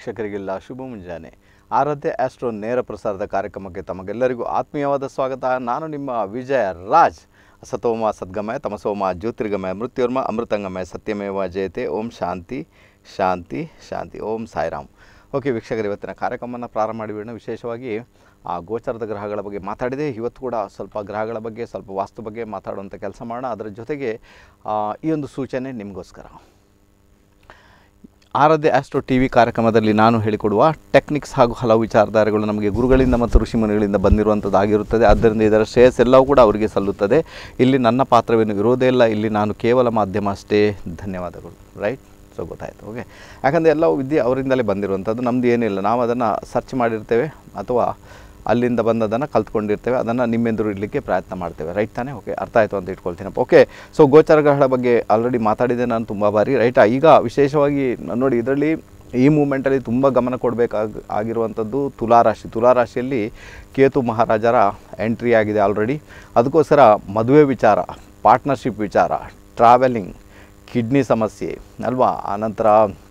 ವೀಕ್ಷಕರಿಗೆಲ್ಲ ಶುಭ ಮುಂಜಾನೆ ಆರಾಧ್ಯ ಆಸ್ಟ್ರೋ ನೇರ ಪ್ರಸಾರದ ಕಾರ್ಯಕ್ರಮಕ್ಕೆ ತಮಗೆಲ್ಲರಿಗೂ ಆತ್ಮೀಯವಾದ ಸ್ವಾಗತ ನಾನು ನಿಮ್ಮ ವಿಜಯ ರಾಜ್ ಸತೋಮ ಸದ್ಗಮಯ ತಮಸೋಮ ಜ್ಯೋತಿರ್ಗಮಯ ಮೃತ್ಯುರ್ಮ ಅಮೃತಂಗಮಯ ಸತ್ಯಮೇವ ಜಯತೆ ಓಂ ಶಾಂತಿ ಶಾಂತಿ ಶಾಂತಿ ಓಂ ಸಾಯಿರಾಮ್ ಓಕೆ ವೀಕ್ಷಕರು ಇವತ್ತಿನ ಕಾರ್ಯಕ್ರಮವನ್ನು ಪ್ರಾರಂಭ ಮಾಡಿಬಿಡೋಣ ವಿಶೇಷವಾಗಿ ಆ ಗೋಚರದ ಗ್ರಹಗಳ ಬಗ್ಗೆ ಮಾತಾಡಿದೆ ಇವತ್ತು ಕೂಡ ಸ್ವಲ್ಪ ಗ್ರಹಗಳ ಬಗ್ಗೆ ಸ್ವಲ್ಪ ವಾಸ್ತು ಬಗ್ಗೆ ಮಾತಾಡುವಂಥ ಕೆಲಸ ಮಾಡೋಣ ಅದರ ಜೊತೆಗೆ ಆ, ಈ ಒಂದು ಸೂಚನೆ ನಿಮಗೋಸ್ಕರ ಆರಾಧ್ಯ ಆಸ್ಟ್ರೋ ಟಿ ವಿ ಕಾರ್ಯಕ್ರಮದಲ್ಲಿ ನಾನು ಹೇಳಿಕೊಡುವ ಟೆಕ್ನಿಕ್ಸ್ ಹಾಗೂ ಹಲವು ವಿಚಾರಧಾರೆಗಳು ನಮಗೆ ಗುರುಗಳಿಂದ ಮತ್ತು ಋಷಿಮುನಿಗಳಿಂದ ಬಂದಿರುವಂಥದ್ದಾಗಿರುತ್ತದೆ ಆದ್ದರಿಂದ ಇದರ ಶ್ರೇಯಸ್ ಎಲ್ಲವೂ ಕೂಡ ಅವರಿಗೆ ಸಲ್ಲುತ್ತದೆ ಇಲ್ಲಿ ನನ್ನ ಪಾತ್ರವೇನು ಇರೋದೇ ಇಲ್ಲ ಇಲ್ಲಿ ನಾನು ಕೇವಲ ಮಾಧ್ಯಮ ಅಷ್ಟೇ ಧನ್ಯವಾದಗಳು ರೈಟ್ ಸೊ ಗೊತ್ತಾಯಿತು ಓಕೆ ಯಾಕಂದರೆ ಎಲ್ಲವೂ ವಿದ್ಯೆ ಅವರಿಂದಲೇ ಬಂದಿರುವಂಥದ್ದು ನಮ್ಮದು ಏನಿಲ್ಲ ನಾವು ಅದನ್ನು ಸರ್ಚ್ ಮಾಡಿರ್ತೇವೆ ಅಥವಾ ಅಲ್ಲಿಂದ ಬಂದದನ್ನು ಕಲ್ತ್ಕೊಂಡಿರ್ತೇವೆ ಅದನ್ನು ನಿಮ್ಮೆಂದರು ಇಡಲಿಕ್ಕೆ ಪ್ರಯತ್ನ ಮಾಡ್ತೇವೆ ರೈಟ್ ತಾನೇ ಓಕೆ ಅರ್ಥ ಆಯಿತು ಅಂತ ಇಟ್ಕೊಳ್ತೀನಪ್ಪ ಓಕೆ ಸೊ ಗೋಚರಗಳ ಬಗ್ಗೆ ಆಲ್ರೆಡಿ ಮಾತಾಡಿದೆ ನಾನು ತುಂಬ ಬಾರಿ ರೈಟಾ ಈಗ ವಿಶೇಷವಾಗಿ ನ- ನೋಡಿ ಇದರಲ್ಲಿ ಈ ಮೂಮೆಂಟಲ್ಲಿ ತುಂಬ ಗಮನ ಕೊಡಬೇಕಾಗ ಆಗಿರುವಂಥದ್ದು ತುಲಾರಾಶಿ ತುಲಾರಾಶಿಯಲ್ಲಿ ಕೇತು ಮಹಾರಾಜರ ಎಂಟ್ರಿ ಆಗಿದೆ ಆಲ್ರೆಡಿ ಅದಕ್ಕೋಸ್ಕರ ಮದುವೆ ವಿಚಾರ ಪಾರ್ಟ್ನರ್ಶಿಪ್ ವಿಚಾರ ಟ್ರಾವೆಲಿಂಗ್ ಕಿಡ್ನಿ ಸಮಸ್ಯೆ ಅಲ್ವಾ ಆನಂತರ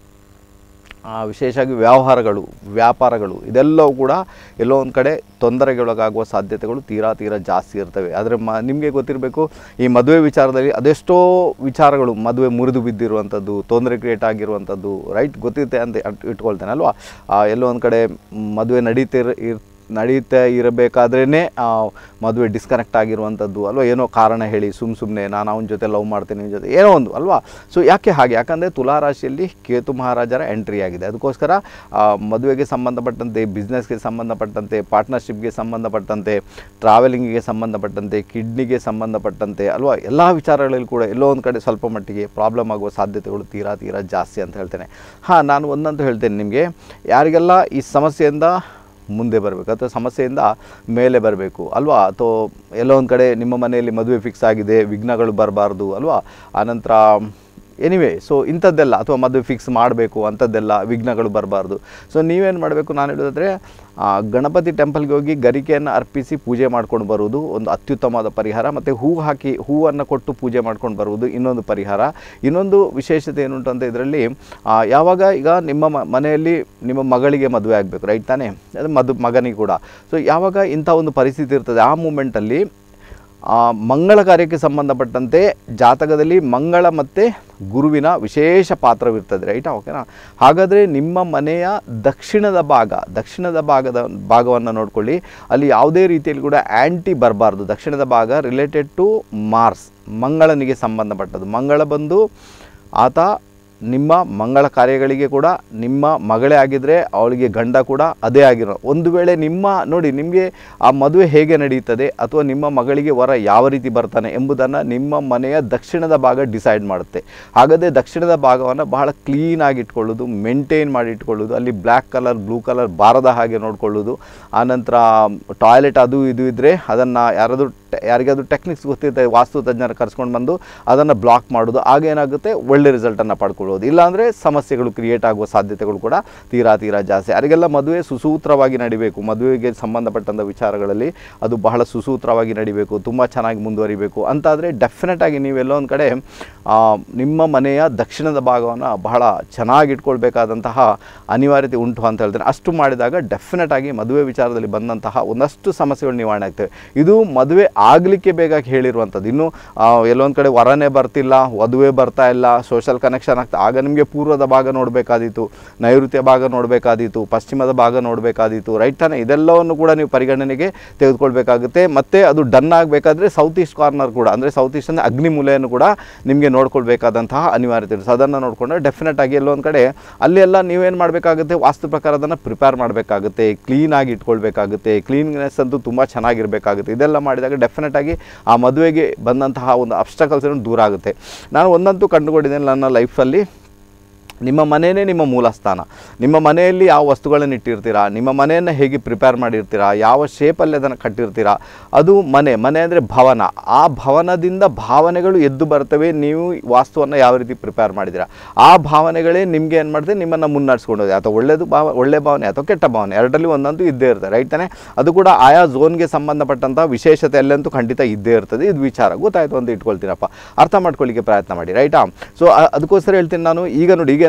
ಆ, ವಿಶೇಷವಾಗಿ ವ್ಯವಹಾರಗಳು ವ್ಯಾಪಾರಗಳು ಇದೆಲ್ಲವೂ ಕೂಡ ಎಲ್ಲೋ ಒಂದು ಕಡೆ ತೊಂದರೆಗೊಳಗಾಗುವ ಸಾಧ್ಯತೆಗಳು ತೀರಾ ತೀರಾ ಜಾಸ್ತಿ ಇರ್ತವೆ ಆದರೆ ಮ ನಿಮಗೆ ಗೊತ್ತಿರಬೇಕು ಈ ಮದುವೆ ವಿಚಾರದಲ್ಲಿ ಅದೆಷ್ಟೋ ವಿಚಾರಗಳು ಮದುವೆ ಮುರಿದು ಬಿದ್ದಿರುವಂಥದ್ದು ತೊಂದರೆ ಕ್ರಿಯೇಟ್ ಆಗಿರುವಂಥದ್ದು ರೈಟ್ ಗೊತ್ತಿರುತ್ತೆ ಅಂತ ಅಟ್- ಇಟ್ಕೊಳ್ತೇನೆ ಅಲ್ವಾ ಆ, ಎಲ್ಲೋ ಒಂದು ಕಡೆ ಮದುವೆ ನಡೀತಿರ್ ಇರ್ ನಡೀತಾ ಇರಬೇಕಾದ್ರೇ ಮದುವೆ ಡಿಸ್ಕನೆಕ್ಟ್ ಆಗಿರುವಂಥದ್ದು ಅಲ್ವಾ ಏನೋ ಕಾರಣ ಹೇಳಿ ಸುಮ್ಮ ಸುಮ್ಮನೆ ನಾನು ಅವನ ಜೊತೆ ಲವ್ ಮಾಡ್ತೀನಿ ಇವನ ಜೊತೆ ಏನೋ ಒಂದು ಅಲ್ವಾ ಸೊ ಯಾಕೆ ಹಾಗೆ ಯಾಕಂದರೆ ತುಲಾರಾಶಿಯಲ್ಲಿ ಕೇತು ಮಹಾರಾಜರ ಎಂಟ್ರಿ ಆಗಿದೆ ಅದಕ್ಕೋಸ್ಕರ ಆ, ಮದುವೆಗೆ ಸಂಬಂಧಪಟ್ಟಂತೆ ಬಿಸ್ನೆಸ್ಗೆ ಸಂಬಂಧಪಟ್ಟಂತೆ ಪಾರ್ಟ್ನರ್ಶಿಪ್ಗೆ ಸಂಬಂಧಪಟ್ಟಂತೆ ಟ್ರಾವೆಲಿಂಗಿಗೆ ಸಂಬಂಧಪಟ್ಟಂತೆ ಕಿಡ್ನಿಗೆ ಸಂಬಂಧಪಟ್ಟಂತೆ ಅಲ್ವಾ ಎಲ್ಲ ವಿಚಾರಗಳಲ್ಲಿ ಕೂಡ ಎಲ್ಲೋ ಒಂದು ಕಡೆ ಸ್ವಲ್ಪ ಮಟ್ಟಿಗೆ ಪ್ರಾಬ್ಲಮ್ ಆಗುವ ಸಾಧ್ಯತೆಗಳು ತೀರಾ ತೀರಾ ಜಾಸ್ತಿ ಅಂತ ಹೇಳ್ತೇನೆ ಹಾಂ ನಾನು ಒಂದಂತೂ ಹೇಳ್ತೇನೆ ನಿಮಗೆ ಯಾರಿಗೆಲ್ಲ ಈ ಸಮಸ್ಯೆಯಿಂದ ಮುಂದೆ ಬರಬೇಕು ಅಥವಾ ಸಮಸ್ಯೆಯಿಂದ ಮೇಲೆ ಬರಬೇಕು ಅಲ್ವಾ ಅಥವಾ ಎಲ್ಲೋ ಒಂದು ಕಡೆ ನಿಮ್ಮ ಮನೆಯಲ್ಲಿ ಮದುವೆ ಫಿಕ್ಸ್ ಆಗಿದೆ ವಿಘ್ನಗಳು ಬರಬಾರ್ದು ಅಲ್ವಾ ಆನಂತರ ಎನಿವೇ ಸೊ ಇಂಥದ್ದೆಲ್ಲ ಅಥವಾ ಮದುವೆ ಫಿಕ್ಸ್ ಮಾಡಬೇಕು ಅಂಥದ್ದೆಲ್ಲ ವಿಘ್ನಗಳು ಬರಬಾರ್ದು ಸೊ ನೀವೇನು ಮಾಡಬೇಕು ನಾನು ಹೇಳೋದಾದರೆ ಆ, ಗಣಪತಿ ಟೆಂಪಲ್ಗೆ ಹೋಗಿ ಗರಿಕೆಯನ್ನು ಅರ್ಪಿಸಿ ಪೂಜೆ ಮಾಡ್ಕೊಂಡು ಬರುವುದು ಒಂದು ಅತ್ಯುತ್ತಮವಾದ ಪರಿಹಾರ ಮತ್ತು ಹೂ ಹಾಕಿ ಹೂವನ್ನು ಕೊಟ್ಟು ಪೂಜೆ ಮಾಡ್ಕೊಂಡು ಬರುವುದು ಇನ್ನೊಂದು ಪರಿಹಾರ ಇನ್ನೊಂದು ವಿಶೇಷತೆ ಏನುಂಟು ಅಂತ ಇದರಲ್ಲಿ ಆ, ಯಾವಾಗ ಈಗ ನಿಮ್ಮ ಮ- ಮನೆಯಲ್ಲಿ ನಿಮ್ಮ ಮಗಳಿಗೆ ಮದುವೆ ಆಗಬೇಕು ರೈಟ್ ತಾನೇ ಅದು ಮದು ಮಗನಿಗೆ ಕೂಡ ಸೊ ಯಾವಾಗ ಇಂಥ ಒಂದು ಪರಿಸ್ಥಿತಿ ಇರ್ತದೆ ಆ ಮೂಮೆಂಟಲ್ಲಿ ಆ, ಮಂಗಳ ಕಾರ್ಯಕ್ಕೆ ಸಂಬಂಧಪಟ್ಟಂತೆ ಜಾತಕದಲ್ಲಿ ಮಂಗಳ ಮತ್ತು ಗುರುವಿನ ವಿಶೇಷ ಪಾತ್ರವಿರ್ತದೆ ರೈಟಾ ಓಕೆನಾ ಹಾಗಾದರೆ ನಿಮ್ಮ ಮನೆಯ ದಕ್ಷಿಣದ ಭಾಗ ದಕ್ಷಿಣದ ಭಾಗದ ಭಾಗವನ್ನು ನೋಡ್ಕೊಳ್ಳಿ ಅಲ್ಲಿ ಯಾವುದೇ ರೀತಿಯಲ್ಲಿ ಕೂಡ ಆ್ಯಂಟಿ ಬರಬಾರ್ದು ದಕ್ಷಿಣದ ಭಾಗ ರಿಲೇಟೆಡ್ ಟು ಮಾರ್ಸ್ ಮಂಗಳನಿಗೆ ಸಂಬಂಧಪಟ್ಟದ್ದು ಮಂಗಳ ಬಂದು ಆತ ನಿಮ್ಮ ಮಂಗಳ ಕಾರ್ಯಗಳಿಗೆ ಕೂಡ ನಿಮ್ಮ ಮಗಳೇ ಆಗಿದ್ದರೆ ಅವಳಿಗೆ ಗಂಡ ಕೂಡ ಅದೇ ಆಗಿರೋ ಒಂದು ವೇಳೆ ನಿಮ್ಮ ನೋಡಿ ನಿಮಗೆ ಆ ಮದುವೆ ಹೇಗೆ ನಡೀತದೆ ಅಥವಾ ನಿಮ್ಮ ಮಗಳಿಗೆ ವರ ಯಾವ ರೀತಿ ಬರ್ತಾನೆ ಎಂಬುದನ್ನು ನಿಮ್ಮ ಮನೆಯ ದಕ್ಷಿಣದ ಭಾಗ ಡಿಸೈಡ್ ಮಾಡುತ್ತೆ ಹಾಗಾದರೆ ದಕ್ಷಿಣದ ಭಾಗವನ್ನು ಬಹಳ ಕ್ಲೀನಾಗಿ ಇಟ್ಕೊಳ್ಳೋದು ಮೇಂಟೈನ್ ಮಾಡಿ ಇಟ್ಕೊಳ್ಳೋದು ಅಲ್ಲಿ ಬ್ಲ್ಯಾಕ್ ಕಲರ್ ಬ್ಲೂ ಕಲರ್ ಬಾರದ ಹಾಗೆ ನೋಡ್ಕೊಳ್ಳೋದು ಆನಂತರ ಟಾಯ್ಲೆಟ್ ಅದು ಇದು ಇದ್ದರೆ ಅದನ್ನು ಯಾರಾದರೂ ಟ- ಯಾರಿಗಾದ್ರೂ ಟೆಕ್ನಿಕ್ಸ್ ಗೊತ್ತಿರ್ತದೆ ವಾಸ್ತು ತಜ್ಞರ ಕರ್ಸ್ಕೊಂಡು ಬಂದು ಅದನ್ನು ಬ್ಲಾಕ್ ಮಾಡೋದು ಆಗ ಏನಾಗುತ್ತೆ ಒಳ್ಳೆ ರಿಸಲ್ಟನ್ನು ಪಡ್ಕೊಳ್ಳೋದು ಇಲ್ಲಾಂದರೆ ಸಮಸ್ಯೆಗಳು ಕ್ರಿಯೇಟ್ ಆಗುವ ಸಾಧ್ಯತೆಗಳು ಕೂಡ ತೀರಾ ತೀರಾ ಜಾಸ್ತಿ ಯಾರಿಗೆಲ್ಲ ಮದುವೆ ಸುಸೂತ್ರವಾಗಿ ನಡಿಬೇಕು ಮದುವೆಗೆ ಸಂಬಂಧಪಟ್ಟಂಥ ವಿಚಾರಗಳಲ್ಲಿ ಅದು ಬಹಳ ಸುಸೂತ್ರವಾಗಿ ನಡಿಬೇಕು ತುಂಬ ಚೆನ್ನಾಗಿ ಮುಂದುವರಿಬೇಕು ಅಂತಾದರೆ ಡೆಫಿನೆಟ್ ಆಗಿ ನೀವೆಲ್ಲೋ ಒಂದು ಕಡೆ ಆ, ನಿಮ್ಮ ಮನೆಯ ದಕ್ಷಿಣದ ಭಾಗವನ್ನು ಬಹಳ ಚೆನ್ನಾಗಿ ಇಟ್ಕೊಳ್ಬೇಕಾದಂತಹ ಅನಿವಾರ್ಯತೆ ಉಂಟು ಅಂತ ಹೇಳ್ತೇನೆ ಅಷ್ಟು ಮಾಡಿದಾಗ ಡೆಫಿನೆಟ್ ಆಗಿ ಮದುವೆ ವಿಚಾರದಲ್ಲಿ ಬಂದಂತಹ ಒಂದಷ್ಟು ಸಮಸ್ಯೆಗಳು ನಿವಾರಣೆ ಆಗ್ತವೆ ಇದು ಮದುವೆ ಆಗಲಿಕ್ಕೆ ಬೇಗ ಹೇಳಿರುವಂಥದ್ದು ಇನ್ನು ಆ, ಎಲ್ಲೊಂದು ಕಡೆ ವರನೇ ಬರ್ತಿಲ್ಲ ವಧುವೆ ಬರ್ತಾ ಇಲ್ಲ ಸೋಷಲ್ ಕನೆಕ್ಷನ್ ಆಗ್ತಾ ಆಗ ನಿಮಗೆ ಪೂರ್ವದ ಭಾಗ ನೋಡಬೇಕಾದೀತು ನೈಋತ್ಯ ಭಾಗ ನೋಡಬೇಕಾದೀತು ಪಶ್ಚಿಮದ ಭಾಗ ನೋಡಬೇಕಾದೀತು ರೈಟ್ ತಾನೇ ಇದೆಲ್ಲವನ್ನು ಕೂಡ ನೀವು ಪರಿಗಣನೆಗೆ ತೆಗೆದುಕೊಳ್ಬೇಕಾಗುತ್ತೆ ಮತ್ತು ಅದು ಡನ್ ಆಗಬೇಕಾದ್ರೆ ಸೌತ್ ಈಸ್ಟ್ ಕಾರ್ನರ್ ಕೂಡ ಅಂದರೆ ಸೌತ್ ಈಸ್ಟ್ ಅಂದರೆ ಅಗ್ನಿ ಮೂಲೆಯನ್ನು ಕೂಡ ನಿಮಗೆ ನೋಡ್ಕೊಳ್ಬೇಕಾದಂತಹ ಅನಿವಾರ್ಯತೆ ಇದೆ ಸೊ ಅದನ್ನು ನೋಡಿಕೊಂಡ್ರೆ ಡೆಫಿನೆಟ್ ಆಗಿ ಎಲ್ಲೋ ಒಂದು ಕಡೆ ಅಲ್ಲಿ ಎಲ್ಲ ನೀವೇನು ಮಾಡಬೇಕಾಗುತ್ತೆ ವಾಸ್ತು ಪ್ರಕಾರ ಅದನ್ನು ಪ್ರಿಪೇರ್ ಮಾಡಬೇಕಾಗುತ್ತೆ ಕ್ಲೀನಾಗಿ ಇಟ್ಕೊಳ್ಬೇಕಾಗುತ್ತೆ ಕ್ಲೀನ್ನೆಸ್ ಅಂತೂ ತುಂಬ ಚೆನ್ನಾಗಿರಬೇಕಾಗುತ್ತೆ ಇದೆಲ್ಲ ಮಾಡಿದಾಗ ಡೆಫಿನೆಟ್ ಆಗಿ ಆ ಮದುವೆಗೆ ಬಂದಂತಹ ಒಂದು ಅಬ್ಸ್ಟಕಲ್ಸ್ ದೂರ ಆಗುತ್ತೆ ನಾನು ಒಂದಂತೂ ಕಂಡುಕೊಂಡಿದ್ದೇನೆ ನನ್ನ ಲೈಫಲ್ಲಿ ನಿಮ್ಮ ಮನೆಯೇ ನಿಮ್ಮ ಮೂಲ ಸ್ಥಾನ ನಿಮ್ಮ ಮನೆಯಲ್ಲಿ ಯಾವ ವಸ್ತುಗಳನ್ನು ಇಟ್ಟಿರ್ತೀರಾ ನಿಮ್ಮ ಮನೆಯನ್ನು ಹೇಗೆ ಪ್ರಿಪೇರ್ ಮಾಡಿರ್ತೀರಾ ಯಾವ ಶೇಪಲ್ಲಿ ಅದನ್ನು ಕಟ್ಟಿರ್ತೀರಾ ಅದು ಮನೆ ಮನೆ ಅಂದರೆ ಭವನ ಆ ಭವನದಿಂದ ಭಾವನೆಗಳು ಎದ್ದು ಬರ್ತವೆ ನೀವು ವಾಸ್ತುವನ್ನು ಯಾವ ರೀತಿ ಪ್ರಿಪೇರ್ ಮಾಡಿದ್ದೀರಾ ಆ ಭಾವನೆಗಳೇ ನಿಮಗೆ ಏನು ಮಾಡ್ತದೆ ನಿಮ್ಮನ್ನು ಮುನ್ನಡೆಸ್ಕೊಂಡು ಹೋಗಿದೆ ಅಥವಾ ಒಳ್ಳೆಯದು ಭಾವ ಒಳ್ಳೆ ಭಾವನೆ ಅಥವಾ ಕೆಟ್ಟ ಭಾವನೆ ಎರಡರಲ್ಲಿ ಒಂದಂತೂ ಇದ್ದೇ ಇರ್ತದೆ ರೈಟ್ ತಾನೆ ಅದು ಕೂಡ ಆಯಾ ಝೋನ್ಗೆ ಸಂಬಂಧಪಟ್ಟಂಥ ವಿಶೇಷತೆ ಅಲ್ಲಂತೂ ಖಂಡಿತ ಇದ್ದೇ ಇರ್ತದೆ ಇದು ವಿಚಾರ ಗೊತ್ತಾಯಿತು ಅಂತ ಇಟ್ಕೊಳ್ತೀನಪ್ಪ ಅರ್ಥ ಮಾಡ್ಕೊಳ್ಳಿಕ್ಕೆ ಪ್ರಯತ್ನ ಮಾಡಿ ರೈಟಾ ಸೊ ಅದಕ್ಕೋಸ್ಕರ ಹೇಳ್ತೀನಿ ನಾನು ಈಗ ನೋಡಿ ಈಗ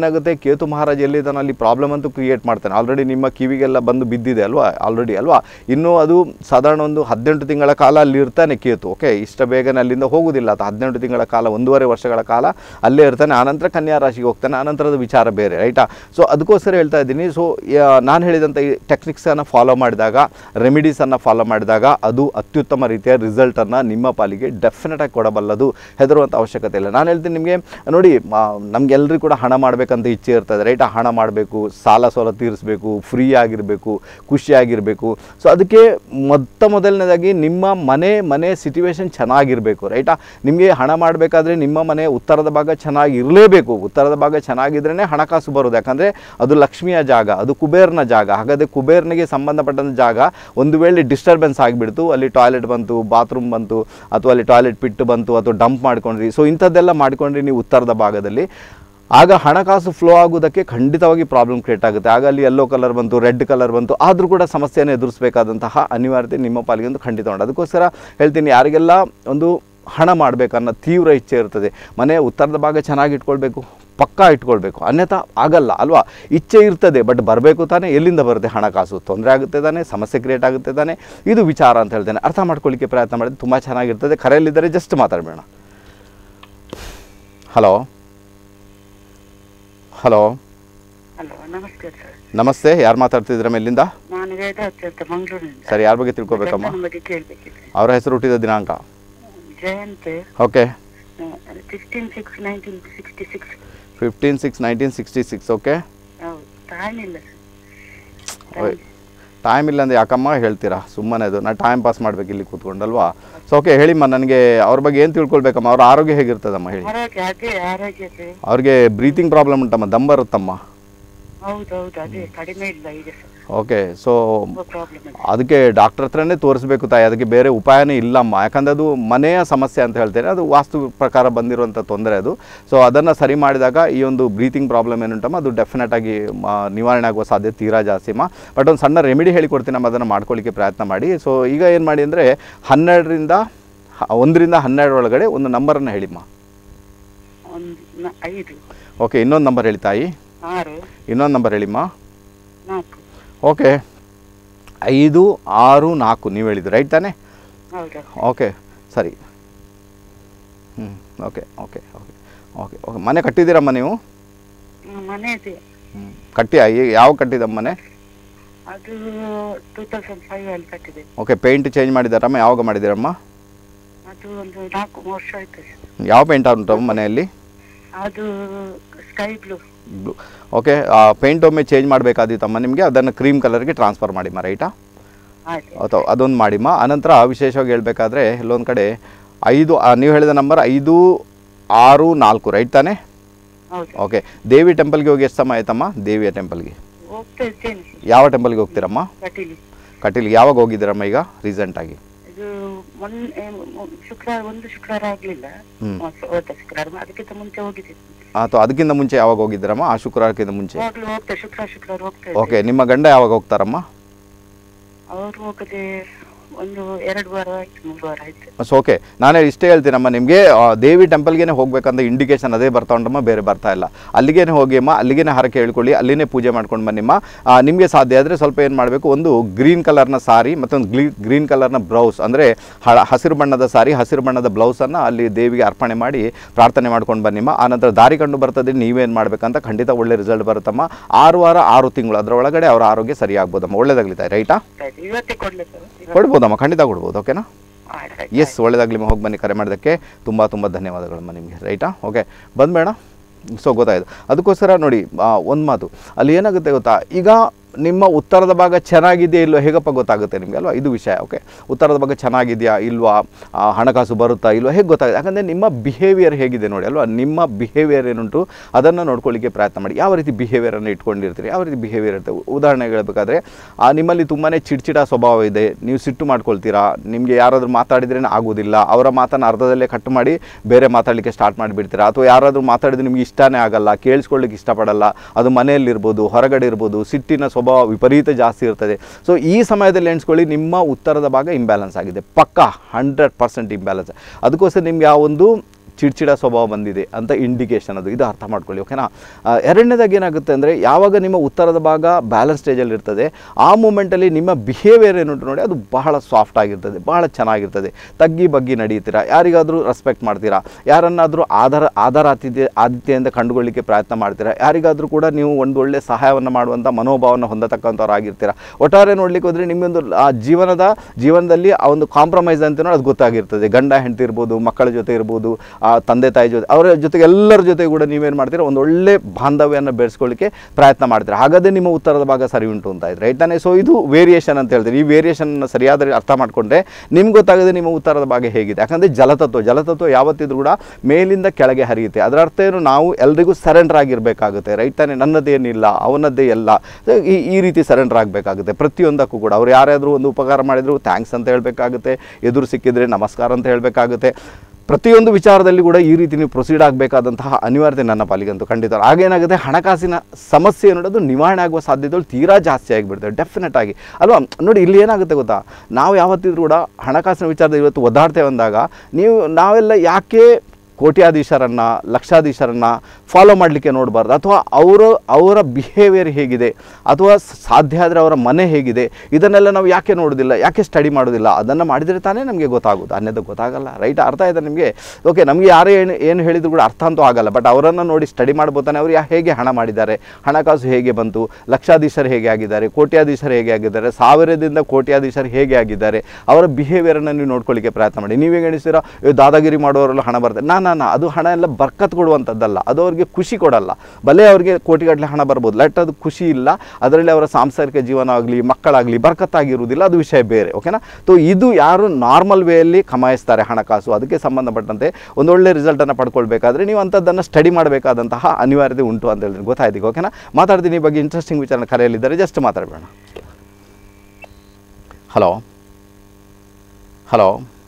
ಏನಾಗುತ್ತೆ ಕೇತು ಮಹಾರಾಜ ಎಲ್ಲಿದ್ದಾನೋ ಅಲ್ಲಿ ಪ್ರಾಬ್ಲಮ್ ಅಂತೂ ಕ್ರಿಯೇಟ್ ಮಾಡ್ತಾನೆ ಆಲ್ರೆಡಿ ನಿಮ್ಮ ಕಿವಿಗೆಲ್ಲ ಬಂದು ಬಿದ್ದಿದೆ ಅಲ್ವಾ ಆಲ್ರೆಡಿ ಅಲ್ವಾ ಇನ್ನೂ ಅದು ಸಾಧಾರಣ ಒಂದು ಹದಿನೆಂಟು ತಿಂಗಳ ಕಾಲ ಅಲ್ಲಿ ಇರ್ತಾನೆ ಕೇತು ಓಕೆ ಇಷ್ಟ ಬೇಗನೆ ಅಲ್ಲಿಂದ ಹೋಗುವುದಿಲ್ಲ ಆತ ಹದಿನೆಂಟು ತಿಂಗಳ ಕಾಲ ಒಂದೂವರೆ ವರ್ಷಗಳ ಕಾಲ ಅಲ್ಲೇ ಇರ್ತಾನೆ ಆನಂತರ ಕನ್ಯಾ ರಾಶಿಗೆ ಹೋಗ್ತಾನೆ ಆನಂತರದ ವಿಚಾರ ಬೇರೆ ರೈಟಾ ಸೊ ಅದಕ್ಕೋಸ್ಕರ ಹೇಳ್ತಾ ಇದ್ದೀನಿ ಸೊ ನಾನು ಹೇಳಿದಂಥ ಈ ಟೆಕ್ನಿಕ್ಸನ್ನು ಫಾಲೋ ಮಾಡಿದಾಗ ರೆಮಿಡೀಸನ್ನು ಫಾಲೋ ಮಾಡಿದಾಗ ಅದು ಅತ್ಯುತ್ತಮ ರೀತಿಯ ರಿಸಲ್ಟನ್ನು ನಿಮ್ಮ ಪಾಲಿಗೆ ಡೆಫಿನೆಟಾಗಿ ಕೊಡಬಲ್ಲದು ಹೆದರುವಂಥ ಅವಶ್ಯಕತೆ ಇಲ್ಲ ನಾನು ಹೇಳ್ತೀನಿ ನಿಮಗೆ ನೋಡಿ ನಮಗೆಲ್ಲರಿಗೂ ಕೂಡ ಹಣ ಮಾಡಬೇಕಂತ ಇಚ್ಛೆ ಇರ್ತದೆ ರೈಟ್ ಹಣ ಮಾಡಬೇಕು ಸಾಲ ಸೋಲ ತೀರಿಸಬೇಕು ಫ್ರೀ ಆಗಿರಬೇಕು ಖುಷಿಯಾಗಿರಬೇಕು ಸೊ ಅದಕ್ಕೆ ಮೊತ್ತ ಮೊದಲನೇದಾಗಿ ನಿಮ್ಮ ಮನೆ ಮನೆ ಸಿಚುವೇಶನ್ ಚೆನ್ನಾಗಿರಬೇಕು ರೈಟಾ ನಿಮಗೆ ಹಣ ಮಾಡಬೇಕಾದ್ರೆ ನಿಮ್ಮ ಮನೆ ಉತ್ತರದ ಭಾಗ ಚೆನ್ನಾಗಿ ಇರಲೇಬೇಕು ಉತ್ತರದ ಭಾಗ ಚೆನ್ನಾಗಿದ್ರೇ ಹಣಕಾಸು ಬರೋದು ಯಾಕಂದರೆ ಅದು ಲಕ್ಷ್ಮಿಯ ಜಾಗ ಅದು ಕುಬೇರ್ನ ಜಾಗ ಹಾಗಾದರೆ ಕುಬೇರ್ನಿಗೆ ಸಂಬಂಧಪಟ್ಟಂಥ ಜಾಗ ಒಂದು ವೇಳೆ ಡಿಸ್ಟರ್ಬೆನ್ಸ್ ಆಗಿಬಿಡ್ತು ಅಲ್ಲಿ ಟಾಯ್ಲೆಟ್ ಬಂತು ಬಾತ್ರೂಮ್ ಬಂತು ಅಥವಾ ಅಲ್ಲಿ ಟಾಯ್ಲೆಟ್ ಪಿಟ್ಟು ಬಂತು ಅಥವಾ ಡಂಪ್ ಮಾಡ್ಕೊಂಡ್ರಿ ಸೊ ಇಂಥದ್ದೆಲ್ಲ ಮಾಡ್ಕೊಂಡ್ರಿ ನೀವು ಉತ್ತರದ ಭಾಗದಲ್ಲಿ ಆಗ ಹಣಕಾಸು ಫ್ಲೋ ಆಗೋದಕ್ಕೆ ಖಂಡಿತವಾಗಿ ಪ್ರಾಬ್ಲಮ್ ಕ್ರಿಯೇಟ್ ಆಗುತ್ತೆ ಆಗ ಅಲ್ಲಿ ಯೆಲ್ಲೋ ಕಲರ್ ಬಂತು ರೆಡ್ ಕಲರ್ ಬಂತು ಆದರೂ ಕೂಡ ಸಮಸ್ಯೆಯನ್ನು ಎದುರಿಸಬೇಕಾದಂತಹ ಅನಿವಾರ್ಯತೆ ನಿಮ್ಮ ಪಾಲಿಗೆ ಒಂದು ಖಂಡಿತ ಉಂಟು ಅದಕ್ಕೋಸ್ಕರ ಹೇಳ್ತೀನಿ ಯಾರಿಗೆಲ್ಲ ಒಂದು ಹಣ ಮಾಡಬೇಕನ್ನೋ ತೀವ್ರ ಇಚ್ಛೆ ಇರ್ತದೆ ಮನೆ ಉತ್ತರದ ಭಾಗ ಚೆನ್ನಾಗಿ ಇಟ್ಕೊಳ್ಬೇಕು ಪಕ್ಕಾ ಇಟ್ಕೊಳ್ಬೇಕು ಅನ್ಯಥಾ ಆಗಲ್ಲ ಅಲ್ವಾ ಇಚ್ಛೆ ಇರ್ತದೆ ಬಟ್ ಬರಬೇಕು ತಾನೇ ಎಲ್ಲಿಂದ ಬರುತ್ತೆ ಹಣಕಾಸು ತೊಂದರೆ ಆಗುತ್ತೆ ತಾನೇ ಸಮಸ್ಯೆ ಕ್ರಿಯೇಟ್ ಆಗುತ್ತೆ ತಾನೇ ಇದು ವಿಚಾರ ಅಂತ ಹೇಳ್ತೇನೆ ಅರ್ಥ ಮಾಡ್ಕೊಳ್ಳಿಕ್ಕೆ ಪ್ರಯತ್ನ ಮಾಡಿದ್ರೆ ತುಂಬ ಚೆನ್ನಾಗಿರ್ತದೆ ಕರೆಯಲ್ಲಿದ್ದರೆ ಜಸ್ಟ್ ಮಾತಾಡಬೇಡ ಹಲೋ ಹಲೋ ಹಲೋ ನಮಸ್ಕಾರ ಸರ್ ನಮಸ್ತೆ ಯಾರು ಮಾತಾಡ್ತಿದ್ದೀರಮ್ಮ ಎಲ್ಲಿಂದ ನಾನು ವೇದಾವತಿ ಅಂತ ಮಂಗಳೂರಿನಿಂದ ಸರಿ ಯಾರ ಬಗ್ಗೆ ತಿಳ್ಕೊಬೇಕಮ್ಮ ಗಂಡನ ಬಗ್ಗೆ ಕೇಳಬೇಕಿದೆ ಅವರ ಹೆಸರು ಹುಟ್ಟಿದ ದಿನಾಂಕ Jayant okay fifteen six nineteen sixty six fifteen six nineteen sixty six okay ಹೌದು ಟೈಮ್ ಇಲ್ಲ ಓಯ್. ಸರ್ ಟೈಮ್ ಇಲ್ಲ ಅಂದ್ರೆ ಯಾಕಮ್ಮ ಹೇಳ್ತೀರಾ ಸುಮ್ಮನೆ ಅದು ನಾ ಟೈಮ್ ಪಾಸ್ ಮಾಡ್ಬೇಕು ಇಲ್ಲಿ ಕೂತ್ಕೊಂಡಲ್ವಾ ಸೊ ಓಕೆ ಹೇಳಿಮ್ಮ ನನಗೆ ಅವ್ರ ಬಗ್ಗೆ ಏನು ತಿಳ್ಕೊಳ್ಬೇಕಮ್ಮ ಅವ್ರ ಆರೋಗ್ಯ ಹೇಗಿರ್ತದಮ್ಮ ಹೇಳಿ ಆರೋಗ್ಯ ಅದೇ ಆರೋಗ್ಯ ಸರ್ ಅವ್ರಿಗೆ ಬ್ರೀತಿಂಗ್ ಪ್ರಾಬ್ಲಮ್ ಉಂಟಮ್ಮ ದಮ್ ಬರುತ್ತಮ್ಮ ಹೌದು ಹೌದು ಅದೇ ಕಡಿಮೆ ಇಲ್ಲ ಈಗ ಸರ್ ಓಕೆ ಸೊ ತುಂಬ ಪ್ರಾಬ್ಲಮ್ ಇದೆ ಅದಕ್ಕೆ ಡಾಕ್ಟರ್ ಹತ್ರನೇ ತೋರಿಸ್ಬೇಕು ತಾಯಿ ಅದಕ್ಕೆ ಬೇರೆ ಉಪಾಯನೇ ಇಲ್ಲಮ್ಮ ಯಾಕಂದ್ರೆ ಅದು ಮನೆಯ ಸಮಸ್ಯೆ ಅಂತ ಹೇಳ್ತೇನೆ ಅದು ವಾಸ್ತು ಪ್ರಕಾರ ಬಂದಿರುವಂಥ ತೊಂದರೆ ಅದು ಸೊ ಅದನ್ನು ಸರಿ ಮಾಡಿದಾಗ ಈ ಒಂದು ಬ್ರೀತಿಂಗ್ ಪ್ರಾಬ್ಲಮ್ ಏನುಂಟಮ್ಮ ಅದು ಡೆಫಿನೆಟ್ ಆಗಿ ಮ- ನಿವಾರಣೆ ಆಗುವ ಸಾಧ್ಯತೆ ತೀರಾ ಜಾಸ್ತಿಮ್ಮ ಬಟ್ ಒಂದು ಸಣ್ಣ ರೆಮಿಡಿ ಹೇಳಿಕೊಡ್ತೀನಿ ಅದನ್ನು ಮಾಡ್ಕೊಳ್ಳಿಕ್ಕೆ ಪ್ರಯತ್ನ ಮಾಡಿ ಸೊ ಈಗ ಏನು ಮಾಡಿ ಅಂದರೆ ಹನ್ನೆರಡರಿಂದ ಹ- ಒಂದರಿಂದ ಹನ್ನೆರಡು ಒಳಗಡೆ ಒಂದು ನಂಬರನ್ನು ಹೇಳಿಮ್ಮ ಒಂದು ನ- ಐದು ಓಕೆ ಇನ್ನೊಂದು ನಂಬರ್ ಹೇಳಿ ತಾಯಿ ಆರು ಇನ್ನೊಂದು ನಂಬರ್ ಹೇಳಿಮ್ಮ ನಾಲ್ಕು ಓಕೆ ಐದು ಆರು ನಾಲ್ಕು ನೀವು ಹೇಳಿದ್ದು ರೈಟ್ ತಾನೇ ಹೌದಾ ಓಕೆ ಸರಿ ಹ್ಞೂ okay okay okay okay okay ಮನೆ ಕಟ್ಟಿದ್ದೀರಮ್ಮ ನೀವು ಹ್ಮ್, ಮನೆ ಇದೆ ಹ್ಞೂ ಕಟ್ಟಿ ಈಗ ಯಾವ ಕಟ್ಟಿದಮ್ಮ ಮನೆ ಅದು ಟೂ ತೌಸಂಡ್ ಫೈವ್ ಅಲ್ಲಿ ಕಟ್ಟಿದೆ ಓಕೆ ಪೇಂಟ್ ಚೇಂಜ್ ಮಾಡಿದಾರಮ್ಮ ಯಾವಾಗ ಮಾಡಿದ್ದೀರಮ್ಮ ಅದು ಒಂದು ನಾಲ್ಕು ಮೂರು ವರ್ಷ ಆಯ್ತು ಸರ್ ಯಾವ ಪೇಂಟ್ ಉಂಟಮ್ಮ ಮನೆಯಲ್ಲಿ ಅದು sky blue blue okay paint ಒಮ್ಮೆ ಚೇಂಜ್ ಮಾಡಬೇಕಾದಿತ್ತಮ್ಮ ನಿಮಗೆ ಅದನ್ನು ಕ್ರೀಮ್ ಕಲರ್ಗೆ ಟ್ರಾನ್ಸ್ಫರ್ ಮಾಡಿಮ್ಮ ರೈಟಾ ಆಯ್ತು ಅಥವಾ ಅದೊಂದು ಮಾಡಿಮ್ಮ ಅನಂತರ ವಿಶೇಷವಾಗಿ ಹೇಳಬೇಕಾದ್ರೆ ಎಲ್ಲೊಂದು ಕಡೆ ಐದು ಆ, ನೀವು ಹೇಳಿದ ನಂಬರ್ ಐದು ಆರು ನಾಲ್ಕು ರೈಟ್ ತಾನೇ ಹೌದು ಓಕೆ ದೇವಿ ಟೆಂಪಲ್ಗೆ ಹೋಗಿ ಎಷ್ಟು ಸಮಯ ಆಯ್ತಮ್ಮ ದೇವಿಯ ಟೆಂಪಲ್ಗೆ ಹೋಗ್ತಾ ಇದ್ದೇನೆ ಸರ್ ಯಾವ ಟೆಂಪಲ್ಗೆ ಹೋಗ್ತೀರಮ್ಮ ಕಟೀಲಿ ಕಟೀಲ್ಗೆ ಯಾವಾಗ ಹೋಗಿದ್ದೀರಮ್ಮ ಈಗ ರೀಸೆಂಟಾಗಿ ಇದು ಮೊನ್ನೆ ಮೊ- ಶುಕ್ರವಾರ ಒಂದು ಶುಕ್ರವಾರ ಆಗ್ಲಿಲ್ಲ ಹ್ಮ್. ಮೊನ್ನೆ ಹೋದ ಶುಕ್ರವಾರ ಅದಕ್ಕಿಂತ ಮುಂಚೆ ಹೋಗಿದ್ದೆ ಅಥವಾ ಅದಕ್ಕಿಂತ ಮುಂಚೆ ಯಾವಾಗ ಹೋಗಿದ್ದೀರಮ್ಮ ಆ ಶುಕ್ರವಾರಕ್ಕಿಂತ ಮುಂಚೆ ಹೋಗ್ಲು ಹೋಗ್ತಾ ಶುಕ್ರವಾರ ಶುಕ್ರವಾರ ಹೋಗ್ತಾ ಓಕೆ ನಿಮ್ಮ ಗಂಡ ಯಾವಾಗ ಹೋಗ್ತಾರಮ್ಮ ಅವರು ಹೋಗದೆ ಒಂದು ಎರಡು ವಾರ ಆಯ್ತು ಮೂರು ವಾರ ಆಯ್ತು ಸೊ ಓಕೆ ನಾನೇ ಇಷ್ಟೇ ಹೇಳ್ತೀನಮ್ಮ ನಿಮಗೆ ದೇವಿ ಟೆಂಪಲ್ಗೆ ಹೋಗ್ಬೇಕಂತ ಇಂಡಿಕೇಶನ್ ಅದೇ ಬರ್ತಾ ಉಂಟಮ್ಮ ಬೇರೆ ಬರ್ತಾ ಇಲ್ಲ ಅಲ್ಲಿಗೇನೆ ಹೋಗಿ ಅಮ್ಮ ಅಲ್ಲಿಗೇನೆ ಹರಕೆ ಹೇಳ್ಕೊಳ್ಳಿ ಅಲ್ಲಿನೇ ಪೂಜೆ ಮಾಡ್ಕೊಂಡು ಬನ್ನಿಮ್ಮ ಆ, ನಿಮಗೆ ಸಾಧ್ಯ ಆದರೆ ಸ್ವಲ್ಪ ಏನು ಮಾಡಬೇಕು ಒಂದು ಗ್ರೀನ್ ಕಲರ್ನ ಸಾರಿ ಮತ್ತೊಂದು ಗ್ಲೀ ಗ್ರೀನ್ ಕಲರ್ನ ಬ್ಲೌಸ್ ಅಂದರೆ ಹಸಿರು ಬಣ್ಣದ ಸಾರಿ ಹಸಿರು ಬಣ್ಣದ ಬ್ಲೌಸನ್ನು ಅಲ್ಲಿ ದೇವಿಗೆ ಅರ್ಪಣೆ ಮಾಡಿ ಪ್ರಾರ್ಥನೆ ಮಾಡ್ಕೊಂಡು ಬನ್ನಿಮ್ಮ ಆನಂತರ ದಾರಿ ಕಂಡು ಬರ್ತದೆ ನೀವೇನು ಮಾಡಬೇಕಂತ ಖಂಡಿತ ಒಳ್ಳೆ ರಿಸಲ್ಟ್ ಬರುತ್ತಮ್ಮ ಆರು ವಾರ ಆರು ತಿಂಗಳು ಅದರ ಒಳಗಡೆ ಅವರ ಆರೋಗ್ಯ ಸರಿಯಾಗ್ಬೋದಮ್ಮ ಒಳ್ಳೇದಾಗ್ಲಿತಾ ರೈಟಾ ಆಯ್ತು ಇವತ್ತೇ ಕೊಡ್ಲಿ ಸರ್ ಇವತ್ತು ಕೊಡ್ಬೋದಮ್ಮ ಖಂಡಿತ ಕೊಡ್ಬೋದು ಓಕೆನಾ ಆಯ್ತು ಆಯ್ತು ಎಸ್ ಒಳ್ಳೇದಾಗಲಿ ಹೋಗಿ ಬನ್ನಿ ಕರೆ ಮಾಡೋದಕ್ಕೆ ತುಂಬ ತುಂಬ ಧನ್ಯವಾದಗಳಮ್ಮ ನಿಮಗೆ ರೈಟಾ ಓಕೆ ಬಂದ್ಬೇಡ ಸೊ ಗೊತ್ತಾಯಿತು ಅದಕ್ಕೋಸ್ಕರ ನೋಡಿ ಒಂದು ಮಾತು ಅಲ್ಲಿ ಏನಾಗುತ್ತೆ ಗೊತ್ತಾ ಈಗ ನಿಮ್ಮ ಉತ್ತರದ ಭಾಗ ಚೆನ್ನಾಗಿದೆಯಾ ಇಲ್ವೋ ಹೇಗಪ್ಪ ಗೊತ್ತಾಗುತ್ತೆ ನಿಮಗೆ ಅಲ್ವಾ ಇದು ವಿಷಯ ಓಕೆ ಉತ್ತರದ ಭಾಗ ಚೆನ್ನಾಗಿದೆಯಾ ಇಲ್ವಾ ಆ, ಹಣಕಾಸು ಬರುತ್ತಾ ಇಲ್ವಾ ಹೇಗೆ ಗೊತ್ತಾಗುತ್ತೆ ಯಾಕಂದರೆ ನಿಮ್ಮ ಬಿಹೇವಿಯರ್ ಹೇಗಿದೆ ನೋಡಿ ಅಲ್ವಾ ನಿಮ್ಮ ಬಿಹೇವಿಯರ್ ಏನುಂಟು ಅದನ್ನು ನೋಡ್ಕೊಳ್ಳಿಕ್ಕೆ ಪ್ರಯತ್ನ ಮಾಡಿ ಯಾವ ರೀತಿ ಬಿಹೇವಿಯರನ್ನು ಇಟ್ಕೊಂಡಿರ್ತೀರಿ ಯಾವ ರೀತಿ ಬಿಹೇವಿಯರ್ ಇರ್ತವೆ ಉದಾಹರಣೆಗೆ ಹೇಳ್ಬೇಕಾದ್ರೆ ಆ ನಿಮ್ಮಲ್ಲಿ ತುಂಬಾ ಚಿಡ್ಚಿಡ ಸ್ವಭಾವ ಇದೆ ನೀವು ಸಿಟ್ಟು ಮಾಡ್ಕೊಳ್ತೀರಾ ನಿಮಗೆ ಯಾರಾದರೂ ಮಾತಾಡಿದ್ರೇ ಆಗೋದಿಲ್ಲ ಅವರ ಮಾತನ್ನು ಅರ್ಧದಲ್ಲೇ ಕಟ್ ಮಾಡಿ ಬೇರೆ ಮಾತಾಡಲಿಕ್ಕೆ ಸ್ಟಾರ್ಟ್ ಮಾಡಿಬಿಡ್ತೀರಾ ಅಥವಾ ಯಾರಾದರೂ ಮಾತಾಡಿದ್ರೆ ನಿಮ್ಗೆ ಇಷ್ಟನೇ ಆಗಲ್ಲ ಕೇಳಿಸ್ಕೊಳ್ಳಿಕ್ಕೆ ಇಷ್ಟಪಡಲ್ಲ ಅದು ಮನೆಯಲ್ಲಿರ್ಬೋದು ಹೊರಗಡೆ ಇರ್ಬೋದು ಸಿಟ್ಟಿನ ಸ್ವಭಾವ ವಿಪರೀತ ಜಾಸ್ತಿ ಇರ್ತದೆ ಸೊ ಈ ಸಮಯದಲ್ಲಿ ಎಣಿಸ್ಕೊಳ್ಳಿ ನಿಮ್ಮ ಉತ್ತರದ ಭಾಗ ಇಂಬ್ಯಾಲೆನ್ಸ್ ಆಗಿದೆ ಪಕ್ಕಾ ಹಂಡ್ರೆಡ್ ಪರ್ಸೆಂಟ್ ಇಂಬ್ಯಾಲೆನ್ಸ್ ಅದಕ್ಕೋಸ್ಕರ ನಿಮ್ಗೆ ಆ ಒಂದು ಚಿಡ್ಚಿಡ ಸ್ವಭಾವ ಬಂದಿದೆ ಅಂತ ಇಂಡಿಕೇಶನ್ ಅದು ಇದು ಅರ್ಥ ಮಾಡ್ಕೊಳ್ಳಿ ಓಕೆನಾ ಆ, ಎರಡನೇದಾಗಿ ಏನಾಗುತ್ತೆ ಅಂದರೆ ಯಾವಾಗ ನಿಮ್ಮ ಉತ್ತರದ ಭಾಗ ಬ್ಯಾಲೆನ್ಸ್ ಸ್ಟೇಜಲ್ಲಿ ಇರ್ತದೆ ಆ ಮೂಮೆಂಟಲ್ಲಿ ನಿಮ್ಮ ಬಿಹೇವಿಯರ್ ಏನುಂಟು ನೋಡಿ ಅದು ಬಹಳ ಸಾಫ್ಟ್ ಆಗಿರ್ತದೆ ಬಹಳ ಚೆನ್ನಾಗಿರ್ತದೆ ತಗ್ಗಿ ಬಗ್ಗಿ ನಡೀತೀರಾ ಯಾರಿಗಾದರೂ ರೆಸ್ಪೆಕ್ಟ್ ಮಾಡ್ತೀರಾ ಯಾರನ್ನಾದರೂ ಆಧಾರ ಆಧಾರ ಆತಿಥ್ಯ ಆದಿತ್ಯದಿಂದ ಕಂಡುಕೊಳ್ಳಿಕ್ಕೆ ಪ್ರಯತ್ನ ಮಾಡ್ತೀರಾ ಯಾರಿಗಾದರೂ ಕೂಡ ನೀವು ಒಂದು ಒಳ್ಳೆ ಸಹಾಯವನ್ನು ಮಾಡುವಂಥ ಮನೋಭಾವನ ಹೊಂದತಕ್ಕಂಥವ್ರಾಗಿರ್ತೀರಾ ಒಟ್ಟಾರೆ ನೋಡ್ಲಿಕ್ಕೆ ಹೋದರೆ ನಿಮ್ಮೊಂದು ಆ ಜೀವನದ ಜೀವನದಲ್ಲಿ ಆ ಒಂದು ಕಾಂಪ್ರಮೈಸ್ ಅಂತ ಅದು ಗೊತ್ತಾಗಿರ್ತದೆ ಗಂಡ ಹೆಂಡತಿ ಇರ್ಬೋದು ಮಕ್ಕಳ ಜೊತೆ ಇರ್ಬೋದು ಆ ತಂದೆ ತಾಯಿ ಜೊತೆ ಅವರ ಜೊತೆಗೆ ಎಲ್ಲರ ಜೊತೆ ಕೂಡ ನೀವೇನು ಮಾಡ್ತೀರಾ ಒಂದು ಒಳ್ಳೆ ಬಾಂಧವ್ಯನ ಬೆಳೆಸ್ಕೊಳ್ಳಿಕ್ಕೆ ಪ್ರಯತ್ನ ಮಾಡ್ತೀರಾ ಹಾಗಾದರೆ ನಿಮ್ಮ ಉತ್ತರದ ಭಾಗ ಸರಿ ಉಂಟು ಅಂತ ಇದ್ರೆ ರೈಟ್ ತಾನೇ ಸೊ ಇದು ವೇರಿಯೇಷನ್ ಅಂತ ಹೇಳ್ತೀರಿ ಈ ವೇರಿಯೇಷನ್ ಸರಿಯಾದ ಅರ್ಥ ಮಾಡ್ಕೊಂಡ್ರೆ ನಿಮ್ಗೆ ಗೊತ್ತಾಗದೆ ನಿಮ್ಮ ಉತ್ತರದ ಭಾಗ ಹೇಗಿದೆ ಯಾಕಂದರೆ ಜಲತತ್ವ ಜಲತತ್ವ ಯಾವತ್ತಿದ್ರೂ ಕೂಡ ಮೇಲಿಂದ ಕೆಳಗೆ ಹರಿಯುತ್ತೆ ಅದರ ಅರ್ಥ ಏನು ನಾವು ಎಲ್ರಿಗೂ ಸರೆಂಡರ್ ಆಗಿರಬೇಕಾಗುತ್ತೆ ರೈಟ್ ತಾನೇ ನನ್ನದೇನಿಲ್ಲ ಅವನದ್ದೇ ಎಲ್ಲ So, ಈ ಈ ರೀತಿ ಸರೆಂಡರ್ ಆಗಬೇಕಾಗುತ್ತೆ ಪ್ರತಿಯೊಂದಕ್ಕೂ ಕೂಡ ಅವ್ರು ಯಾರಾದರೂ ಒಂದು ಉಪಕಾರ ಮಾಡಿದ್ರು ಥ್ಯಾಂಕ್ಸ್ ಅಂತ ಹೇಳಬೇಕಾಗುತ್ತೆ ಎದುರು ಸಿಕ್ಕಿದ್ರೆ ನಮಸ್ಕಾರ ಅಂತ ಹೇಳಬೇಕಾಗುತ್ತೆ ಪ್ರತಿಯೊಂದು ವಿಚಾರದಲ್ಲಿ ಕೂಡ ಈ ರೀತಿ ನೀವು ಪ್ರೊಸೀಡ್ ಆಗಬೇಕಾದಂತಹ ಅನಿವಾರ್ಯತೆ ನನ್ನ ಪಾಲಿಗಂತೂ ಖಂಡಿತ ಆಗೇನಾಗುತ್ತೆ ಹಣಕಾಸಿನ ಸಮಸ್ಯೆ ಅನ್ನೋದು ನಿವಾರಣೆ ಆಗುವ ಸಾಧ್ಯತೆಗಳು ತೀರಾ ಜಾಸ್ತಿ ಆಗಿಬಿಡ್ತವೆ ಡೆಫಿನೆಟ್ ಆಗಿ ಅಲ್ವಾ ನೋಡಿ ಇಲ್ಲಿ ಏನಾಗುತ್ತೆ ಗೊತ್ತಾ ನಾವು ಯಾವತ್ತಿದ್ರೂ ಕೂಡ ಹಣಕಾಸಿನ ವಿಚಾರದಲ್ಲಿ ಇವತ್ತು ಒದ್ದಾಡ್ತೇವೆ ಅಂದಾಗ ನೀವು ನಾವೆಲ್ಲ ಯಾಕೆ ಕೋಟ್ಯಾಧೀಶರನ್ನು ಲಕ್ಷಾಧೀಶರನ್ನು ಫಾಲೋ ಮಾಡಲಿಕ್ಕೆ ನೋಡಬಾರ್ದು ಅಥವಾ ಅವರು ಅವರ ಬಿಹೇವಿಯರ್ ಹೇಗಿದೆ ಅಥವಾ ಸಾಧ್ಯ ಆದರೆ ಅವರ ಮನೆ ಹೇಗಿದೆ ಇದನ್ನೆಲ್ಲ ನಾವು ಯಾಕೆ ನೋಡೋದಿಲ್ಲ ಯಾಕೆ ಸ್ಟಡಿ ಮಾಡೋದಿಲ್ಲ ಅದನ್ನು ಮಾಡಿದರೆ ತಾನೇ ನಮಗೆ ಗೊತ್ತಾಗೋದು ಅನ್ಯದ ಗೊತ್ತಾಗಲ್ಲ ರೈಟ್ ಅರ್ಥ ಇದೆ ನಿಮಗೆ ಓಕೆ ನಮಗೆ ಯಾರೇ ಏನು ಏನು ಹೇಳಿದ್ರು ಕೂಡ ಅರ್ಥ ಅಂತೂ ಆಗಲ್ಲ ಬಟ್ ಅವರನ್ನು ನೋಡಿ ಸ್ಟಡಿ ಮಾಡ್ಬೋದು ತಾನೆ ಅವರು ಯಾ ಹೇಗೆ ಹಣ ಮಾಡಿದ್ದಾರೆ ಹಣಕಾಸು ಹೇಗೆ ಬಂತು ಲಕ್ಷಾಧೀಶರು ಹೇಗೆ ಆಗಿದ್ದಾರೆ ಕೋಟ್ಯಾಧೀಶರು ಹೇಗೆ ಆಗಿದ್ದಾರೆ ಸಾವಿರದಿಂದ ಕೋಟ್ಯಾಧೀಶರು ಹೇಗೆ ಆಗಿದ್ದಾರೆ ಅವರ ಬಿಹೇವಿಯರನ್ನು ನೀವು ನೋಡ್ಕೊಳ್ಳಿಕ್ಕೆ ಪ್ರಯತ್ನ ಮಾಡಿ ನೀವೇ ಎಣಿಸ್ತೀರಾ "ಏ, ದಾದಾಗಿರಿ ಮಾಡೋರೆಲ್ಲ ಹಣ ಬರ್ತದೆ ನಾ ನಾ ಅದು ಹಣ ಎಲ್ಲ ಬರ್ಕತ್ ಕೊಡುವಂಥದ್ದಲ್ಲ ಅದು ಅವ್ರಿಗೆ ಖುಷಿ ಕೊಡಲ್ಲ ಭಲೆ ಅವ್ರಿಗೆ ಕೋಟಿಗಟ್ಟಲೆ ಹಣ ಬರ್ಬೋದು ಲಟ್ ಅದು ಖುಷಿ ಇಲ್ಲ ಅದರಲ್ಲಿ ಅವರ ಸಾಂಸಾರಿಕ ಜೀವನ ಆಗಲಿ ಮಕ್ಕಳಾಗಲಿ ಬರ್ಕತ್ತಾಗಿರುವುದಿಲ್ಲ ಅದು ವಿಷಯ ಬೇರೆ ಓಕೆನಾ ಸೊ ಇದು ಯಾರು ನಾರ್ಮಲ್ ವೇಯಲ್ಲಿ ಕಮಾಯಿಸ್ತಾರೆ ಹಣಕಾಸು ಅದಕ್ಕೆ ಸಂಬಂಧಪಟ್ಟಂತೆ ಒಂದೊಳ್ಳೆ ರಿಸಲ್ಟನ್ನು ಪಡ್ಕೊಳ್ಬೇಕಾದ್ರೆ ನೀವು ಅಂಥದ್ದನ್ನು ಸ್ಟಡಿ ಮಾಡಬೇಕಾದಂತಹ ಅನಿವಾರ್ಯತೆ ಉಂಟು ಅಂತ ಹೇಳಿದ್ರೆ ಗೊತ್ತಾಯ್ತು ಓಕೆನಾ ಮಾತಾಡ್ತೀನಿ ಈ ಬಗ್ಗೆ ಇಂಟ್ರೆಸ್ಟಿಂಗ್ ವಿಚಾರ ಕರೆಯಲ್ಲಿದ್ದಾರೆ ಜಸ್ಟ್ ಮಾತಾಡಬೇಡ ಹಲೋ ಹಲೋ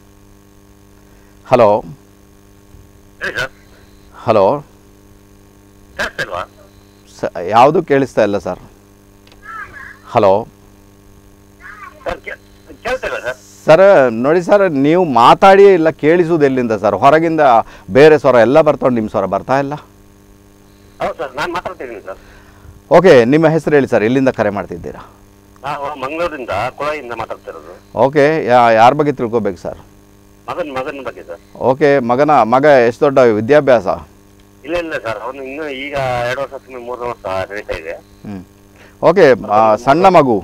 ಹಲೋ ಹೇಳಿ ಸರ್ ಹಲೋ ಕೇಳಿಸ್ತಿಲ್ವಾ ಸ ಯಾವುದು ಕೇಳಿಸ್ತಾ ಇಲ್ಲ ಸರ್ ಹಲೋ ಸರ್ ಕೇ- ಕೇಳ್ತಿಲ್ಲ ಸರ್ ಸರ್ ನೋಡಿ ಸರ್ ನೀವು ಮಾತಾಡಿ ಇಲ್ಲ ಕೇಳಿಸುವುದು ಎಲ್ಲಿಂದ ಸರ್ ಹೊರಗಿಂದ ಬೇರೆ ಸ್ವರ ಎಲ್ಲ ಬರ್ತಾವೆ ನಿಮ್ಮ ಸ್ವರ ಬರ್ತಾ ಇಲ್ಲ ಹೌದು ಸರ್ ನಾನು ಮಾತಾಡ್ತಿದ್ದೀನಿ ಸರ್ ಓಕೆ ನಿಮ್ಮ ಹೆಸರು ಹೇಳಿ ಸರ್ ಎಲ್ಲಿಂದ ಕರೆ ಮಾಡ್ತಿದ್ದೀರಾ ನಾವು ಮಂಗಳೂರಿಂದ ಕುಳಾಯಿಂದ ಮಾತಾಡ್ತಿರೋದು ಓಕೆ ಯಾ ಯಾರ ಬಗ್ಗೆ ತಿಳ್ಕೊಬೇಕು ಸರ್ ಮಗನ್ ಮಗನ ಬಗ್ಗೆ ಸರ್ ಓಕೆ ಮಗನ ಮಗ ಎಷ್ಟು ದೊಡ್ಡ ವಿದ್ಯಾಭ್ಯಾಸ ಇಲ್ಲ ಇಲ್ಲ ಸರ್ ಅವನು ಇನ್ನೂ ಈಗ ಎರಡು ವರ್ಷ ಸುಮ್ಮನೆ ಮೂರು ವರ್ಷ ನಡೀತಾ ಇದೆ ಹ್ಞೂ ಓಕೆ ಆ, ಸಣ್ಣ ಮಗು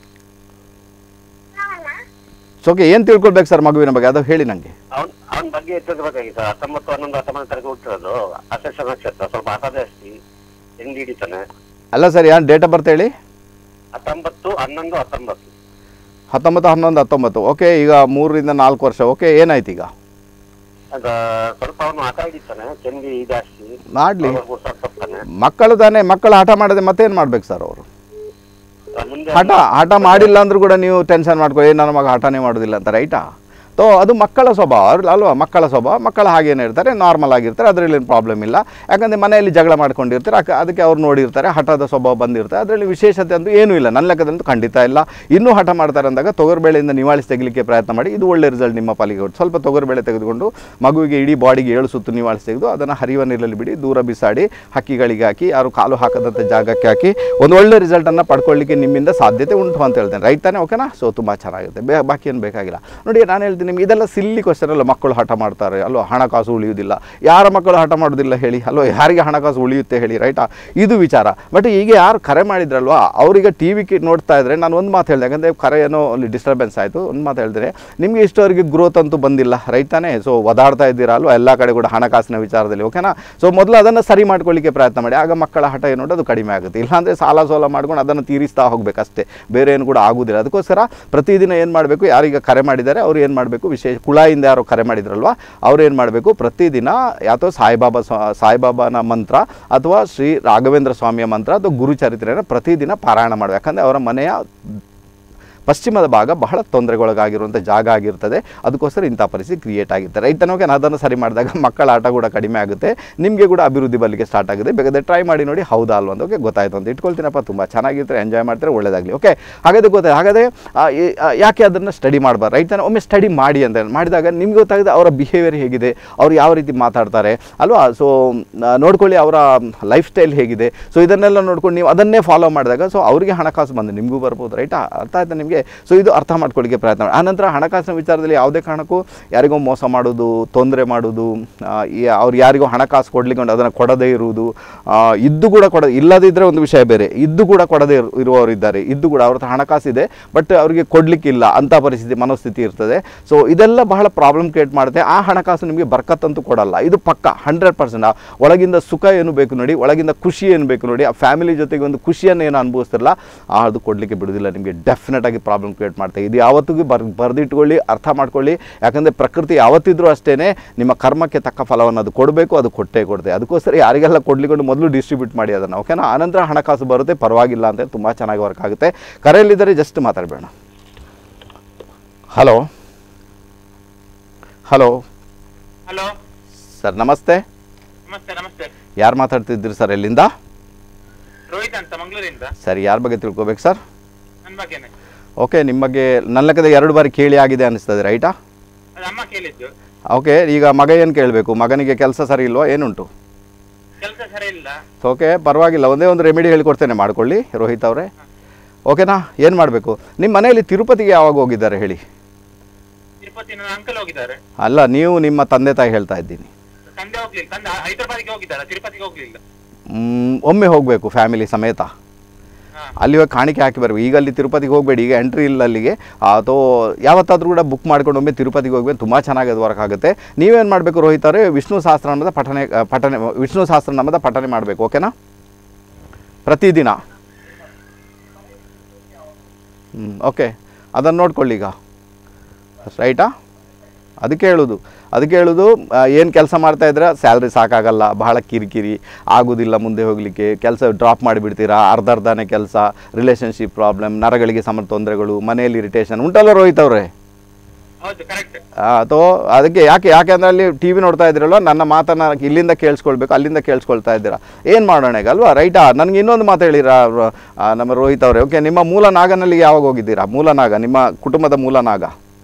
ಓಕೆ ಏನು ತಿಳ್ಕೊಳ್ಬೇಕು ಸರ್ ಮಗುವಿನ ಬಗ್ಗೆ ಅದು ಹೇಳಿ ನನಗೆ ಅವನ್ ಅವನ ಬಗ್ಗೆ ತಿಳ್ಕೊಬೇಕಾಗಿ ಸರ್ ಹತ್ತೊಂಬತ್ತು ಹನ್ನೊಂದು ಹತ್ತೊಂಬತ್ತು ತಾರೀಕು ಹುಟ್ಟಿರೋದು ಅಶೇಷ ನಕ್ಷತ್ರ ಸ್ವಲ್ಪ ಹಠ ಜಾಸ್ತಿ ಹೆಂಗ್ ಹಿಡಿತಾನೆ ಅಲ್ಲ ಸರ್ ಏನು ಡೇಟ್ ಆಫ್ ಬರ್ತ್ ಹೇಳಿ ಹತ್ತೊಂಬತ್ತು ಹನ್ನೊಂದು ಹತ್ತೊಂಬತ್ತು ಹತ್ತೊಂಬತ್ತು ಹನ್ನೊಂದು ಹತ್ತೊಂಬತ್ತು ಓಕೆ ಈಗ ಮೂರರಿಂದ ನಾಲ್ಕು ವರ್ಷ ಓಕೆ ಏನಾಯ್ತು ಈಗ ಅದ ಸ್ವಲ್ಪ ಅವನು ಹಠ ಹಿಡಿತಾನೆ ಚೆಂಡಿ ಜಾಸ್ತಿ ಮಾಡಲಿ ತಪ್ಪಾನೆ ಮಕ್ಕಳು ತಾನೇ ಮಕ್ಕಳು ಹಠ ಮಾಡದೆ ಮತ್ತೇನು ಮಾಡ್ಬೇಕು ಸರ್ ಅವರು ಮುಂದೆ ಹಠ ಹಠ ಮಾಡಿಲ್ಲ ಅಂದ್ರೂ ಕೂಡ ನೀವು ಟೆನ್ಷನ್ ಮಾಡ್ಕೊಳ್ಳಿ ನನ್ನ ಮಗ ಹಠನೇ ಮಾಡೋದಿಲ್ಲ ಅಂತ ರೈಟಾ ತೋ ಅದು ಮಕ್ಕಳ ಸ್ವಭಾವ ಅವ್ರು ಅಲ್ವಾ ಮಕ್ಕಳ ಸ್ವಭಾವ ಮಕ್ಕಳು ಹಾಗೇನೇ ಇರ್ತಾರೆ ನಾರ್ಮಲ್ ಆಗಿರ್ತಾರೆ ಅದರಲ್ಲಿ ಏನು ಪ್ರಾಬ್ಲಮ್ ಇಲ್ಲ ಯಾಕಂದರೆ ಮನೆಯಲ್ಲಿ ಜಗಳ ಮಾಡ್ಕೊಂಡಿರ್ತಾರೆ ಅಕ- ಅದಕ್ಕೆ ಅವ್ರು ನೋಡಿರ್ತಾರೆ ಹಠದ ಸ್ವಭಾವ ಬಂದಿರ್ತಾರೆ ಅದರಲ್ಲಿ ವಿಶೇಷತೆ ಅಂತೂ ಏನೂ ಇಲ್ಲ ನನ್ನ ಲೆಕ್ಕದಂತೂ ಖಂಡಿತ ಇಲ್ಲ ಇನ್ನೂ ಹಠ ಮಾಡ್ತಾರೆ ಅಂದಾಗ ತೊಗರುಬೇಳೆಯಿಂದ ನಿವಾಳಿಸಿ ತೆಗಿಲಿಕ್ಕೆ ಪ್ರಯತ್ನ ಮಾಡಿ ಇದು ಒಳ್ಳೆ ರಿಸಲ್ಟ್ ನಿಮ್ಮ ಪಾಲಿಗೆ ಕೊಟ್ಟು ಸ್ವಲ್ಪ ತೊಗರುಬೇಳೆ ತೆಗೆದುಕೊಂಡು ಮಗುವಿಗೆ ಇಡೀ ಬಾಡಿಗೆ ಏಳು ಸುತ್ತು ನಿವಾಳಿಸಿ ತೆಗೆದು ಅದನ್ನು ಹರಿಯುವ ನೀರಲ್ಲಿ ಬಿಡಿ ದೂರ ಬಿಸಾಡಿ ಹಕ್ಕಿಗಳಿಗೆ ಹಾಕಿ ಯಾರು ಕಾಲು ಹಾಕದಂಥ ಜಾಗಕ್ಕೆ ಹಾಕಿ ಒಂದು ಒಳ್ಳೆ ರಿಸಲ್ಟನ್ನು ಪಡ್ಕೊಳ್ಳಿಕ್ಕೆ ನಿಮ್ಮಿಂದ ಸಾಧ್ಯತೆ ಉಂಟು ಅಂತ ಹೇಳ್ತೇನೆ ರೈಟ್ ತಾನೇ ಓಕೆನಾ ಸೊ ತುಂಬ ಚೆನ್ನಾಗಿರುತ್ತೆ ಬೇ ಬಾಕಿ ಏನು ಬೇಕಾಗಿಲ್ಲ ನೋಡಿ ನಾನು ಹೇಳ್ತೀನಿ ನಿಮ್ಗೆ ಇದೆಲ್ಲ ಸಿಲ್ಲಿ ಕ್ವಶನ್ ಅಲ್ಲ ಮಕ್ಕಳು ಹಠ ಮಾಡ್ತಾರೆ ಅಲ್ವಾ ಹಣಕಾಸು ಉಳಿಯುವುದಿಲ್ಲ ಯಾರ ಮಕ್ಕಳು ಹಠ ಮಾಡೋದಿಲ್ಲ ಹೇಳಿ ಅಲ್ವಾ ಯಾರಿಗೆ ಹಣಕಾಸು ಉಳಿಯುತ್ತೆ ಹೇಳಿ ರೈಟಾ ಇದು ವಿಚಾರ ಬಟ್ ಈಗ ಯಾರು ಕರೆ ಮಾಡಿದ್ರಲ್ವಾ ಅವರಿಗೆ ಟಿ ವಿ ಕಿ ನೋಡ್ತಾ ಇದ್ರೆ ನಾನು ಒಂದು ಮಾತು ಹೇಳಿದೆ ಯಾಕಂದರೆ ಕರೆ ಏನೋ ಅಲ್ಲಿ ಡಿಸ್ಟರ್ಬೆನ್ಸ್ ಆಯಿತು ಒಂದು ಮಾತು ಹೇಳಿದ್ರೆ ನಿಮಗೆ ಇಷ್ಟವರೆಗೆ ಗ್ರೋತ್ ಅಂತೂ ಬಂದಿಲ್ಲ ರೈಟ್ ತಾನೇ ಸೊ ಒದಾಡ್ತಾ ಇದ್ದೀರಾ ಅಲ್ವಾ ಎಲ್ಲ ಕಡೆ ಕೂಡ ಹಣಕಾಸಿನ ವಿಚಾರದಲ್ಲಿ ಓಕೆನಾ ಸೊ ಮೊದಲು ಅದನ್ನು ಸರಿ ಮಾಡ್ಕೊಳ್ಳಿಕ್ಕೆ ಪ್ರಯತ್ನ ಮಾಡಿ ಆಗ ಮಕ್ಕಳ ಹಠ ಏನು ಅದು ಕಡಿಮೆ ಆಗುತ್ತೆ ಇಲ್ಲಾಂದರೆ ಸಾಲ ಸೋಲ ಮಾಡ್ಕೊಂಡು ಅದನ್ನು ತೀರಿಸ್ತಾ ಹೋಗಬೇಕಷ್ಟೇ ಬೇರೆ ಏನು ಕೂಡ ಆಗುವುದಿಲ್ಲ ಅದಕ್ಕೋಸ್ಕರ ಪ್ರತಿದಿನ ಏನು ಮಾಡಬೇಕು ಯಾರೀಗ ಕರೆ ಮಾಡಿದ್ದಾರೆ ಅವ್ರು ಏನು ಮಾಡಬೇಕು ವಿಶೇಷ ಕುಳಾಯಿಂದ ಯಾರೋ ಕರೆ ಮಾಡಿದ್ರಲ್ವಾ ಅವ್ರು ಏನು ಮಾಡಬೇಕು ಪ್ರತಿದಿನ ಯಾತೋ ಸಾಯಿಬಾಬಾ ಸ್ವಾ ಸಾಯಿಬಾಬಾನ ಮಂತ್ರ ಅಥವಾ ಶ್ರೀ ರಾಘವೇಂದ್ರ ಸ್ವಾಮಿಯ ಮಂತ್ರ ಅಥವಾ ಗುರುಚರಿತ್ರೆಯನ್ನು ಪ್ರತಿದಿನ ಪಾರಾಯಣ ಮಾಡಬೇಕು ಯಾಕಂದರೆ ಅವರ ಮನೆಯ ಪಶ್ಚಿಮದ ಭಾಗ ಬಹಳ ತೊಂದರೆಗೊಳಗಾಗಿರುವಂಥ ಜಾಗ ಆಗಿರ್ತದೆ ಅದಕ್ಕೋಸ್ಕರ ಇಂಥ ಪರಿಸ್ಥಿತಿ ಕ್ರಿಯೇಟ್ ಆಗಿರುತ್ತೆ ರೈತನೋಗೆ ಅದನ್ನು ಸರಿ ಮಾಡಿದಾಗ ಮಕ್ಕಳ ಆಟ ಕೂಡ ಕಡಿಮೆ ಆಗುತ್ತೆ ನಿಮಗೆ ಕೂಡ ಅಭಿವೃದ್ಧಿ ಬರಲಿಕ್ಕೆ ಸ್ಟಾರ್ಟ್ ಆಗುತ್ತೆ ಬೇಕಾದ್ರೆ ಟ್ರೈ ಮಾಡಿ ನೋಡಿ ಹೌದಾ ಅಲ್ವಾ ಅಂತ ಓಕೆ ಗೊತ್ತಾಯ್ತು ಅಂತ ಇಟ್ಕೊಳ್ತೀನಪ್ಪ ತುಂಬ ಚೆನ್ನಾಗಿರ್ತಾರೆ ಎಂಜಾಯ್ ಮಾಡ್ತಾರೆ ಒಳ್ಳೇದಾಗಲಿ ಓಕೆ ಹಾಗಾದ್ರೆ ಗೊತ್ತಾಯ್ತು ಹಾಗಾದರೆ ಆ, ಈ- ಆ, ಯಾಕೆ ಅದನ್ನು ಸ್ಟಡಿ ಮಾಡಬಾರ್ದು ರೈತನ ಒಮ್ಮೆ ಸ್ಟಡಿ ಮಾಡಿ ಅಂತ ಮಾಡಿದಾಗ ನಿಮ್ಗೆ ಗೊತ್ತಾಗುತ್ತೆ ಅವರ ಬಿಹೇವಿಯರ್ ಹೇಗಿದೆ ಅವ್ರು ಯಾವ ರೀತಿ ಮಾತಾಡ್ತಾರೆ ಅಲ್ವಾ ಸೊ ನೋಡ್ಕೊಳ್ಳಿ ಅವರ ಲೈಫ್ ಸ್ಟೈಲ್ ಹೇಗಿದೆ ಸೊ ಇದನ್ನೆಲ್ಲ ನೋಡ್ಕೊಂಡು ನೀವು ಅದನ್ನೇ ಫಾಲೋ ಮಾಡಿದಾಗ ಸೊ ಅವರಿಗೆ ಹಣಕಾಸು ಬಂದು ನಿಮಗೂ ಬರ್ಬೋದು ರೈಟಾ ಅರ್ಥ ಆಯ್ತಾ ನಿಮಗೆ ಸೊ ಇದು ಅರ್ಥ ಮಾಡ್ಕೊಳ್ಳಿಕ್ಕೆ ಪ್ರಯತ್ನ ಮಾಡಿ ಆನಂತರ ಹಣಕಾಸಿನ ವಿಚಾರದಲ್ಲಿ ಯಾವುದೇ ಕಾರಣಕ್ಕೂ ಯಾರಿಗೋ ಮೋಸ ಮಾಡೋದು ತೊಂದರೆ ಮಾಡೋದು ಆ, ಈ- ಅವ್ರು ಯಾರಿಗೋ ಹಣಕಾಸು ಕೊಡ್ಲಿಕ್ಕೆ ಉಂಟು ಅದನ್ನು ಕೊಡದೇ ಇರುವುದು ಆ, ಇದ್ದು ಕೂಡ ಕೊಡ ಇಲ್ಲದಿದ್ದರೆ ಒಂದು ವಿಷಯ ಬೇರೆ ಇದ್ದು ಕೂಡ ಕೊಡದೇ ಇರು- ಇರುವವರು ಇದ್ದಾರೆ ಇದ್ದು ಕೂಡ ಅವ್ರ ಹತ್ರ ಹಣಕಾಸಿದೆ ಬಟ್ ಅವರಿಗೆ ಕೊಡಲಿಕ್ಕಿಲ್ಲ ಅಂಥ ಪರಿಸ್ಥಿತಿ ಮನೋಸ್ಥಿತಿ ಇರ್ತದೆ ಸೊ ಇದೆಲ್ಲ ಬಹಳ ಪ್ರಾಬ್ಲಮ್ ಕ್ರಿಯೇಟ್ ಮಾಡುತ್ತೆ ಆ ಹಣಕಾಸು ನಿಮಗೆ ಬರ್ಕತ್ತಂತೂ ಕೊಡಲ್ಲ ಇದು ಪಕ್ಕ ಹಂಡ್ರೆಡ್ ಪರ್ಸೆಂಟ್ ಒಳಗಿಂದ ಸುಖ ಏನು ಬೇಕು ನೋಡಿ ಒಳಗಿಂದ ಖುಷಿ ಏನು ಬೇಕು ನೋಡಿ ಆ ಫ್ಯಾಮಿಲಿ ಜೊತೆಗೆ ಒಂದು ಖುಷಿಯನ್ನು ಏನು ಅನುಭವಿಸ್ತಿರಲ್ಲ ಆ ಅದು ಕೊಡಲಿಕ್ಕೆ ಬಿಡೋದಿಲ್ಲ ನಿಮಗೆ ಡೆಫಿನೆಟ್ ಆಗಿ ಪ್ರಾಬ್ಲಮ್ ಕ್ರಿಯೇಟ್ ಮಾಡ್ತಾರೆ ಇದು ಯಾವತ್ತಿಗೂ ಬರ್ ಬರೆದಿಟ್ಕೊಳ್ಳಿ ಅರ್ಥ ಮಾಡ್ಕೊಳ್ಳಿ ಯಾಕಂದರೆ ಪ್ರಕೃತಿ ಯಾವತ್ತಿದ್ರೂ ಅಷ್ಟೇ ನಿಮ್ಮ ಕರ್ಮಕ್ಕೆ ತಕ್ಕ ಫಲವನ್ನು ಅದು ಕೊಡಬೇಕು ಅದು ಕೊಟ್ಟೇ ಕೊಡುತ್ತೆ ಅದಕ್ಕೋಸ್ಕರ ಯಾರಿಗೆಲ್ಲ ಕೊಡ್ಲಿಕೊಂಡು ಮೊದಲು ಡಿಸ್ಟ್ರಿಬ್ಯೂಟ್ ಮಾಡಿ ಅದನ್ನು ಓಕೆನಾ ಆನಂತರ ಹಣಕಾಸು ಬರುತ್ತೆ ಪರವಾಗಿಲ್ಲ ಅಂತ ತುಂಬ ಚೆನ್ನಾಗಿ ವರ್ಕ್ ಆಗುತ್ತೆ ಕರೆಯಲ್ಲಿದ್ದರೆ ಜಸ್ಟ್ ಮಾತಾಡಬೇಡ ಹಲೋ ಹಲೋ ಹಲೋ ಸರ್ ನಮಸ್ತೆ ನಮಸ್ತೆ ನಮಸ್ತೆ ಯಾರು ಮಾತಾಡ್ತಿದ್ದೀರಿ ಸರ್ ಎಲ್ಲಿಂದ ರೋಹಿತ್ ಅಂತ ಮಂಗಳೂರಿಂದ ಸರ್ ಯಾರ ಬಗ್ಗೆ ತಿಳ್ಕೊಬೇಕು ಸರ್ ನನ್ನ ಬಗ್ಗೆನೆ ಓಕೆ ನಿಮ್ಮ ಬಗ್ಗೆ ನನ್ನ ಲೆಕ್ಕದ ಎರಡು ಬಾರಿ ಕೇಳಿ ಆಗಿದೆ ಅನಿಸ್ತದೆ ರೈಟಾ ಅದು ಅಮ್ಮ ಕೇಳಿದ್ದು ಓಕೆ ಈಗ ಮಗ ಏನು ಕೇಳಬೇಕು ಮಗನಿಗೆ ಕೆಲಸ ಸರಿ ಇಲ್ವಾ ಏನುಂಟು ಕೆಲಸ ಸರಿ ಇಲ್ಲ ಓಕೆ ಪರವಾಗಿಲ್ಲ ಒಂದೇ ಒಂದು ರೆಮಿಡಿ ಹೇಳಿಕೊಡ್ತೇನೆ ಮಾಡ್ಕೊಳ್ಳಿ ರೋಹಿತ್ ಅವರೇ ಓಕೆನಾ ಏನು ಮಾಡಬೇಕು ನಿಮ್ಮ ಮನೆಯಲ್ಲಿ ತಿರುಪತಿಗೆ ಯಾವಾಗ ಹೋಗಿದ್ದಾರೆ ಹೇಳಿ ತಿರುಪತಿ ನನ್ನ ಅಂಕಲ್ ಹೋಗಿದ್ದಾರೆ ಅಲ್ಲ ನೀವು ನಿಮ್ಮ ತಂದೆ ತಾಯಿ ಹೇಳ್ತಾ ಇದ್ದೀನಿ ತಂದೆ ಹೋಗ್ಲಿಲ್ಲ ತಂದೆ ಹೈದರಾಬಾದ್ಗೆ ಹೋಗಿದ್ದಾರೆ ತಿರುಪತಿಗೆ ಹೋಗ್ಲಿಲ್ಲ ಮ್, ಒಮ್ಮೆ ಹೋಗಬೇಕು ಫ್ಯಾಮಿಲಿ ಸಮೇತ ಹಾ ಅಲ್ಲಿ ಹೋಗಿ ಕಾಣಿಕೆ ಹಾಕಿ ಬರಬೇಕು ಈಗ ಅಲ್ಲಿ ತಿರುಪತಿಗೆ ಹೋಗಬೇಡಿ ಈಗ ಎಂಟ್ರಿ ಇಲ್ಲ ಅಲ್ಲಿಗೆ ಅಥವಾ ಯಾವತ್ತಾದರೂ ಕೂಡ ಬುಕ್ ಮಾಡ್ಕೊಂಡು ಒಮ್ಮೆ ತಿರುಪತಿಗೆ ಹೋಗ್ಬೇಕು ತುಂಬ ಚೆನ್ನಾಗಿ ಅದು ವರ್ಕ್ ಆಗುತ್ತೆ ನೀವೇನು ಮಾಡಬೇಕು ರೋಹಿತ್ ಅವರೇ ವಿಷ್ಣು ಸಹಸ್ರನಾಮದ ಪಠನೆ ಆ, ಪಠನೆ ವಿಷ್ಣು ಸಹಸ್ರನಾಮದ ಪಠನೆ ಮಾಡಬೇಕು ಓಕೆನಾ ಪ್ರತಿದಿನ ಹ್ಞೂ ಓಕೆ ಅದನ್ನು ನೋಡ್ಕೊಳ್ಳಿ ಈಗ ರೈಟಾ ಅದಕ್ಕೆ ಹೇಳೋದು ಅದಕ್ಕೆ ಹೇಳೋದು ಏನು ಕೆಲಸ ಮಾಡ್ತಾ ಇದ್ರೆ ಸ್ಯಾಲ್ರಿ ಸಾಕಾಗಲ್ಲ ಬಹಳ ಕಿರಿಕಿರಿ ಆಗೋದಿಲ್ಲ ಮುಂದೆ ಹೋಗಲಿಕ್ಕೆ ಕೆಲಸ ಡ್ರಾಪ್ ಮಾಡಿಬಿಡ್ತೀರಾ ಅರ್ಧ ಅರ್ಧನೇ ಕೆಲಸ ರಿಲೇಷನ್ಶಿಪ್ ಪ್ರಾಬ್ಲಮ್ ನರಗಳಿಗೆ ಸಮ ತೊಂದರೆಗಳು ಮನೆಯಲ್ಲಿ ಇರಿಟೇಷನ್ ಉಂಟಲ್ಲ ರೋಹಿತ್ ಅವರೇ ಹೌದು ಕರೆಕ್ಟ್ ಅಥವಾ ಅದಕ್ಕೆ ಯಾಕೆ ಯಾಕೆ ಅಂದರೆ ಅಲ್ಲಿ ಟಿ ವಿ ನೋಡ್ತಾ ಇದ್ದೀರಲ್ವ ನನ್ನ ಮಾತನ್ನು ಇಲ್ಲಿಂದ ಕೇಳಿಸ್ಕೊಳ್ಬೇಕು ಅಲ್ಲಿಂದ ಕೇಳಿಸ್ಕೊಳ್ತಾ ಇದ್ದೀರಾ ಏನು ಮಾಡೋಣ ಈಗ ಅಲ್ವಾ ರೈಟಾ ನನಗೆ ಇನ್ನೊಂದು ಮಾತು ಹೇಳಿರಾ ರ- ಆ, ನಮ್ಮ ರೋಹಿತ್ ಅವರೇ ಓಕೆ ನಿಮ್ಮ ಮೂಲ ನಾಗನಲ್ಲಿ ಯಾವಾಗ ಹೋಗಿದ್ದೀರಾ ಮೂಲ ನಾಗ ನಿಮ್ಮ ಕುಟುಂಬದ ಮೂಲ ನಾಗ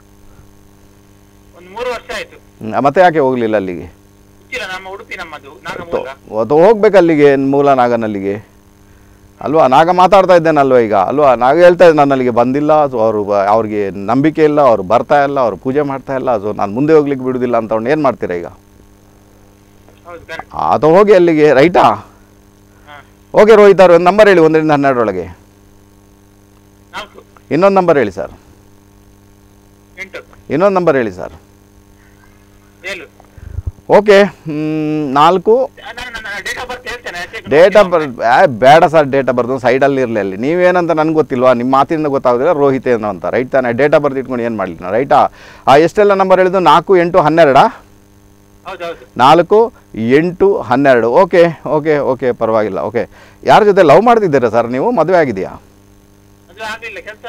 ಒಂದು ಮೂರು ವರ್ಷ ಆಯ್ತು ಹ್ಮ್, ಮತ್ತೆ ಯಾಕೆ ಹೋಗಲಿಲ್ಲ ಅಲ್ಲಿಗೆ ಉಚ್ಚಿಲ ನಮ್ಮ ಉಡುಪಿ ನಮ್ಮದು ನಾಗಮೂಲ ಅದು ಹೋಗ್ಬೇಕು ಅಲ್ಲಿಗೆ ಮೂಲ ನಾಗನಲ್ಲಿಗೆ ಅಲ್ವಾ ನಾಗ ಮಾತಾಡ್ತಾ ಇದ್ದೇನಲ್ವ ಈಗ ಅಲ್ವಾ ನಾಗ ಹೇಳ್ತಾ ಇದ್ದೆ ನಾನು ಅಲ್ಲಿಗೆ ಬಂದಿಲ್ಲ ಸೊ ಅವರು ಬ- ಅವ್ರಿಗೆ ನಂಬಿಕೆ ಇಲ್ಲ ಅವ್ರು ಬರ್ತಾ ಇಲ್ಲ ಅವ್ರು ಪೂಜೆ ಮಾಡ್ತಾ ಇಲ್ಲ ಸೊ ನಾನು ಮುಂದೆ ಹೋಗ್ಲಿಕ್ಕೆ ಬಿಡುವುದಿಲ್ಲ ಅಂತ ಅವ್ನು ಏನು ಮಾಡ್ತೀರಾ ಈಗ ಹೌದು ಕರೆಕ್ಟ್ ಅದು ಹೋಗಿ ಅಲ್ಲಿಗೆ ರೈಟಾ ಹಾ ಓಕೆ ರೋಹಿತ್ ಅವ್ರು ಒಂದು ನಂಬರ್ ಹೇಳಿ ಒಂದರಿಂದ ಹನ್ನೆರಡರೊಳಗೆ ನಾಲ್ಕು ಇನ್ನೊಂದು ನಂಬರ್ ಹೇಳಿ ಸರ್ ಎಂಟು ಇನ್ನೊಂದು ನಂಬರ್ ಹೇಳಿ ಸರ್ ಏಳು ಓಕೆ ನಾಲ್ಕು ನಾನು ನನ್ನ ಡೇಟ್ ಆಫ್ ಬರ್ತ್ ಹೇಳ್ತೇನೆ check ಡೇಟ್ ಆಫ್ ಮಾಡಿ. ಬರ್ತ್ ಬೇಡ ಸರ್ ಡೇಟ್ ಆಫ್ ಬರ್ತ್ ಸೈಡಲ್ಲಿ ಇರಲಿ ಅಲ್ಲಿ ನೀವೇನಂತ ನನಗೆ ಗೊತ್ತಿಲ್ವಾ ನಿಮ್ಮ ಮಾತಿನಿಂದ ಗೊತ್ತಾಗೋದಿಲ್ಲ ರೋಹಿತ್ ಏನೋ ಅಂತ ರೈಟ್ ತಾನೆ ಡೇಟ್ ಆಫ್ ಬರ್ತ್ ಇಟ್ಕೊಂಡು ಏನು ಮಾಡಲಿ ನಾನು ರೈಟಾ ಆ ಎಷ್ಟೆಲ್ಲ ನಂಬರ್ ಹೇಳಿದ್ದು ನಾಲ್ಕು ಎಂಟು ಹನ್ನೆರಡಾ ಹೌದು ಹೌದು ನಾಲ್ಕು ಎಂಟು ಹನ್ನೆರಡು ಓಕೆ ಓಕೆ ಓಕೆ ಪರವಾಗಿಲ್ಲ ಓಕೆ ಯಾರ ಜೊತೆ ಲವ್ ಮಾಡ್ತಿದ್ದೀರಾ ಸರ್ ನೀವು ಮದುವೆ ಆಗಿದೆಯಾ ಅದು ಆಗ್ಲಿಲ್ಲ ಕೆಲಸ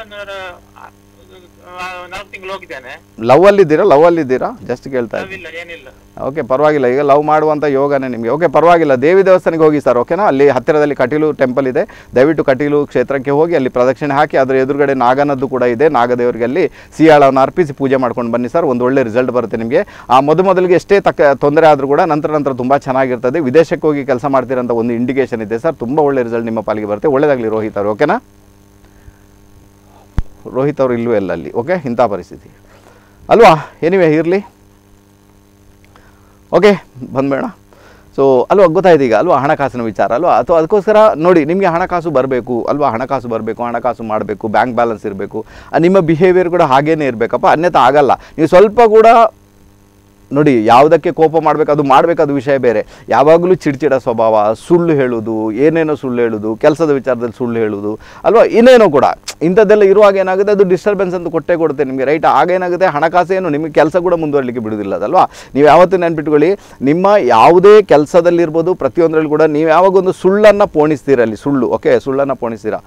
ನಾಲ್ಕು ತಿಂಗಳು ಹೋಗಿದ್ದೇನೆ ಲವ್ ಅಲ್ಲಿದ್ದೀರಾ ಲವ್ ಅಲ್ಲಿದ್ದೀರಾ ಜಸ್ಟ್ ಕೇಳ್ತಾ ಇದ್ದೀನಿ ನಾವಿಲ್ಲ ಏನಿಲ್ಲ ಓಕೆ ಪರವಾಗಿಲ್ಲ ಈಗ ಲವ್ ಮಾಡುವಂಥ ಯೋಗನೇ ನಿಮಗೆ ಓಕೆ ಪರವಾಗಿಲ್ಲ ದೇವಿ ದೇವಸ್ಥಾನಕ್ಕೆ ಹೋಗಿ ಸರ್ ಓಕೆನಾ ಅಲ್ಲಿ ಹತ್ತಿರದಲ್ಲಿ ಕಟೀಲು ಟೆಂಪಲ್ ಇದೆ ದಯವಿಟ್ಟು ಕಟೀಲು ಕ್ಷೇತ್ರಕ್ಕೆ ಹೋಗಿ ಅಲ್ಲಿ ಪ್ರದಕ್ಷಿಣೆ ಹಾಕಿ ಅದರ ಎದುರುಗಡೆ ನಾಗನದ್ದು ಕೂಡ ಇದೆ ನಾಗದೇವರಿಗೆ ಅಲ್ಲಿ ಸಿಯಾಳವನ್ನು ಅರ್ಪಿಸಿ ಪೂಜೆ ಮಾಡ್ಕೊಂಡು ಬನ್ನಿ ಸರ್ ಒಂದು ಒಳ್ಳೆ ರಿಸಲ್ಟ್ ಬರುತ್ತೆ ನಿಮಗೆ ಆ ಮೊದ ಮೊದಲಿಗೆ ಎಷ್ಟೇ ತಕ್ಕ ತೊಂದರೆ ಆದರೂ ಕೂಡ ನಂತರ ನಂತರ ತುಂಬ ಚೆನ್ನಾಗಿರ್ತದೆ ವಿದೇಶಕ್ಕೆ ಹೋಗಿ ಕೆಲಸ ಮಾಡ್ತೀರಂತ ಒಂದು ಇಂಡಿಕೇಶನ್ ಇದೆ ಸರ್ ತುಂಬ ಒಳ್ಳೆ ರಿಸಲ್ಟ್ ನಿಮ್ಮ ಪಾಲಿಗೆ ಬರುತ್ತೆ ಒಳ್ಳೆಯದಾಗಲಿ ರೋಹಿತ್ ಅವರು ಓಕೆನಾ ರೋಹಿತ್ ಅವರು ಇಲ್ಲವೇ ಇಲ್ಲ ಅಲ್ಲಿ ಓಕೆ ಇಂಥ ಪರಿಸ್ಥಿತಿ ಅಲ್ವಾ ಎನಿವೆ ಇರಲಿ ಓಕೆ ಬಂದ್ಬೇಡ ಸೊ ಅಲ್ವಾ ಗೊತ್ತಾಯ್ತು ಈಗ ಅಲ್ವಾ ಹಣಕಾಸಿನ ವಿಚಾರ ಅಲ್ವಾ ಅಥವಾ ಅದಕ್ಕೋಸ್ಕರ ನೋಡಿ ನಿಮಗೆ ಹಣಕಾಸು ಬರಬೇಕು ಅಲ್ವಾ ಹಣಕಾಸು ಬರಬೇಕು ಹಣಕಾಸು ಮಾಡಬೇಕು ಬ್ಯಾಂಕ್ ಬ್ಯಾಲೆನ್ಸ್ ಇರಬೇಕು ನಿಮ್ಮ ಬಿಹೇವಿಯರ್ ಕೂಡ ಹಾಗೇನೇ ಇರಬೇಕಪ್ಪ ಅನ್ಯथा ಆಗಲ್ಲ ನೀವು ಸ್ವಲ್ಪ ಕೂಡ ನೋಡಿ ಯಾವುದಕ್ಕೆ ಕೋಪ ಮಾಡಬೇಕು ಅದು ಮಾಡಬೇಕು ಅದು ವಿಷಯ ಬೇರೆ ಯಾವಾಗಲೂ ಚಿಡ್ಚಿಡ ಸ್ವಭಾವ ಸುಳ್ಳು ಹೇಳೋದು ಏನೇನೋ ಸುಳ್ಳು ಹೇಳೋದು ಕೆಲಸದ ವಿಚಾರದಲ್ಲಿ ಸುಳ್ಳು ಹೇಳೋದು ಅಲ್ವಾ ಇನ್ನೇನೋ ಕೂಡ ಇಂಥದ್ದೆಲ್ಲ ಇರುವಾಗ ಏನಾಗುತ್ತೆ ಅದು ಡಿಸ್ಟರ್ಬೆನ್ಸ್ ಅಂತ ಕೊಟ್ಟೇ ಕೊಡುತ್ತೆ ನಿಮಗೆ ರೈಟ್ ಆಗೇನಾಗುತ್ತೆ ಹಣಕಾಸೇನು ನಿಮಗೆ ಕೆಲಸ ಕೂಡ ಮುಂದುವರಲಿಕ್ಕೆ ಬಿಡುವುದಿಲ್ಲ ಅದಲ್ವಾ ನೀವು ಯಾವತ್ತೂ ನೆನ್ಪಿಟ್ಕೊಳ್ಳಿ ನಿಮ್ಮ ಯಾವುದೇ ಕೆಲಸದಲ್ಲಿರ್ಬೋದು ಪ್ರತಿಯೊಂದರಲ್ಲಿ ಕೂಡ ನೀವು ಯಾವಾಗ ಒಂದು ಸುಳ್ಳನ್ನು ಪೋಣಿಸ್ತೀರ ಅಲ್ಲಿ ಸುಳ್ಳು ಓಕೆ ಸುಳ್ಳನ್ನು ಪೋಣಿಸ್ತೀರಾ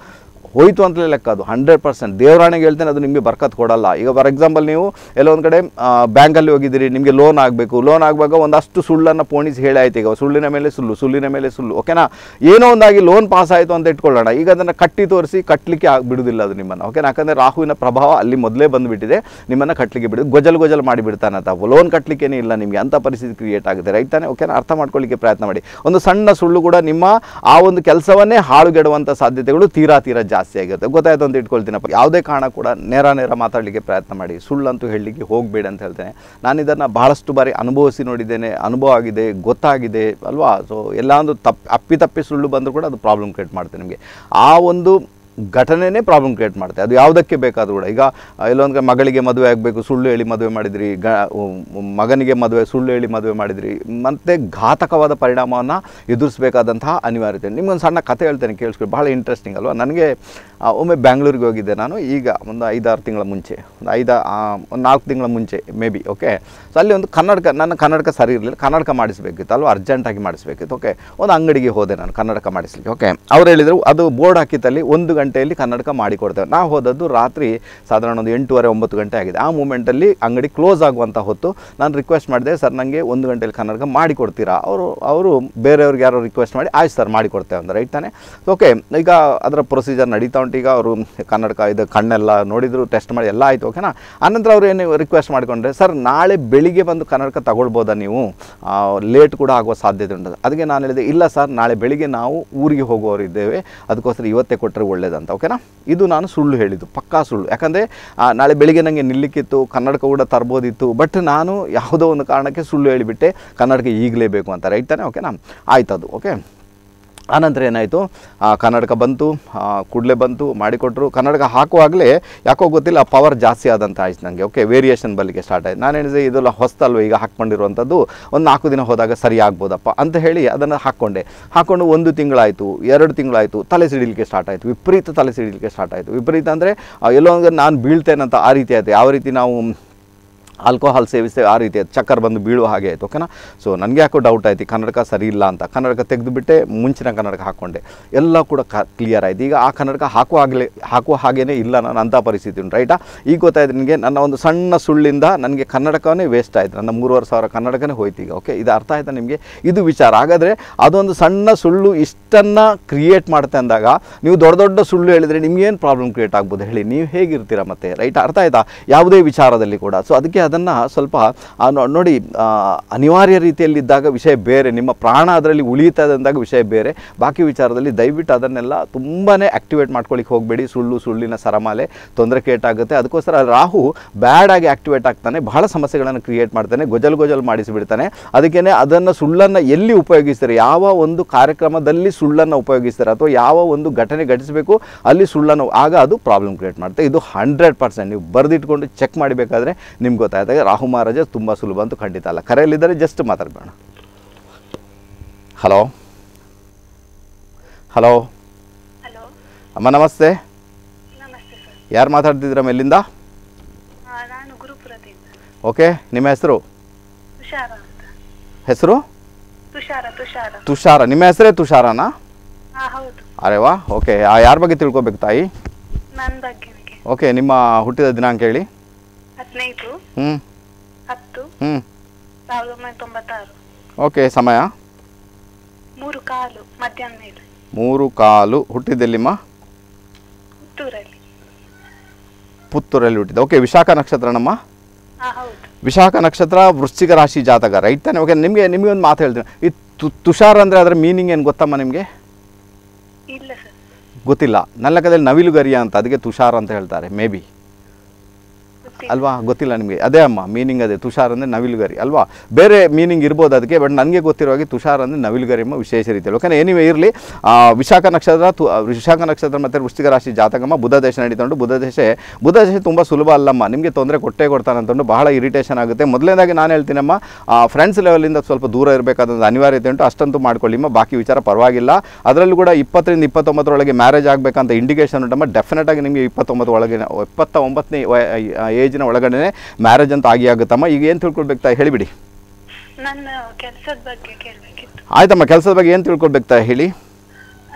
ಹೋಯ್ತು ಅಂತಲೇ ಲೆಕ್ಕ ಅದು ಹಂಡ್ರೆಡ್ ಪರ್ಸೆಂಟ್ ದೇವರಾಣಿಗೆ ಹೇಳ್ತೇನೆ ಅದು ನಿಮಗೆ ಬರ್ಕತ್ ಕೊಡಲ್ಲ ಈಗ ಫಾರ್ ಎಕ್ಸಾಂಪಲ್ ನೀವು ಎಲ್ಲೋ ಒಂದು ಕಡೆ ಬ್ಯಾಂಕಲ್ಲಿ ಹೋಗಿದ್ದೀರಿ ನಿಮಗೆ ಲೋನ್ ಆಗಬೇಕು ಲೋನ್ ಆಗುವಾಗ ಒಂದಷ್ಟು ಸುಳ್ಳನ್ನು ಪೋಣಿಸಿ ಹೇಳಿ ಆಯ್ತು ಈಗ ಸುಳ್ಳಿನ ಮೇಲೆ ಸುಳ್ಳು ಸುಳ್ಳಿನ ಮೇಲೆ ಸುಳ್ಳು ಓಕೆನಾ ಏನೋ ಒಂದಾಗಿ ಲೋನ್ ಪಾಸ್ ಆಯಿತು ಅಂತ ಇಟ್ಕೊಳ್ಳೋಣ ಈಗ ಅದನ್ನು ಕಟ್ಟಿ ತೋರಿಸಿ ಕಟ್ಟಲಿಕ್ಕೆ ಆಗಿ ಬಿಡುವುದಿಲ್ಲ ಅದು ನಿಮ್ಮನ್ನು ಓಕೆನಾ ಯಾಕಂದರೆ ರಾಹುವಿನ ಪ್ರಭಾವ ಅಲ್ಲಿ ಮೊದಲೇ ಬಂದುಬಿಟ್ಟಿದೆ ನಿಮ್ಮನ್ನು ಕಟ್ಟಲಿಕ್ಕೆ ಬಿಡು ಗೊಜಲ್ ಗೊಜಲ್ ಮಾಡಿ ಬಿಡ್ತಾನೆ ಅಂತ ಲೋನ್ ಕಟ್ಟಲಿಕ್ಕೇನೇ ಇಲ್ಲ ನಿಮಗೆ ಅಂಥ ಪರಿಸ್ಥಿತಿ ಕ್ರಿಯೇಟ್ ಆಗುತ್ತೆ ರೈಟ್ ತಾನೆ ಓಕೆನಾ ಅರ್ಥ ಮಾಡ್ಕೊಳ್ಳಿಕ್ಕೆ ಪ್ರಯತ್ನ ಮಾಡಿ ಒಂದು ಸಣ್ಣ ಸುಳ್ಳು ಕೂಡ ನಿಮ್ಮ ಆ ಒಂದು ಕೆಲಸವನ್ನೇ ಹಾಳುಗೆಡುವಂಥ ಸಾಧ್ಯತೆಗಳು ತೀರಾ ತೀರಾ ಜಾಸ್ತಿ ಆಗಿರುತ್ತೆ ಗೊತ್ತಾಯ್ತು ಅಂತ ಇಟ್ಕೊಳ್ತೀನಪ್ಪ ಯಾವುದೇ ಕಾರಣ ಕೂಡ ನೇರ ನೇರ ಮಾತಾಡಲಿಕ್ಕೆ ಪ್ರಯತ್ನ ಮಾಡಿ ಸುಳ್ಳಂತೂ ಹೇಳಲಿಕ್ಕೆ ಹೋಗಬೇಡಿ ಅಂತ ಹೇಳ್ತೇನೆ ನಾನು ಇದನ್ನು ಬಹಳಷ್ಟು ಬಾರಿ ಅನುಭವಿಸಿ ನೋಡಿದ್ದೇನೆ ಅನುಭವ ಆಗಿದೆ ಗೊತ್ತಾಗಿದೆ ಅಲ್ವಾ ಸೊ ಎಲ್ಲಾಂದು ತಪ್ಪು ಅಪ್ಪಿತಪ್ಪಿ ಸುಳ್ಳು ಬಂದರೂ ಕೂಡ ಅದು ಪ್ರಾಬ್ಲಮ್ ಕ್ರಿಯೇಟ್ ಮಾಡುತ್ತೆ ನಿಮಗೆ ಆ ಒಂದು ಘಟನೆನೇ ಪ್ರಾಬ್ಲಮ್ ಕ್ರಿಯೇಟ್ ಮಾಡುತ್ತೆ ಅದು ಯಾವುದಕ್ಕೆ ಬೇಕಾದರೂ ಕೂಡ ಈಗ ಎಲ್ಲೊಂದು ಕಡೆ ಮಗಳಿಗೆ ಮದುವೆ ಆಗಬೇಕು ಸುಳ್ಳು ಹೇಳಿ ಮದುವೆ ಮಾಡಿದ್ರಿ ಗ ಉ- ಮಗನಿಗೆ ಮದುವೆ ಸುಳ್ಳು ಹೇಳಿ ಮದುವೆ ಮಾಡಿದ್ರಿ ಮತ್ತು ಘಾತಕವಾದ ಪರಿಣಾಮವನ್ನು ಎದುರಿಸಬೇಕಾದಂತಹ ಅನಿವಾರ್ಯತೆ ನಿಮ್ಗೊಂದು ಸಣ್ಣ ಕಥೆ ಹೇಳ್ತೇನೆ ಕೇಳಿಸ್ಕೊಳ್ಳಿ ಭಾಳ ಇಂಟ್ರೆಸ್ಟಿಂಗ್ ಅಲ್ವಾ ನನಗೆ ಆ, ಒಮ್ಮೆ ಬ್ಯಾಂಗ್ಳೂರಿಗೆ ಹೋಗಿದ್ದೆ ನಾನು ಈಗ ಒಂದು ಐದಾರು ತಿಂಗಳ ಮುಂಚೆ ಒಂದು ಐದು ಒಂದು ನಾಲ್ಕು ತಿಂಗಳ ಮುಂಚೆ ಮೇ ಬಿ ಓಕೆ ಸೊ ಅಲ್ಲಿ ಒಂದು ಕನ್ನಡಕ ನನ್ನ ಕನ್ನಡಕ ಸರಿ ಇರಲಿಲ್ಲ ಕನ್ನಡಕ ಮಾಡಿಸಬೇಕಿತ್ತು ಅಲ್ವಾ ಅರ್ಜೆಂಟಾಗಿ ಮಾಡಿಸಬೇಕಿತ್ತು ಓಕೆ ಒಂದು ಅಂಗಡಿಗೆ ಹೋದೆ ನಾನು ಕನ್ನಡಕ ಮಾಡಿಸ್ಲಿಕ್ಕೆ ಓಕೆ ಅವ್ರು ಹೇಳಿದರು ಅದು ಬೋರ್ಡ್ ಹಾಕಿತ್ತಲ್ಲಿ ಒಂದು ಗಂಟೆಯಲ್ಲಿ ಕನ್ನಡಕ ಮಾಡಿಕೊಡ್ತೇವೆ ನಾವು ಹೋದದ್ದು ರಾತ್ರಿ ಸಾಧಾರಣ ಒಂದು ಎಂಟೂವರೆ ಒಂಬತ್ತು ಗಂಟೆ ಆಗಿದೆ ಆ ಮೂಮೆಂಟಲ್ಲಿ ಅಂಗಡಿ ಕ್ಲೋಸ್ ಆಗುವಂಥ ಹೊತ್ತು ನಾನು ರಿಕ್ವೆಸ್ಟ್ ಮಾಡಿದೆ ಸರ್ ನನಗೆ ಒಂದು ಗಂಟೆಯಲ್ಲಿ ಕನ್ನಡಕ ಮಾಡಿಕೊಡ್ತೀರಾ ಅವರು ಅವರು ಬೇರೆಯವ್ರಿಗೆ ಯಾರೋ ರಿಕ್ವೆಸ್ಟ್ ಮಾಡಿ ಆಯ್ತು ಸರ್ ಮಾಡಿಕೊಡ್ತೇವೆ ಅಂದ್ರೆ ರೈಟ್ ತಾನೆ ಓಕೆ ಈಗ ಅದರ ಪ್ರೊಸೀಜರ್ ನಡೀತಾ ಉಂಟು ಈಗ ಅವರು ಕನ್ನಡಕ ಇದು ಕಣ್ಣೆಲ್ಲ ನೋಡಿದ್ರು ಟೆಸ್ಟ್ ಮಾಡಿ ಎಲ್ಲ ಆಯಿತು ಓಕೆನಾ ಆನಂತರ ಅವ್ರು ಏನು ರಿಕ್ವೆಸ್ಟ್ ಮಾಡಿಕೊಂಡ್ರೆ ಸರ್ ನಾಳೆ ಬೆಳಿಗ್ಗೆ ಬಂದು ಕನ್ನಡಕ ತಗೊಳ್ಬೋದಾ ನೀವು ಲೇಟ್ ಕೂಡ ಆಗುವ ಸಾಧ್ಯತೆ ಉಂಟು ಅದಕ್ಕೆ ನಾನು ಹೇಳಿದೆ ಇಲ್ಲ ಸರ್ ನಾಳೆ ಬೆಳಿಗ್ಗೆ ನಾವು ಊರಿಗೆ ಹೋಗುವವರು ಇದ್ದೇವೆ ಅದಕ್ಕೋಸ್ಕರ ಇವತ್ತೇ ಕೊಟ್ಟರೆ ಒಳ್ಳೇದಂತ ಓಕೆನಾ ಇದು ನಾನು ಸುಳ್ಳು ಹೇಳಿದ್ದು ಪಕ್ಕಾ ಸುಳ್ಳು ಯಾಕಂದರೆ ನಾಳೆ ಬೆಳಿಗ್ಗೆ ನನಗೆ ನಿಲ್ಲಿಕ್ಕಿತ್ತು ಕನ್ನಡಕ ಕೂಡ ತರ್ಬೋದಿತ್ತು ಬಟ್ ನಾನು ಯಾವುದೋ ಒಂದು ಕಾರಣಕ್ಕೆ ಸುಳ್ಳು ಹೇಳಿಬಿಟ್ಟೆ ಕನ್ನಡಕ ಈಗಲೇ ಬೇಕು ಅಂತ ರೈಟ್ ತಾನೆ ಓಕೆನಾ ಆಯ್ತು ಅದು ಓಕೆ ಆನಂತರ ಏನಾಯಿತು ಕನ್ನಡಕ ಬಂತು ಕೂಡಲೇ ಬಂತು ಮಾಡಿಕೊಟ್ರು ಕನ್ನಡಕ ಹಾಕುವಾಗಲೇ ಯಾಕೋ ಗೊತ್ತಿಲ್ಲ ಪವರ್ ಜಾಸ್ತಿ ಆದಂತ ಆಯ್ತು ನನಗೆ ಓಕೆ ವೇರಿಯೇಷನ್ ಬರಲಿಕ್ಕೆ ಸ್ಟಾರ್ಟ್ ಆಯ್ತು ನಾನು ಹೇಳಿದೆ ಇದೆಲ್ಲ ಹೊಸ್ತಲ್ವ ಈಗ ಹಾಕ್ಕೊಂಡಿರುವಂಥದ್ದು ಒಂದು ನಾಲ್ಕು ದಿನ ಹೋದಾಗ ಸರಿ ಆಗ್ಬೋದಪ್ಪ ಅಂತ ಹೇಳಿ ಅದನ್ನು ಹಾಕ್ಕೊಂಡೆ ಹಾಕ್ಕೊಂಡು ಒಂದು ತಿಂಗಳಾಯಿತು ಎರಡು ತಿಂಗಳಾಯಿತು ತಲೆ ಸಿಡಿಲಿಕ್ಕೆ ಸ್ಟಾರ್ಟ್ ಆಯಿತು ವಿಪರೀತ ತಲೆ ಸಿಡಿಲಿಕ್ಕೆ ಸ್ಟಾರ್ಟ್ ಆಯಿತು ವಿಪರೀತ ಅಂದರೆ ಎಲ್ಲೋ ಒಂದು ನಾನು ಬೀಳ್ತೇನಂತ ಆ ರೀತಿ ಆಯಿತು ಯಾವ ರೀತಿ ನಾವು ಆಲ್ಕೋಹಾಲ್ ಸೇವಿಸಿ ಆ ರೀತಿ ಆಯ್ತು ಚಕ್ಕರ್ ಬಂದು ಬೀಳುವ ಹಾಗೆ ಆಯಿತು ಓಕೆನಾ ಸೊ ನನಗೆ ಯಾಕೋ ಡೌಟ್ ಆಯ್ತು ಈ ಕನ್ನಡಕ ಸರಿ ಇಲ್ಲ ಅಂತ ಕನ್ನಡಕ ತೆಗೆದುಬಿಟ್ಟೆ ಮುಂಚಿನ ಕನ್ನಡಕ ಹಾಕ್ಕೊಂಡೆ ಎಲ್ಲ ಕೂಡ ಕ ಕ್ಲಿಯರ್ ಆಯಿತು ಈಗ ಆ ಕನ್ನಡಕ ಹಾಕುವಾಗಲೇ ಹಾಕುವ ಹಾಗೇನೇ ಇಲ್ಲ ನಾನು ಅಂಥ ಪರಿಸ್ಥಿತಿ ಉಂಟು ರೈಟಾ ಈಗ ಗೊತ್ತಾಯ್ತು ನನಗೆ ನನ್ನ ಒಂದು ಸಣ್ಣ ಸುಳ್ಳಿಂದ ನನಗೆ ಕನ್ನಡಕವೇ ವೇಸ್ಟ್ ಆಯಿತು ನನ್ನ ಮೂರುವರೆ ಸಾವಿರ ಕನ್ನಡಕನೇ ಹೋಯ್ತು ಈಗ ಓಕೆ ಇದು ಅರ್ಥ ಆಯ್ತಾ ನಿಮಗೆ ಇದು ವಿಚಾರ ಹಾಗಾದರೆ ಅದೊಂದು ಸಣ್ಣ ಸುಳ್ಳು ಇಷ್ಟನ್ನು ಕ್ರಿಯೇಟ್ ಮಾಡುತ್ತೆ ಅಂದಾಗ ನೀವು ದೊಡ್ಡ ದೊಡ್ಡ ಸುಳ್ಳು ಹೇಳಿದರೆ ನಿಮ್ಗೇನು ಪ್ರಾಬ್ಲಮ್ ಕ್ರಿಯೇಟ್ ಆಗ್ಬೋದು ಹೇಳಿ ನೀವು ಹೇಗಿರ್ತೀರಾ ಮತ್ತೆ ರೈಟ್ ಅರ್ಥ ಆಯ್ತಾ ಯಾವುದೇ ವಿಚಾರದಲ್ಲಿ ಕೂಡ ಸೊ ಅದಕ್ಕೆ ಅದನ್ನು ಸ್ವಲ್ಪ ಆ, ನೋ- ನೋಡಿ ಆ, ಅನಿವಾರ್ಯ ರೀತಿಯಲ್ಲಿದ್ದಾಗ ವಿಷಯ ಬೇರೆ ನಿಮ್ಮ ಪ್ರಾಣ ಅದರಲ್ಲಿ ಉಳಿಯುತ್ತದೆ ಅಂದಾಗ ವಿಷಯ ಬೇರೆ ಬಾಕಿ ವಿಚಾರದಲ್ಲಿ ದಯವಿಟ್ಟು ಅದನ್ನೆಲ್ಲ ತುಂಬಾ ಆಕ್ಟಿವೇಟ್ ಮಾಡ್ಕೊಳ್ಳಿಕ್ಕೆ ಹೋಗಬೇಡಿ ಸುಳ್ಳು ಸುಳ್ಳಿನ ಸರಮಾಲೆ ತೊಂದರೆ ಕ್ರಿಯೇಟ್ ಆಗುತ್ತೆ ಅದಕ್ಕೋಸ್ಕರ ರಾಹು ಬ್ಯಾಡ್ ಆಗಿ ಆಕ್ಟಿವೇಟ್ ಆಗ್ತಾನೆ ಬಹಳ ಸಮಸ್ಯೆಗಳನ್ನು ಕ್ರಿಯೇಟ್ ಮಾಡ್ತಾನೆ ಗೊಜಲ್ ಗೊಜಲ್ ಮಾಡಿಸಿಬಿಡ್ತಾನೆ ಅದಕ್ಕೇ ಅದನ್ನು ಸುಳ್ಳನ್ನು ಎಲ್ಲಿ ಉಪಯೋಗಿಸ್ತಾರೆ ಯಾವ ಒಂದು ಕಾರ್ಯಕ್ರಮದಲ್ಲಿ ಸುಳ್ಳನ್ನು ಉಪಯೋಗಿಸ್ತಾರೆ ಅಥವಾ ಯಾವ ಒಂದು ಘಟನೆ ಘಟಿಸಬೇಕು ಅಲ್ಲಿ ಸುಳ್ಳನ್ನು ಆಗ ಅದು ಪ್ರಾಬ್ಲಮ್ ಕ್ರಿಯೇಟ್ ಮಾಡುತ್ತೆ ಇದು ಹಂಡ್ರೆಡ್ ಪರ್ಸೆಂಟ್ ನೀವು ಬರೆದಿಟ್ಕೊಂಡು ಚೆಕ್ ಮಾಡಬೇಕಾದ್ರೆ ನಿಮ್ಗೆ ಗೊತ್ತಾಯ್ತಾಗ ರಾಹು ಮಹಾರಾಜ ತುಂಬ ಸುಲಭ ಅಂತೂ ಖಂಡಿತ ಅಲ್ಲ ಕರೆಯಲ್ಲಿದ್ದರೆ ಜಸ್ಟ್ ಮಾತಾಡಬೇಡ ಹಲೋ ಹಲೋ ಹಲೋ ಅಮ್ಮ ನಮಸ್ತೆ ನಮಸ್ತೆ ಸರ್ ಯಾರು ಮಾತಾಡ್ತಿದ್ದೀರಮ್ಮ ಎಲ್ಲಿಂದ ನಾನು ಗುರುಪುರದಿಂದ ಓಕೆ ನಿಮ್ಮ ಹೆಸರು ತುಷಾರ ಅಂತ ಹೆಸರು ತುಷಾರ ತುಷಾರ ತುಷಾರ ನಿಮ್ಮ ಹೆಸರೇ ತುಷಾರನಾ ಹಾ ಹೌದು ಅರೆ ವಾ ಓಕೆ ಯಾರ ಬಗ್ಗೆ ತಿಳ್ಕೊಬೇಕು ತಾಯಿ ನನ್ನ ಬಗ್ಗೆನಿಗೆ ಓಕೆ ನಿಮ್ಮ ಹುಟ್ಟಿದ ದಿನಾಂಕ ಹೇಳಿ ಹದಿನೈದು ಹ್ಞೂ ಹತ್ತು ಹ್ಞೂ ಸಾವಿರದ ಒಂಬೈನೂರ ತೊಂಬತ್ತಾರು ಓಕೆ ಸಮಯ ಮೂರು ಕಾಲು ಮಧ್ಯಾಹ್ನ ಮೇಲೆ ಮೂರು ಕಾಲು ಹುಟ್ಟಿದ್ದೆಲ್ಲಿಮ್ಮ ಪುತ್ತೂರಲ್ಲಿ ಪುತ್ತೂರಲ್ಲಿ ಹುಟ್ಟಿದ ಓಕೆ ವಿಶಾಖ ನಕ್ಷತ್ರನಮ್ಮ ಹಾ ಹೌದು ವಿಶಾಖ ನಕ್ಷತ್ರ ವೃಶ್ಚಿಕ ರಾಶಿ ಜಾತಕ ರೈಟ್ ತಾನೆ ಓಕೆ ನಿಮಗೆ ನಿಮಗೆ ಒಂದು ಮಾತು ಹೇಳ್ತೀನಿ ಈ ತು ತುಷಾರ್ ಅಂದರೆ ಅದರ ಮೀನಿಂಗ್ ಏನು ಗೊತ್ತಮ್ಮ ನಿಮಗೆ ಇಲ್ಲ ಸರ್ ಗೊತ್ತಿಲ್ಲ ನನ್ನ ಲೆಕ್ಕದಲ್ಲಿ ನವಿಲುಗರಿಯ ಅಂತ ಅದಕ್ಕೆ ತುಷಾರ್ ಅಂತ ಹೇಳ್ತಾರೆ ಮೇ ಬಿ ಗೊತ್ತಿಲ್ಲ ಅಲ್ವಾ ಗೊತ್ತಿಲ್ಲ ನಿಮಗೆ ಅದೇ ಅಮ್ಮ ಮೀನಿಂಗ್ ಅದೇ ತುಷಾರ್ ಅಂದರೆ ನವಿಲುಗರಿ ಅಲ್ವಾ ಬೇರೆ ಮೀನಿಂಗ್ ಇರ್ಬೋದು ಅದಕ್ಕೆ ಬಟ್ ನನಗೆ ಗೊತ್ತಿರೋ ಹಾಗೆ ತುಷಾರ್ ಅಂದರೆ ನವಿಲುಗರಿ ಎಂಬ ವಿಶೇಷ ರೀತಿಯಲ್ಲಿ ಓಕೆ ಏನಿವೆ ಇರಲಿ ವಿಶಾಖ ನಕ್ಷತ್ರ ತು ವಿಶಾಖ ನಕ್ಷತ್ರ ಮತ್ತು ವೃಶ್ಚಿಕ ರಾಶಿ ಜಾತಕಮ್ಮ ಬುಧ ದೇಶ ನಡೀತೊಂಡು ಬುಧ ದೇಶ ಬುಧ ದೇಶ ತುಂಬ ಸುಲಭ ಅಲ್ಲಮ್ಮ ನಿಮಗೆ ತೊಂದರೆ ಕೊಟ್ಟೇ ಕೊಡ್ತಾನೆ ಅಂತಂದು ಬಹಳ ಇರಿಟೇಷನ್ ಆಗುತ್ತೆ ಮೊದಲನೇದಾಗಿ ನಾನು ಹೇಳ್ತೀನಮ್ಮ ಫ್ರೆಂಡ್ಸ್ ಲೆವೆಲಿಂದ ಸ್ವಲ್ಪ ದೂರ ಇರಬೇಕಾದ ಅನಿವಾರ್ಯತೆ ಉಂಟು ಅಷ್ಟಂತೂ ಮಾಡ್ಕೊಳ್ಳಿಮ್ಮ ಬಾಕಿ ವಿಚಾರ ಪರವಾಗಿಲ್ಲ ಅದರಲ್ಲೂ ಕೂಡ ಇಪ್ಪತ್ತರಿಂದ ಇಪ್ಪತ್ತೊಂಬತ್ತರೊಳಗೆ ಮ್ಯಾರೇಜ್ ಆಗಬೇಕಂತ ಇಂಡಿಕೇಶನ್ ಉಂಟಮ್ಮ ಡೆಫಿನೆಟ್ ಆಗಿ ನಿಮಗೆ ಇಪ್ಪತ್ತೊಂಬತ್ತು ಒಳಗೆ ಇಪ್ಪತ್ತ ಒಂಬತ್ತನೇ ಏಜಿನ ಒಳಗಡೆ ಮ್ಯಾರೇಜ್ ಅಂತ ಆಗಿ ಆಗುತ್ತಮ್ಮ ಈಗ ಏನು ತಿಳ್ಕೊಳ್ಬೇಕು ತಾಯಿ ಹೇಳಿಬಿಡಿ ನನ್ನ ಕೆಲಸದ ಬಗ್ಗೆ ಕೇಳಬೇಕಿತ್ತು ಆಯ್ತಮ್ಮ ಕೆಲಸದ ಬಗ್ಗೆ ಏನು ತಿಳ್ಕೊಳ್ಬೇಕು ತಾಯಿ ಹೇಳಿ ನಾನು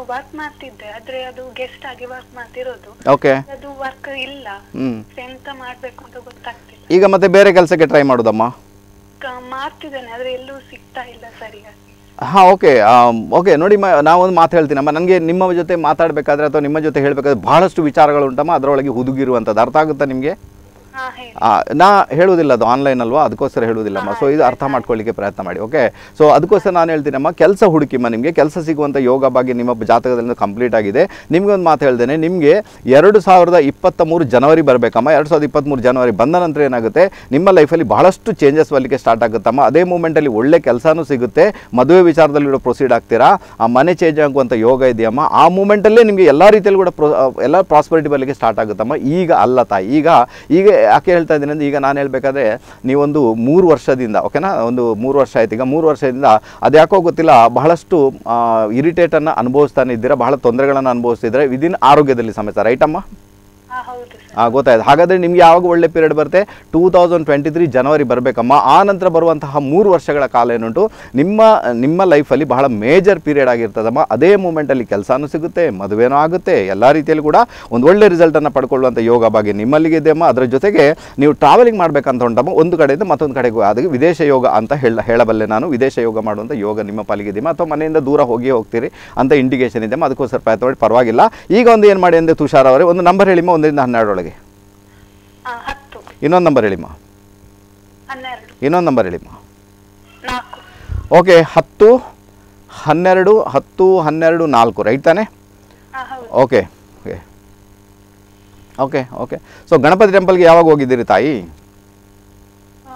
ವರ್ಕ್ ಮಾಡ್ತಿದ್ದೆ ಆದ್ರೆ ಅದು ಗೆಸ್ಟ್ ಆಗಿ ವರ್ಕ್ ಮಾಡ್ತಿರೋದು ಓಕೆ ಅದು ವರ್ಕ್ ಇಲ್ಲ ಹ್ಞೂ ಎಂತ ಮಾಡ್ಬೇಕು ಅಂತ ಗೊತ್ತಾಗ್ತಿಲ್ಲ ಈಗ ಮತ್ತೆ ಬೇರೆ ಕೆಲಸಕ್ಕೆ ಟ್ರೈ ಮಾಡೋದಮ್ಮ ಕ- ಮಾಡ್ತಿದ್ದೇನೆ ಆದ್ರೆ ಎಲ್ಲೂ ಸಿಗ್ತಾ ಇಲ್ಲ ಸರಿಯಾಗಿ ಹಾಂ ಓಕೆ ಓಕೆ ನೋಡಿ ಮ ನಾವೊಂದು ಮಾತು ಹೇಳ್ತೀನಮ್ಮ ನನಗೆ ನಿಮ್ಮ ಜೊತೆ ಮಾತಾಡಬೇಕಾದ್ರೆ ಅಥವಾ ನಿಮ್ಮ ಜೊತೆ ಹೇಳಬೇಕಾದ್ರೆ ಬಹಳಷ್ಟು ವಿಚಾರಗಳು ಉಂಟಮ್ಮ ಅದರೊಳಗೆ ಹುದುಗಿರುವಂಥದ್ದು ಅರ್ಥ ಆಗುತ್ತಾ ನಿಮಗೆ ಹಾ ಹೇಳಿ ಆ, ನಾ ಹೇಳುವುದಿಲ್ಲ ಅದು ಆನ್ಲೈನ್ ಅಲ್ವಾ ಅದಕ್ಕೋಸ್ಕರ ಹೇಳುವುದಿಲ್ಲಮ್ಮ ಸೊ ಇದು ಅರ್ಥ ಮಾಡ್ಕೊಳ್ಳಿಕ್ಕೆ ಪ್ರಯತ್ನ ಮಾಡಿ ಓಕೆ ಸೊ ಅದಕ್ಕೋಸ್ಕರ ನಾನು ಹೇಳ್ತೀನಮ್ಮ ಕೆಲಸ ಹುಡುಕಿಮ್ಮ ನಿಮಗೆ ಕೆಲಸ ಸಿಗುವಂಥ ಯೋಗ ಬಗ್ಗೆ ನಿಮ್ಮ ಜಾತಕದಲ್ಲಿ ಕಂಪ್ಲೀಟ್ ಆಗಿದೆ ನಿಮಗೆ ಒಂದು ಮಾತು ಹೇಳ್ತೇನೆ ನಿಮಗೆ ಎರಡು ಸಾವಿರದ ಇಪ್ಪತ್ತ ಮೂರು ಜನವರಿ ಬರಬೇಕಮ್ಮ ಎರಡು ಸಾವಿರದ ಇಪ್ಪತ್ತ್ಮೂರು ಜನವರಿ ಬಂದ ನಂತರ ಏನಾಗುತ್ತೆ ನಿಮ್ಮ ಲೈಫಲ್ಲಿ ಬಹಳಷ್ಟು ಚೇಂಜಸ್ ಬರಲಿಕ್ಕೆ ಸ್ಟಾರ್ಟ್ ಆಗುತ್ತಮ್ಮ ಅದೇ ಮೂಮೆಂಟಲ್ಲಿ ಒಳ್ಳೆ ಕೆಲಸನೂ ಸಿಗುತ್ತೆ ಮದುವೆ ವಿಚಾರದಲ್ಲಿ ಕೂಡ ಪ್ರೊಸೀಡ್ ಆಗ್ತೀರಾ ಆ ಮನೆ ಚೇಂಜ್ ಆಗುವಂಥ ಯೋಗ ಇದೆಯಮ್ಮ ಆ ಮೂಮೆಂಟಲ್ಲೇ ನಿಮಗೆ ಎಲ್ಲ ರೀತಿಯಲ್ಲಿ ಕೂಡ ಪ್ರೊ ಎಲ್ಲ ಪ್ರಾಸ್ಪರಿಟಿ ಬರಲಿಕ್ಕೆ ಸ್ಟಾರ್ಟ್ ಆಗುತ್ತಮ್ಮ ಈಗ ಅಲ್ಲ ತಾಯಿ ಈಗ ಈಗ ಯಾಕೆ ಹೇಳ್ತಾ ಇದ್ದೀನಿ ಅಂದರೆ ಈಗ ನಾನು ಹೇಳಬೇಕಾದ್ರೆ ನೀವೊಂದು ಮೂರು ವರ್ಷದಿಂದ ಓಕೆನಾ ಒಂದು ಮೂರು ವರ್ಷ ಆಯ್ತು ಈಗ ಮೂರು ವರ್ಷದಿಂದ ಅದ್ಯಾಕೋ ಗೊತ್ತಿಲ್ಲ ಬಹಳಷ್ಟು ಇರಿಟೇಟನ್ನು ಅನುಭವಿಸ್ತಾನೆ ಇದ್ದೀರಾ ಬಹಳ ತೊಂದರೆಗಳನ್ನು ಅನುಭವಿಸ್ತಿದ್ರೆ ವಿದಿನ್ ಆರೋಗ್ಯದಲ್ಲಿ ಸಮಸ್ಯೆ ರೈಟಮ್ಮ ಹಾ ಹೌದು ಸರ್ ಆ, ಗೊತ್ತಾಯ್ತು ಹಾಗಾದರೆ ನಿಮ್ಗೆ ಯಾವಾಗ ಒಳ್ಳೆ ಪೀರಿಯಡ್ ಬರುತ್ತೆ ಟೂ ತೌಸಂಡ್ ಟ್ವೆಂಟಿ ತ್ರೀ ಜನವರಿ ಬರಬೇಕಮ್ಮ ಆ ನಂತರ ಬರುವಂತಹ ಮೂರು ವರ್ಷಗಳ ಕಾಲ ಏನುಂಟು ನಿಮ್ಮ ನಿಮ್ಮ ಲೈಫಲ್ಲಿ ಬಹಳ ಮೇಜರ್ ಪೀರಿಯಡ್ ಆಗಿರ್ತದಮ್ಮ ಅದೇ ಮೂಮೆಂಟಲ್ಲಿ ಕೆಲಸನೂ ಸಿಗುತ್ತೆ ಮದುವೆನೂ ಆಗುತ್ತೆ ಎಲ್ಲ ರೀತಿಯಲ್ಲಿ ಕೂಡ ಒಂದು ಒಳ್ಳೆ ರಿಸಲ್ಟನ್ನು ಪಡ್ಕೊಳ್ಳುವಂಥ ಯೋಗ ಬಗ್ಗೆ ನಿಮ್ಮಲ್ಲಿಗೆ ಇದೆಯಮ್ಮ ಅದರ ಜೊತೆಗೆ ನೀವು ಟ್ರಾವೆಲಿಂಗ್ ಮಾಡಬೇಕಂತ ಉಂಟಮ್ಮ ಒಂದು ಕಡೆಯಿಂದ ಮತ್ತೊಂದು ಕಡೆಗೂ ಅದಕ್ಕೆ ವಿದೇಶ ಯೋಗ ಅಂತ ಹೇಳ ಹೇಳಬಲ್ಲೆ ನಾನು ವಿದೇಶ ಯೋಗ ಮಾಡುವಂಥ ಯೋಗ ನಿಮ್ಮ ಪಾಲಿಗೆ ಇದೆಯಮ್ಮ ಅಥವಾ ಮನೆಯಿಂದ ದೂರ ಹೋಗಿ ಹೋಗ್ತೀರಿ ಅಂತ ಇಂಡಿಕೇಶನ್ ಇದೆಯಮ್ಮ ಅದಕ್ಕೋಸ್ಕರ ಪ್ರಯತ್ನ ಮಾಡಿ ಪರವಾಗಿಲ್ಲ ಈಗ ಒಂದು ಏನು ಮಾಡಿ ಅಂದರೆ ತುಷಾರ್ ಅವರೇ ಒಂದು ನಂಬರ್ ಹೇಳಿಮ್ಮ ಒಂದರಿಂದ ಹನ್ನೆರಡರೊಳಗೆ ಹಾ ಹತ್ತು ಇನ್ನೊಂದು ನಂಬರ್ ಹೇಳಿಮ್ಮ ಹನ್ನೆರಡು ಇನ್ನೊಂದು ನಂಬರ್ ಹೇಳಿಮ್ಮ ನಾಲ್ಕು ಓಕೆ ಹತ್ತು ಹನ್ನೆರಡು ಹತ್ತು ಹನ್ನೆರಡು ನಾಲ್ಕು ರೈಟ್ ತಾನೆ ಹಾ ಹೌದು okay okay okay okay so Ganapati ಟೆಂಪಲ್ಗೆ ಯಾವಾಗ ಹೋಗಿದ್ದೀರಿ ತಾಯಿ ಆ,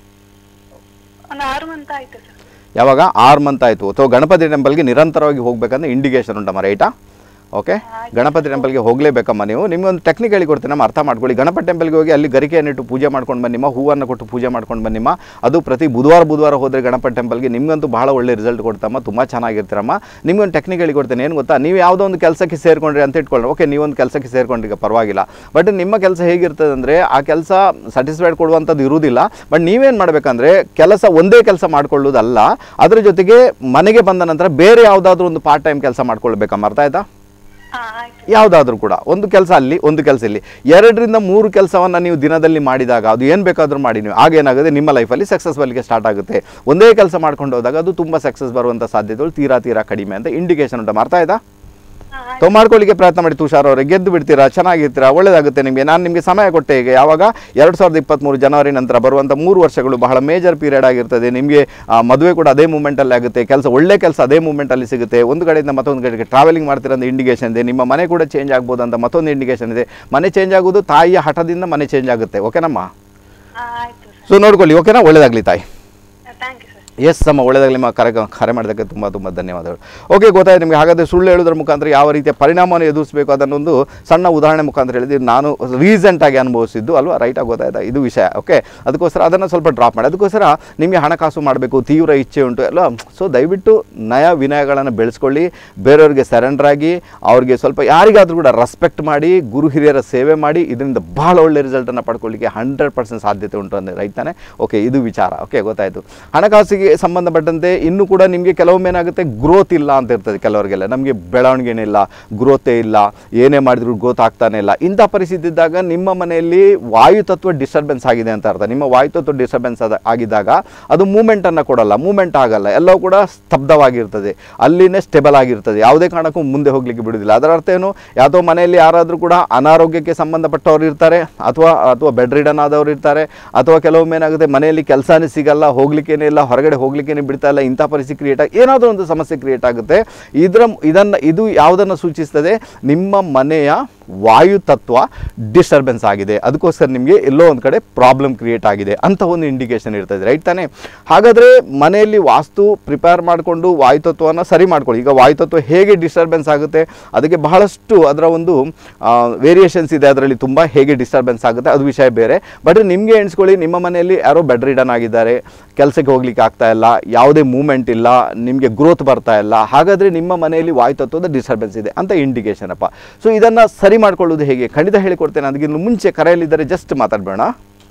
ಒಂದು ಆರು ಮಂತ್ ಆಯ್ತು ಸರ್ ಯಾವಾಗ ಆರು ಮಂತ್ ಆಯಿತು ಸೊ ಗಣಪತಿ ಟೆಂಪಲ್ಗೆ ನಿರಂತರವಾಗಿ ಹೋಗ್ಬೇಕಂದ್ರೆ ಇಂಡಿಕೇಶನ್ ಉಂಟಮ್ಮ ರೈಟಾ ಓಕೆ ಗಣಪತಿ ಟೆಂಪಲ್ಗೆ ಹೋಗಲೇಬೇಕಮ್ಮ ನೀವು ನಿಮ್ಗೊಂದು ಟೆಕ್ನಿಕ್ ಹೇಳಿಕೊಡ್ತೀನಮ್ಮ ಅರ್ಥ ಮಾಡ್ಕೊಳ್ಳಿ ಗಣಪತಿ ಟೆಂಪಲ್ಗೆ ಹೋಗಿ ಅಲ್ಲಿ ಗರಿಕೆಯನ್ನಿಟ್ಟು ಪೂಜೆ ಮಾಡ್ಕೊಂಡು ಬನ್ನಿಮ್ಮ ಹೂವನ್ನು ಕೊಟ್ಟು ಪೂಜೆ ಮಾಡ್ಕೊಂಡು ಬನ್ನಿಮ್ಮ ಅದು ಪ್ರತಿ ಬುಧವಾರ ಬುಧವಾರ ಹೋದರೆ ಗಣಪತಿ ಟೆಂಪಲ್ಗೆ ನಿಮಗಂತೂ ಬಹಳ ಒಳ್ಳೆ ರಿಸಲ್ಟ್ ಕೊಡ್ತಮ್ಮ ತುಂಬ ಚೆನ್ನಾಗಿರ್ತೀರಮ್ಮ ನಿಮ್ಗೊಂದು ಟೆಕ್ನಿಕ್ ಹೇಳಿಕೊಡ್ತೇನೆ ಏನು ಗೊತ್ತಾ ನೀವು ಯಾವುದೋ ಒಂದು ಕೆಲಸಕ್ಕೆ ಸೇರ್ಕೊಂಡ್ರಿ ಅಂತ ಇಟ್ಕೊಳ್ಳಿ ಓಕೆ ನೀವೊಂದು ಕೆಲಸಕ್ಕೆ ಸೇರ್ಕೊಂಡ್ರಿ ಈಗ ಪರವಾಗಿಲ್ಲ ಬಟ್ ನಿಮ್ಮ ಕೆಲಸ ಹೇಗಿರ್ತದೆ ಅಂದರೆ ಆ ಕೆಲಸ ಸ್ಯಾಟಿಸ್ಫೈಡ್ ಕೊಡುವಂಥದ್ದು ಇರುವುದಿಲ್ಲ ಬಟ್ ನೀವೇನು ಮಾಡಬೇಕಂದ್ರೆ ಕೆಲಸ ಒಂದೇ ಕೆಲಸ ಮಾಡ್ಕೊಳ್ಳೋದಲ್ಲ ಅದರ ಜೊತೆಗೆ ಮನೆಗೆ ಬಂದ ನಂತರ ಬೇರೆ ಯಾವುದಾದ್ರೂ ಒಂದು ಪಾರ್ಟ್ ಟೈಮ್ ಕೆಲಸ ಮಾಡ್ಕೊಳ್ಬೇಕಮ್ಮ ಅರ್ಥ ಆಯ್ತಾ ಹಾ ಆಯ್ತು ಯಾವುದಾದ್ರೂ ಕೂಡ ಒಂದು ಕೆಲಸ ಅಲ್ಲಿ ಒಂದು ಕೆಲಸ ಇಲ್ಲಿ ಎರಡರಿಂದ ಮೂರು ಕೆಲಸವನ್ನು ನೀವು ದಿನದಲ್ಲಿ ಮಾಡಿದಾಗ ಅದು ಏನು ಬೇಕಾದರೂ ಮಾಡಿ ನೀವು ಆಗೇನಾಗುತ್ತೆ ನಿಮ್ಮ ಲೈಫಲ್ಲಿ ಸಕ್ಸಸ್ ಬರಲಿಕ್ಕೆ ಸ್ಟಾರ್ಟ್ ಆಗುತ್ತೆ ಒಂದೇ ಕೆಲಸ ಮಾಡ್ಕೊಂಡು ಹೋದಾಗ ಅದು ತುಂಬ ಸಕ್ಸಸ್ ಬರುವಂಥ ಸಾಧ್ಯತೆಗಳು ತೀರಾ ತೀರಾ ಕಡಿಮೆ ಅಂತ ಇಂಡಿಕೇಶನ್ ಉಂಟು ಅರ್ಥ ಆಯ್ತಾ ಹಾ ಆಯ್ತು ಸೊ ಮಾಡ್ಕೊಳ್ಳಿಕ್ಕೆ ಪ್ರಯತ್ನ ಮಾಡಿ ತುಷಾರ್ ಅವರೇ ಗೆದ್ದು ಬಿಡ್ತೀರಾ ಚೆನ್ನಾಗಿರ್ತೀರಾ ಒಳ್ಳೇದಾಗುತ್ತೆ ನಿಮಗೆ ನಾನು ನಿಮಗೆ ಸಮಯ ಕೊಟ್ಟೆ ಈಗ ಯಾವಾಗ ಎರಡು ಸಾವಿರದ ಇಪ್ಪತ್ತ್ಮೂರು ಜನವರಿ ನಂತರ ಬರುವಂಥ ಮೂರು ವರ್ಷಗಳು ಬಹಳ ಮೇಜರ್ ಪೀರಿಯಡ್ ಆಗಿರ್ತದೆ ನಿಮಗೆ ಆ, ಮದುವೆ ಕೂಡ ಅದೇ ಮೂಮೆಂಟಲ್ಲಿ ಆಗುತ್ತೆ ಕೆಲಸ ಒಳ್ಳೆ ಕೆಲಸ ಅದೇ ಮೂಮೆಂಟಲ್ಲಿ ಸಿಗುತ್ತೆ ಒಂದು ಕಡೆಯಿಂದ ಮತ್ತೊಂದು ಕಡೆಗೆ ಟ್ರಾವೆಲಿಂಗ್ ಮಾಡ್ತೀರ ಅಂತ ಇಂಡಿಕೇಶನ್ ಇದೆ ನಿಮ್ಮ ಮನೆ ಕೂಡ ಚೇಂಜ್ ಆಗ್ಬೋದು ಅಂತ ಮತ್ತೊಂದು ಇಂಡಿಕೇಶನ್ ಇದೆ ಮನೆ ಚೇಂಜ್ ಆಗೋದು ತಾಯಿಯ ಹಠದಿಂದ ಮನೆ ಚೇಂಜ್ ಆಗುತ್ತೆ ಓಕೆನಮ್ಮ ಹಾ ಆಯ್ತು ಸರ್ ಸೊ ನೋಡ್ಕೊಳ್ಳಿ ಓಕೆನಾ ಒಳ್ಳೇದಾಗಲಿ ತಾಯಿ ಥ್ಯಾಂಕ್ ಯು ಸರ್ ಎಸ್ ಅಮ್ಮ ಒಳ್ಳೆದಾಗಲಿ ನಿಮ್ಮ ಕರೆ ಕರೆ ಮಾಡೋದಕ್ಕೆ ತುಂಬ ತುಂಬ ಧನ್ಯವಾದಗಳು ಓಕೆ ಗೊತ್ತಾಯ್ತು ನಿಮಗೆ ಹಾಗಾದರೆ ಸುಳ್ಳು ಹೇಳೋದ್ರ ಮುಖಾಂತರ ಯಾವ ರೀತಿಯ ಪರಿಣಾಮವನ್ನು ಎದುರಿಸಬೇಕು ಅದನ್ನೊಂದು ಸಣ್ಣ ಉದಾಹರಣೆ ಮುಖಾಂತರ ಹೇಳಿದ್ರೆ ನಾನು ರೀಸೆಂಟಾಗಿ ಅನುಭವಿಸಿದ್ದು ಅಲ್ವಾ ರೈಟಾಗಿ ಗೊತ್ತಾಯ್ತಾ ಇದು ವಿಷಯ ಓಕೆ ಅದಕ್ಕೋಸ್ಕರ ಅದನ್ನು ಸ್ವಲ್ಪ ಡ್ರಾಪ್ ಮಾಡಿ ಅದಕ್ಕೋಸ್ಕರ ನಿಮಗೆ ಹಣಕಾಸು ಮಾಡಬೇಕು ತೀವ್ರ ಇಚ್ಛೆ ಉಂಟು ಅಲ್ವಾ ಸೊ ದಯವಿಟ್ಟು ನಯ ವಿನಯಗಳನ್ನು ಬೆಳೆಸ್ಕೊಳ್ಳಿ ಬೇರೆಯವ್ರಿಗೆ ಸರೆಂಡರ್ ಆಗಿ ಅವ್ರಿಗೆ ಸ್ವಲ್ಪ ಯಾರಿಗಾದರೂ ಕೂಡ ರೆಸ್ಪೆಕ್ಟ್ ಮಾಡಿ ಗುರು ಹಿರಿಯರ ಸೇವೆ ಮಾಡಿ ಇದರಿಂದ ಬಹಳ ಒಳ್ಳೆ ರಿಸಲ್ಟನ್ನು ಪಡ್ಕೊಳ್ಳಿಕ್ಕೆ ಹಂಡ್ರೆಡ್ ಪರ್ಸೆಂಟ್ ಸಾಧ್ಯತೆ ಉಂಟು ಅಂದರೆ ರೈಟ್ ತಾನೆ ಓಕೆ ಇದು ವಿಚಾರ ಓಕೆ ಗೊತ್ತಾಯಿತು ಹಣಕಾಸಿಗೆ ಸಂಬಂಧಪಟ್ಟಂತೆ ಇನ್ನೂ ಕೂಡ ನಿಮಗೆ ಕೆಲವೊಮ್ಮೆ ಏನಾಗುತ್ತೆ ಗ್ರೋತ್ ಇಲ್ಲ ಅಂತ ಇರ್ತದೆ ಕೆಲವರಿಗೆಲ್ಲ ನಮಗೆ ಬೆಳವಣಿಗೆನೇ ಇಲ್ಲ ಗ್ರೋತೇ ಇಲ್ಲ ಏನೇ ಮಾಡಿದ್ರು ಗ್ರೋತ್ ಆಗ್ತಾನೆ ಇಲ್ಲ ಇಂಥ ಪರಿಸ್ಥಿತಿ ಇದ್ದಾಗ ನಿಮ್ಮ ಮನೆಯಲ್ಲಿ ವಾಯುತತ್ವ ಡಿಸ್ಟರ್ಬೆನ್ಸ್ ಆಗಿದೆ ಅಂತ ಅರ್ಥ ನಿಮ್ಮ ವಾಯುತತ್ವ ಡಿಸ್ಟರ್ಬೆನ್ಸ್ ಆದ ಆಗಿದ್ದಾಗ ಅದು ಮೂಮೆಂಟನ್ನು ಕೊಡಲ್ಲ ಮೂಮೆಂಟ್ ಆಗಲ್ಲ ಎಲ್ಲವೂ ಕೂಡ ಸ್ತಬ್ಧವಾಗಿರ್ತದೆ ಅಲ್ಲಿನೇ ಸ್ಟೆಬಲ್ ಆಗಿರ್ತದೆ ಯಾವುದೇ ಕಾರಣಕ್ಕೂ ಮುಂದೆ ಹೋಗಲಿಕ್ಕೆ ಬಿಡುವುದಿಲ್ಲ ಅದರ ಅರ್ಥ ಏನು ಯಾವುದೋ ಮನೆಯಲ್ಲಿ ಯಾರಾದರೂ ಕೂಡ ಅನಾರೋಗ್ಯಕ್ಕೆ ಸಂಬಂಧಪಟ್ಟವ್ರು ಇರ್ತಾರೆ ಅಥವಾ ಅಥವಾ ಬೆಡ್ ರಿಡನ್ ಆದವರು ಇರ್ತಾರೆ ಅಥವಾ ಕೆಲವೊಮ್ಮೆ ಏನಾಗುತ್ತೆ ಮನೆಯಲ್ಲಿ ಕೆಲಸನೇ ಸಿಗಲ್ಲ ಹೋಗ್ಲಿಕ್ಕೇನೆ ಇಲ್ಲ ಹೊರಗಡೆ ಹೋಗ್ಲಿಕ್ಕೇನೆ ಬಿಡ್ತಾ ಇಲ್ಲ ಇಂಥ ಪರಿಸ್ಥಿತಿ ಕ್ರಿಯೇಟ್ ಆಗಿ ಏನಾದರೂ ಒಂದು ಸಮಸ್ಯೆ ಕ್ರಿಯೇಟ್ ಆಗುತ್ತೆ ಇದರ ಇದನ್ನು ಇದು ಯಾವುದನ್ನು ಸೂಚಿಸ್ತದೆ ನಿಮ್ಮ ಮನೆಯ ವಾಯು ತತ್ವ ಡಿಸ್ಟರ್ಬೆನ್ಸ್ ಆಗಿದೆ ಅದಕ್ಕೋಸ್ಕರ ನಿಮಗೆ ಎಲ್ಲೋ ಒಂದು ಕಡೆ ಪ್ರಾಬ್ಲಮ್ ಕ್ರಿಯೇಟ್ ಆಗಿದೆ ಅಂತ ಒಂದು ಇಂಡಿಕೇಶನ್ ಇರ್ತದೆ ರೈಟ್ ತಾನೇ ಹಾಗಾದರೆ ಮನೆಯಲ್ಲಿ ವಾಸ್ತು ಪ್ರಿಪೇರ್ ಮಾಡಿಕೊಂಡು ವಾಯುತತ್ವವನ್ನು ಸರಿ ಮಾಡ್ಕೊಳ್ಳಿ ಈಗ ವಾಯುತತ್ವ ಹೇಗೆ ಡಿಸ್ಟರ್ಬೆನ್ಸ್ ಆಗುತ್ತೆ ಅದಕ್ಕೆ ಬಹಳಷ್ಟು ಅದರ ಒಂದು ವೇರಿಯೇಷನ್ಸ್ ಇದೆ ಅದರಲ್ಲಿ ತುಂಬ ಹೇಗೆ ಡಿಸ್ಟರ್ಬೆನ್ಸ್ ಆಗುತ್ತೆ ಅದು ವಿಷಯ ಬೇರೆ ಬಟ್ ನಿಮಗೆ ಎಣಿಸ್ಕೊಳ್ಳಿ ನಿಮ್ಮ ಮನೆಯಲ್ಲಿ ಯಾರೋ ಬೆಡ್ ರಿಡನ್ ಆಗಿದ್ದಾರೆ ಕೆಲಸಕ್ಕೆ ಹೋಗ್ಲಿಕ್ಕೆ ಆಗ್ತಾ ಇಲ್ಲ ಯಾವುದೇ ಮೂಮೆಂಟ್ ಇಲ್ಲ ನಿಮಗೆ ಗ್ರೋತ್ ಬರ್ತಾ ಇಲ್ಲ ಹಾಗಾದರೆ ನಿಮ್ಮ ಮನೆಯಲ್ಲಿ ವಾಯುತತ್ವದ ಡಿಸ್ಟರ್ಬೆನ್ಸ್ ಇದೆ ಅಂತ ಇಂಡಿಕೇಶನ್ ಅಪ್ಪ ಸೊ ಇದನ್ನು ಸರಿ ಮಾಡ್ಕೊಳ್ಳೋದು ಹೇಗೆ ಖಂಡಿತ ಹೇಳಿಕೊಡ್ತೇನೆ ಅದಕ್ಕಿಂತ ಮುಂಚೆ ಕರೆಯಲ್ಲಿದ್ದರೆ ಜಸ್ಟ್ ಮಾತಾಡಬೇಡ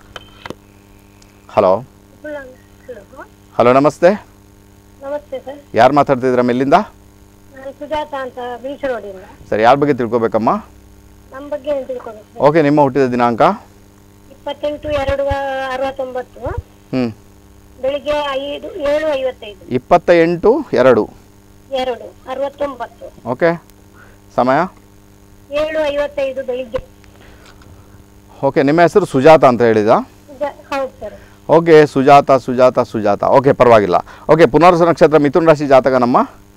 ಹಲೋ ಹಲೋ ಹಲೋ ನಮಸ್ತೆ ನಮಸ್ತೆ ಸರ್ ಯಾರು ಮಾತಾಡ್ತಿದ್ದೀರಾ ಎಲ್ಲಿಂದ ನಾನು ಸುಜಾತ ಅಂತ ಬೀಚ್ ರೋಡಿಂದ ಸರಿ ಯಾರ ಬಗ್ಗೆ ತಿಳ್ಕೊಬೇಕಮ್ಮ ನಮ್ಮ ಬಗ್ಗೆ ಏನು ತಿಳ್ಕೊಬೇಕು ಸರ್ ಓಕೆ ನಿಮ್ಮ ಹುಟ್ಟಿದ ದಿನಾಂಕ ಇಪ್ಪತ್ತೆಂಟು ಎರಡು ಅರವತ್ತೊಂಬತ್ತು ಹ್ಞೂ ಬೆಳಿಗ್ಗೆ ಐದು ಏಳು ಐವತ್ತೈದು ಇಪ್ಪತ್ತ ಎಂಟು ಎರಡು ಎರಡು ಅರವತ್ತೊಂಬತ್ತು ಓಕೆ ಸಮಯ ಏಳು ಐವತ್ತೈದು ಬೆಳಿಗ್ಗೆ ಓಕೆ ನಿಮ್ಮ ಹೆಸರು ಸುಜಾತ ಅಂತ ಹೇಳಿದ ಜ- ಹೌದು sir okay Sujata Sujata Sujata okay ಪರವಾಗಿಲ್ಲ ಓಕೆ ಪುನರ್ವಸು ನಕ್ಷತ್ರ ಮಿಥುನ್ ರಾಶಿ ಜಾತಕ ನಮ್ಮ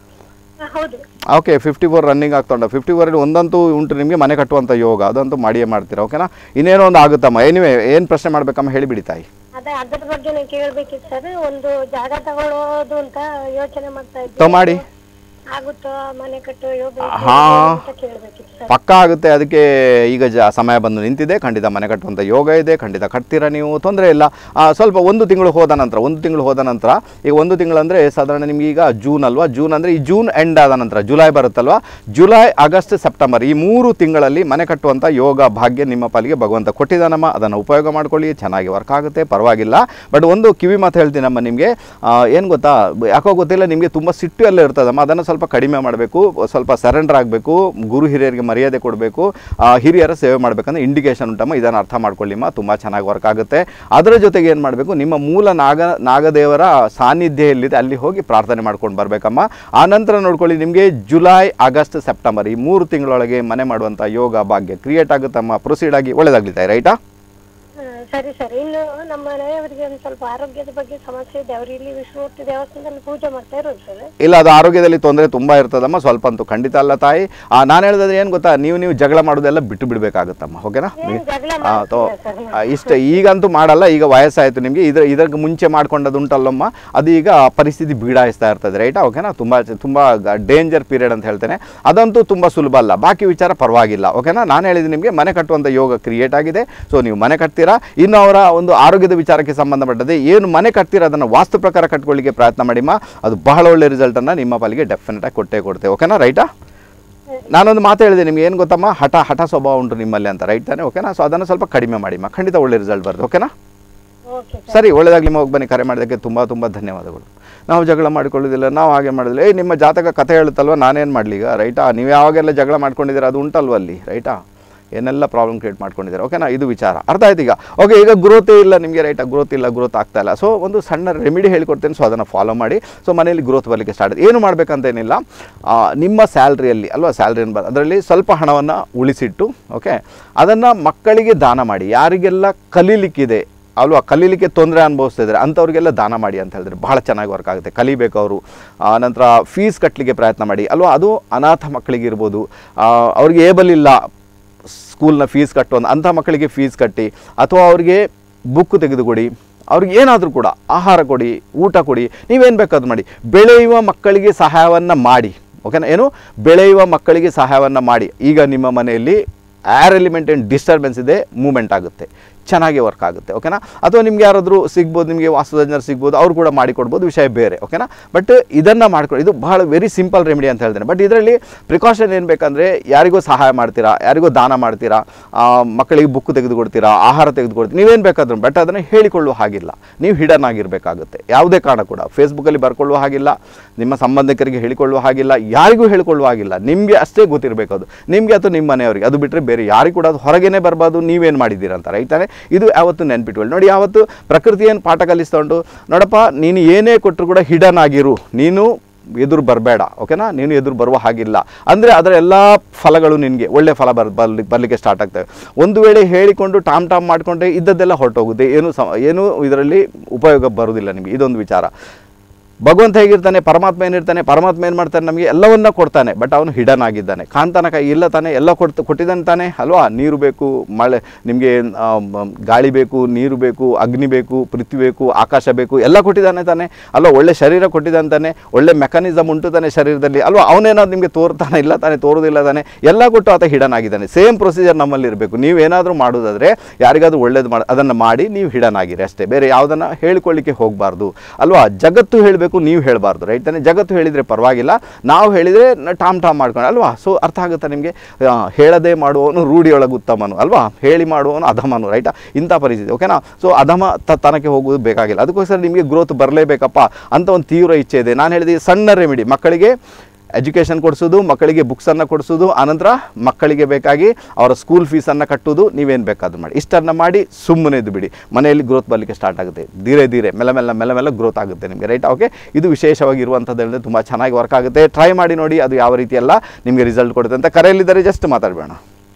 ಹಾ, ಹೌದು ಓಕೆ ಫಿಫ್ಟಿ ಫೋರ್ ರನ್ನಿಂಗ್ ಆಗ್ತೊಂಡ ಫಿಫ್ಟಿ ಫೋರಲ್ಲಿ ಒಂದಂತೂ ಉಂಟು ನಿಮಗೆ ಮನೆ ಕಟ್ಟುವಂಥ ಯೋಗ ಅದಂತೂ ಮಾಡಿಯೇ ಮಾಡ್ತೀರಾ ಓಕೆನಾ ಇನ್ನೇನೋ ಒಂದು ಆಗುತ್ತಮ್ಮ ಏನಿವೆ ಏನು ಪ್ರಶ್ನೆ ಮಾಡಬೇಕಮ್ಮ ಹೇಳಿಬಿಡಿ ತಾಯಿ ಅದೇ ಅದ್ರ ಬಗ್ಗೆ ನಾನು ಕೇಳ್ಬೇಕಿತ್ತು ಸರ್ ಒಂದು ಜಾಗ ತಗೊಳ್ಳೋದು ಅಂತ ಯೋಚನೆ ಮಾಡ್ತಾ ಇದ್ದೆ ತೊ ಮಾಡಿ ಆಗುತ್ತೋ ಮನೆ ಕಟ್ಟೋ ಯೋಗ ಹಾ. ಅಂತ ಕೇಳ್ಬೇಕಿತ್ತು ಸರ್ ಪಕ್ಕ ಆಗುತ್ತೆ ಅದಕ್ಕೆ ಈಗ ಜ ಸಮಯ ಬಂದು ನಿಂತಿದೆ ಖಂಡಿತ ಮನೆ ಕಟ್ಟುವಂಥ ಯೋಗ ಇದೆ ಖಂಡಿತ ಕಟ್ತೀರಾ ನೀವು ತೊಂದರೆ ಇಲ್ಲ ಆ, ಸ್ವಲ್ಪ ಒಂದು ತಿಂಗಳು ಹೋದ ನಂತರ ಒಂದು ತಿಂಗಳು ಹೋದ ನಂತರ ಈಗ ಒಂದು ತಿಂಗಳು ಅಂದರೆ ಸಾಧಾರಣ ನಿಮ್ಗೆ ಈಗ ಜೂನ್ ಅಲ್ವಾ ಜೂನ್ ಅಂದರೆ ಈ ಜೂನ್ ಎಂಡ್ ಆದ ನಂತರ ಜುಲೈ ಬರುತ್ತಲ್ವಾ ಜುಲೈ ಆಗಸ್ಟ್ ಸೆಪ್ಟೆಂಬರ್ ಈ ಮೂರು ತಿಂಗಳಲ್ಲಿ ಮನೆ ಕಟ್ಟುವಂಥ ಯೋಗ ಭಾಗ್ಯ ನಿಮ್ಮ ಪಾಲಿಗೆ ಭಗವಂತ ಕೊಟ್ಟಿದ್ದಾನಮ್ಮ ಅದನ್ನು ಉಪಯೋಗ ಮಾಡ್ಕೊಳ್ಳಿ ಚೆನ್ನಾಗಿ ವರ್ಕ್ ಆಗುತ್ತೆ ಪರವಾಗಿಲ್ಲ ಬಟ್ ಒಂದು ಕಿವಿ ಮಾತು ಹೇಳ್ತೀನಮ್ಮ ನಿಮಗೆ ಏನು ಗೊತ್ತಾ ಬ- ಯಾಕೋ ಗೊತ್ತಿಲ್ಲ ನಿಮಗೆ ತುಂಬ ಸಿಟ್ಟು ಎಲ್ಲ ಇರ್ತದಮ್ಮ ಅದನ್ನು ಸ್ವಲ್ಪ ಕಡಿಮೆ ಮಾಡಬೇಕು ಸ್ವಲ್ಪ ಸರೆಂಡರ್ ಆಗಬೇಕು ಗುರು ಹಿರಿಯರಿಗೆ ಮರ್ಯಾದೆ ಕೊಡಬೇಕು ಹಿರಿಯರ ಸೇವೆ ಮಾಡಬೇಕಂದ್ರೆ ಇಂಡಿಕೇಶನ್ ಉಂಟಮ್ಮ ಇದನ್ನು ಅರ್ಥ ಮಾಡ್ಕೊಳ್ಳಿಮ್ಮ ತುಂಬ ಚೆನ್ನಾಗಿ ವರ್ಕ್ ಆಗುತ್ತೆ ಅದರ ಜೊತೆಗೆ ಏನು ಮಾಡಬೇಕು ನಿಮ್ಮ ಮೂಲ ನಾಗ ನಾಗದೇವರ ಸಾನ್ನಿಧ್ಯ ಎಲ್ಲಿದೆ ಅಲ್ಲಿ ಹೋಗಿ ಪ್ರಾರ್ಥನೆ ಮಾಡ್ಕೊಂಡು ಬರಬೇಕಮ್ಮ ಆ ನಂತರ ನೋಡ್ಕೊಳ್ಳಿ ನಿಮಗೆ ಜುಲೈ ಆಗಸ್ಟ್ ಸೆಪ್ಟೆಂಬರ್ ಈ ಮೂರು ತಿಂಗಳೊಳಗೆ ಮನೆ ಮಾಡುವಂಥ ಯೋಗ ಭಾಗ್ಯ ಕ್ರಿಯೇಟ್ ಆಗುತ್ತಮ್ಮ ಪ್ರೊಸೀಡ್ ಆಗಿ ಒಳ್ಳೇದಾಗ್ಲಿದೆ ರೈಟಾ ಹಾ, ಸರಿ ಸರಿ ಇನ್ನು ನಮ್ಮ ಮನೆಯವರಿಗೆ ಒಂದು ಸ್ವಲ್ಪ ಆರೋಗ್ಯದ ಬಗ್ಗೆ ಸಮಸ್ಯೆ ಇದೆ ಅವರು ಇಲ್ಲಿ ವಿಷ್ಣುಮೂರ್ತಿ ದೇವಸ್ಥಾನದಲ್ಲಿ ಪೂಜೆ ಮಾಡ್ತಾ ಇರೋದು ಸರ್ ಇಲ್ಲ ಅದು ಆರೋಗ್ಯದಲ್ಲಿ ತೊಂದರೆ ತುಂಬ ಇರ್ತದಮ್ಮ ಸ್ವಲ್ಪ ಅಂತೂ ಖಂಡಿತ ಅಲ್ಲ ತಾಯಿ ನಾನು ಹೇಳಿದ್ರೆ ಏನು ಗೊತ್ತಾ ನೀವು ನೀವು ಜಗಳ ಮಾಡೋದೆಲ್ಲ ಬಿಟ್ಟು ಬಿಡಬೇಕಾಗುತ್ತಮ್ಮ ಓಕೆನಾ ಏನ್ ಜಗಳ ಆ, ತೋ ಮಾಡ್ತಿಲ್ಲ ಸರ್ ಆ, ಇಷ್ಟ ಈಗಂತೂ ಮಾಡಲ್ಲ ಈಗ ವಯಸ್ಸಾಯಿತು ನಿಮಗೆ ಇದ್ರ ಇದಕ್ಕೆ ಮುಂಚೆ ಮಾಡ್ಕೊಂಡದ್ದು ಉಂಟಲ್ಲಮ್ಮ ಅದು ಈಗ ಪರಿಸ್ಥಿತಿ ಬೀಡಾಯಿಸ್ತಾ ಇರ್ತದೆ ರೈಟಾ ಓಕೆನಾ ತುಂಬ ತುಂಬ ಡೇಂಜರ್ ಪೀರಿಯಡ್ ಅಂತ ಹೇಳ್ತೇನೆ ಅದಂತೂ ತುಂಬ ಸುಲಭ ಅಲ್ಲ ಬಾಕಿ ವಿಚಾರ ಪರವಾಗಿಲ್ಲ ಓಕೆನಾ ನಾನು ಹೇಳಿದ್ದು ನಿಮಗೆ ಮನೆ ಕಟ್ಟುವಂಥ ಯೋಗ ಕ್ರಿಯೇಟ್ ಆಗಿದೆ ಸೊ ನೀವು ಮನೆ ಕಟ್ತೀರಾ ಇನ್ನು ಅವರ ಒಂದು ಆರೋಗ್ಯದ ವಿಚಾರಕ್ಕೆ ಸಂಬಂಧಪಟ್ಟದೆ ಏನು ಮನೆ ಕಟ್ತೀರಾ ಅದನ್ನು ವಾಸ್ತು ಪ್ರಕಾರ ಕಟ್ಕೊಳ್ಳಿಕ್ಕೆ ಪ್ರಯತ್ನ ಮಾಡಿಮ್ಮ ಅದು ಬಹಳ ಒಳ್ಳೆ ರಿಸಲ್ಟನ್ನು ನಿಮ್ಮ ಪಾಲಿಗೆ ಡೆಫಿನೆಟಾಗಿ ಕೊಟ್ಟೇ ಕೊಡ್ತೇವೆ ಓಕೆನಾ ರೈಟಾ ನಾನೊಂದು ಮಾತು ಹೇಳಿದೆ ನಿಮ್ಗೆ ಏನು ಗೊತ್ತಮ್ಮ ಹಠ ಹಠ ಸ್ವಭಾವ ಉಂಟು ನಿಮ್ಮಲ್ಲಿ ಅಂತ ರೈಟ್ ತಾನೆ ಓಕೆನಾ ಸೊ ಅದನ್ನು ಸ್ವಲ್ಪ ಕಡಿಮೆ ಮಾಡಿಮ್ಮ ಖಂಡಿತ ಒಳ್ಳೆ ರಿಸಲ್ಟ್ ಬರುತ್ತೆ ಓಕೆನಾ ಓಕೆ ಸರ್ ಸರಿ ಒಳ್ಳೆದಾಗಲಿ ಹೋಗಿ ಬನ್ನಿ ಕರೆ ಮಾಡೋದಕ್ಕೆ ತುಂಬ ತುಂಬ ಧನ್ಯವಾದಗಳು ನಾವು ಜಗಳ ಮಾಡ್ಕೊಳ್ಳೋದಿಲ್ಲ ನಾವು ಹಾಗೆ ಮಾಡೋದಿಲ್ಲ ಏಯ್ ನಿಮ್ಮ ಜಾತಕ ಕಥೆ ಹೇಳುತ್ತಲ್ವ ನಾನೇನು ಮಾಡಲಿ ಈಗ ರೈಟಾ ನೀವು ಯಾವಾಗೆಲ್ಲ ಜಗಳ ಮಾಡ್ಕೊಂಡಿದ್ದೀರಾ ಅದು ಉಂಟಲ್ವ ಅಲ್ಲಿ ರೈಟಾ ಏನೆಲ್ಲ ಪ್ರಾಬ್ಲಮ್ ಕ್ರಿಯೇಟ್ ಮಾಡ್ಕೊಂಡಿದ್ದಾರೆ ಓಕೆನಾ ಇದು ವಿಚಾರ ಅರ್ಥ ಆಯ್ತು ಈಗ ಓಕೆ ಈಗ ಗ್ರೋತೇ ಇಲ್ಲ ನಿಮಗೆ ರೈಟಾ ಗ್ರೋತ್ ಇಲ್ಲ ಗ್ರೋತ್ ಆಗ್ತಾ ಇಲ್ಲ ಸೊ ಒಂದು ಸಣ್ಣ ರೆಮಿಡಿ ಹೇಳಿಕೊಡ್ತೇನೆ ಸೊ ಅದನ್ನು ಫಾಲೋ ಮಾಡಿ ಸೊ ಮನೆಯಲ್ಲಿ ಗ್ರೋತ್ ಬರಲಿಕ್ಕೆ ಸ್ಟಾರ್ಟ್ ಏನು ಮಾಡಬೇಕಂತ ಏನಿಲ್ಲ ಆ, ನಿಮ್ಮ ಸ್ಯಾಲ್ರಿಯಲ್ಲಿ ಅಲ್ವಾ ಸ್ಯಾಲ್ರಿ ಬರ ಅದರಲ್ಲಿ ಸ್ವಲ್ಪ ಹಣವನ್ನು ಉಳಿಸಿಟ್ಟು ಓಕೆ ಅದನ್ನು ಮಕ್ಕಳಿಗೆ ದಾನ ಮಾಡಿ ಯಾರಿಗೆಲ್ಲ ಕಲೀಲಿಕ್ಕಿದೆ ಅಲ್ವಾ ಕಲೀಲಿಕ್ಕೆ ತೊಂದರೆ ಅನುಭವಿಸ್ತಾ ಇದ್ದಾರೆ ಅಂಥವ್ರಿಗೆಲ್ಲ ದಾನ ಮಾಡಿ ಅಂತ ಹೇಳಿದ್ರೆ ಭಾಳ ಚೆನ್ನಾಗಿ ವರ್ಕ್ ಆಗುತ್ತೆ ಕಲಿಬೇಕು ಅವರು ನಂತರ ಫೀಸ್ ಕಟ್ಟಲಿಕ್ಕೆ ಪ್ರಯತ್ನ ಮಾಡಿ ಅಲ್ವಾ ಅದು ಅನಾಥ ಮಕ್ಕಳಿಗಿರ್ಬೋದು ಆ, ಅವ್ರಿಗೆ ಏಬಲ್ ಇಲ್ಲ ಸ್ಕೂಲ್ನ ಫೀಸ್ ಕಟ್ಟುವಂಥ ಅಂಥ ಮಕ್ಕಳಿಗೆ ಫೀಸ್ ಕಟ್ಟಿ ಅಥವಾ ಅವ್ರಿಗೆ ಬುಕ್ ತೆಗೆದುಕೊಡಿ ಅವ್ರಿಗೆ ಏನಾದರೂ ಕೂಡ ಆಹಾರ ಕೊಡಿ ಊಟ ಕೊಡಿ ನೀವೇನು ಬೇಕಾದ್ರೂ ಮಾಡಿ ಬೆಳೆಯುವ ಮಕ್ಕಳಿಗೆ ಸಹಾಯವನ್ನು ಮಾಡಿ ಓಕೆನಾ ಏನು ಬೆಳೆಯುವ ಮಕ್ಕಳಿಗೆ ಸಹಾಯವನ್ನು ಮಾಡಿ ಈಗ ನಿಮ್ಮ ಮನೆಯಲ್ಲಿ ಏರ್ ಎಲಿಮೆಂಟ್ ಏನು ಡಿಸ್ಟರ್ಬೆನ್ಸ್ ಇದೆ ಮೂಮೆಂಟ್ ಆಗುತ್ತೆ ಚೆನ್ನಾಗಿ ವರ್ಕ್ ಆಗುತ್ತೆ ಓಕೆನಾ ಅಥವಾ ನಿಮ್ಗೆ ಯಾರಾದರೂ ಸಿಗ್ಬೋದು ನಿಮಗೆ ವಾಸ್ತುತಜ್ಞರು ಸಿಗ್ಬೋದು ಅವ್ರು ಕೂಡ ಮಾಡಿಕೊಡ್ಬೋದು ವಿಷಯ ಬೇರೆ ಓಕೆನಾ ಬಟ್ ಇದನ್ನು ಮಾಡ್ಕೊಳ್ಳಿ ಇದು ಬಹಳ ವೆರಿ ಸಿಂಪಲ್ ರೆಮಿಡಿ ಅಂತ ಹೇಳ್ತೇನೆ ಬಟ್ ಇದರಲ್ಲಿ ಪ್ರಿಕಾಷನ್ ಏನು ಬೇಕಂದರೆ ಯಾರಿಗೂ ಸಹಾಯ ಮಾಡ್ತೀರಾ ಯಾರಿಗೂ ದಾನ ಮಾಡ್ತೀರಾ ಆ, ಮಕ್ಕಳಿಗೆ ಬುಕ್ ತೆಗೆದುಕೊಡ್ತೀರಾ ಆಹಾರ ತೆಗೆದುಕೊಡ್ತೀರಾ ನೀವೇನು ಬೇಕಾದ್ರೂ ಬಟ್ ಅದನ್ನು ಹೇಳಿಕೊಳ್ಳುವ ಹಾಗಿಲ್ಲ ನೀವು ಹಿಡನ್ ಆಗಿರಬೇಕಾಗುತ್ತೆ ಯಾವುದೇ ಕಾರಣ ಕೂಡ ಫೇಸ್ಬುಕ್ಕಲ್ಲಿ ಬರ್ಕೊಳ್ಳುವ ಹಾಗಿಲ್ಲ ನಿಮ್ಮ ಸಂಬಂಧಿಕರಿಗೆ ಹೇಳಿಕೊಳ್ಳುವ ಹಾಗಿಲ್ಲ ಯಾರಿಗೂ ಹೇಳಿಕೊಳ್ಳುವ ಹಾಗಿಲ್ಲ ನಿಮಗೆ ಅಷ್ಟೇ ಗೊತ್ತಿರಬೇಕು ಅದು ನಿಮಗೆ ಅಥವಾ ನಿಮ್ಮ ಮನೆಯವರಿಗೆ ಅದು ಬಿಟ್ಟರೆ ಬೇರೆ ಯಾರಿಗೂ ಕೂಡ ಅದು ಹೊರಗೇನೆ ಬರಬಾರ್ದು ನೀವೇನು ಮಾಡಿದ್ದೀರಾ ಅಂತ ರೈತಾನೆ ಇದು ಯಾವತ್ತು ನೆನ್ಪಿಟ್ಕೊಳ್ಳಿ ನೋಡಿ ಯಾವತ್ತು ಪ್ರಕೃತಿ ಏನು ಪಾಠ ಕಲಿಸ್ತಾ ಉಂಟು ನೋಡಪ್ಪ ನೀನು ಏನೇ ಕೊಟ್ಟರು ಕೂಡ ಹಿಡನ್ ಆಗಿರು ನೀನು ಎದುರು ಬರಬೇಡ ಓಕೆನಾ ನೀನು ಎದುರು ಬರುವ ಹಾಗಿಲ್ಲ ಅಂದರೆ ಅದರ ಎಲ್ಲ ಫಲಗಳು ನಿನಗೆ ಒಳ್ಳೆ ಫಲ ಬರ್ ಬರ್ಲಿ ಬರಲಿಕ್ಕೆ ಸ್ಟಾರ್ಟ್ ಆಗ್ತವೆ ಒಂದು ವೇಳೆ ಹೇಳಿಕೊಂಡು ಟಾಮ್ ಟಾಮ್ ಮಾಡಿಕೊಂಡ್ರೆ ಇದ್ದದ್ದೆಲ್ಲ ಹೊರಟೋಗುತ್ತೆ ಏನು ಸಮ ಏನು ಇದರಲ್ಲಿ ಉಪಯೋಗ ಬರುವುದಿಲ್ಲ ನಿಮಗೆ ಇದೊಂದು ವಿಚಾರ ಭಗವಂತ ಹೇಗಿರ್ತಾನೆ ಪರಮಾತ್ಮ ಏನಿರ್ತಾನೆ ಪರಮಾತ್ಮ ಏನು ಮಾಡ್ತಾನೆ ನಮಗೆ ಎಲ್ಲವನ್ನ ಕೊಡ್ತಾನೆ ಬಟ್ ಅವನು ಹಿಡನ್ ಆಗಿದ್ದಾನೆ ಕಾಂತಾನ ಕೈ ಇಲ್ಲ ತಾನೆ ಎಲ್ಲ ಕೊಡ್ತು ಕೊಟ್ಟಿದ್ದಾನೆ ತಾನೆ ಅಲ್ವಾ ನೀರು ಬೇಕು ಮಳೆ ನಿಮಗೆ ಗಾಳಿ ಬೇಕು ನೀರು ಬೇಕು ಅಗ್ನಿ ಬೇಕು ಪೃಥ್ವಿ ಬೇಕು ಆಕಾಶ ಬೇಕು ಎಲ್ಲ ಕೊಟ್ಟಿದ್ದಾನೆ ತಾನೆ ಅಲ್ವಾ ಒಳ್ಳೆ ಶರೀರ ಕೊಟ್ಟಿದ್ದಾನೆ ತಾನೆ ಒಳ್ಳೆ ಮೆಕಾನಿಸಮ್ ಉಂಟು ತಾನೆ ಶರೀರದಲ್ಲಿ ಅಲ್ವಾ ಅವನೇನಾದ್ರು ನಿಮಗೆ ತೋರ್ತಾನೆ ಇಲ್ಲ ತಾನೆ ತೋರೋದಿಲ್ಲ ತಾನೆ ಎಲ್ಲ ಕೊಟ್ಟು ಆತ ಹಿಡನ್ ಆಗಿದ್ದಾನೆ ಸೇಮ್ ಪ್ರೊಸೀಜರ್ ನಮ್ಮಲ್ಲಿ ಇರಬೇಕು ನೀವೇನಾದರೂ ಮಾಡೋದಾದರೆ ಯಾರಿಗಾದ್ರೂ ಒಳ್ಳೇದು ಮಾಡಿ ಅದನ್ನು ಮಾಡಿ ನೀವು ಹಿಡನ್ ಆಗಿರಿ ಅಷ್ಟೇ ಬೇರೆ ಯಾವುದನ್ನು ಹೇಳ್ಕೊಳ್ಳಿಕ್ಕೆ ಹೋಗಬಾರ್ದು ಅಲ್ವಾ ಜಗತ್ತು ಹೇಳಬೇಕು ನೀವು ಹೇಳಬಾರ್ದು ರೈಟ್ ತಾನೆ ಜಗತ್ತು ಹೇಳಿದರೆ ಪರವಾಗಿಲ್ಲ ನಾವು ಹೇಳಿದರೆ ಟಾಮ್ ಟಾಮ್ ಮಾಡ್ಕೊಂಡು ಅಲ್ವಾ ಸೊ ಅರ್ಥ ಆಗುತ್ತಾ ನಿಮಗೆ ಹೇಳದೆ ಮಾಡುವವನು ರೂಢಿಯೊಳಗೆ ಉತ್ತಮನು ಅಲ್ವಾ ಹೇಳಿ ಮಾಡುವವನು ಅಧಮನು ರೈಟಾ ಇಂಥ ಪರಿಸ್ಥಿತಿ ಓಕೆನಾ ಸೊ ಅಧಮ ತ ತನಕ್ಕೆ ಹೋಗೋದು ಬೇಕಾಗಿಲ್ಲ ಅದಕ್ಕೋಸ್ಕರ ನಿಮಗೆ ಗ್ರೋತ್ ಬರಲೇಬೇಕಪ್ಪ ಅಂತ ಒಂದು ತೀವ್ರ ಇಚ್ಛೆ ಇದೆ ನಾನು ಹೇಳಿದೆ ಈ ಸಣ್ಣ ರೆಮಿಡಿ ಮಕ್ಕಳಿಗೆ ಎಜುಕೇಷನ್ ಕೊಡಿಸೋದು ಮಕ್ಕಳಿಗೆ ಬುಕ್ಸನ್ನು ಕೊಡಿಸೋದು ಆನಂತರ ಮಕ್ಕಳಿಗೆ ಬೇಕಾಗಿ ಅವರ ಸ್ಕೂಲ್ ಫೀಸನ್ನು ಕಟ್ಟೋದು ನೀವೇನು ಬೇಕಾದ್ರೂ ಮಾಡಿ ಇಷ್ಟನ್ನು ಮಾಡಿ ಸುಮ್ಮನೆ ಇದ್ದು ಬಿಡಿ ಮನೆಯಲ್ಲಿ ಗ್ರೋತ್ ಬರಲಿಕ್ಕೆ ಸ್ಟಾರ್ಟ್ ಆಗುತ್ತೆ ಧೀರೆ ಧೀರೆ ಮೆಲ್ಲ ಮೆಲ್ಲ ಮೆಲ್ಲ ಮೆಲ್ಲ ಗ್ರೋತ್ ಆಗುತ್ತೆ ನಿಮಗೆ ರೈಟ್ ಓಕೆ ಇದು ವಿಶೇಷವಾಗಿರುವಂಥದ್ದು ಹೇಳಿದ್ರೆ ತುಂಬ ಚೆನ್ನಾಗಿ ವರ್ಕ್ ಆಗುತ್ತೆ ಟ್ರೈ ಮಾಡಿ ನೋಡಿ ಅದು ಯಾವ ರೀತಿ ಎಲ್ಲ ನಿಮಗೆ ರಿಸಲ್ಟ್ ಕೊಡುತ್ತೆ ಅಂತ ಕರೆಯಲ್ಲಿದ್ದರೆ ಜಸ್ಟ್ ಮಾತಾಡಬೇಡ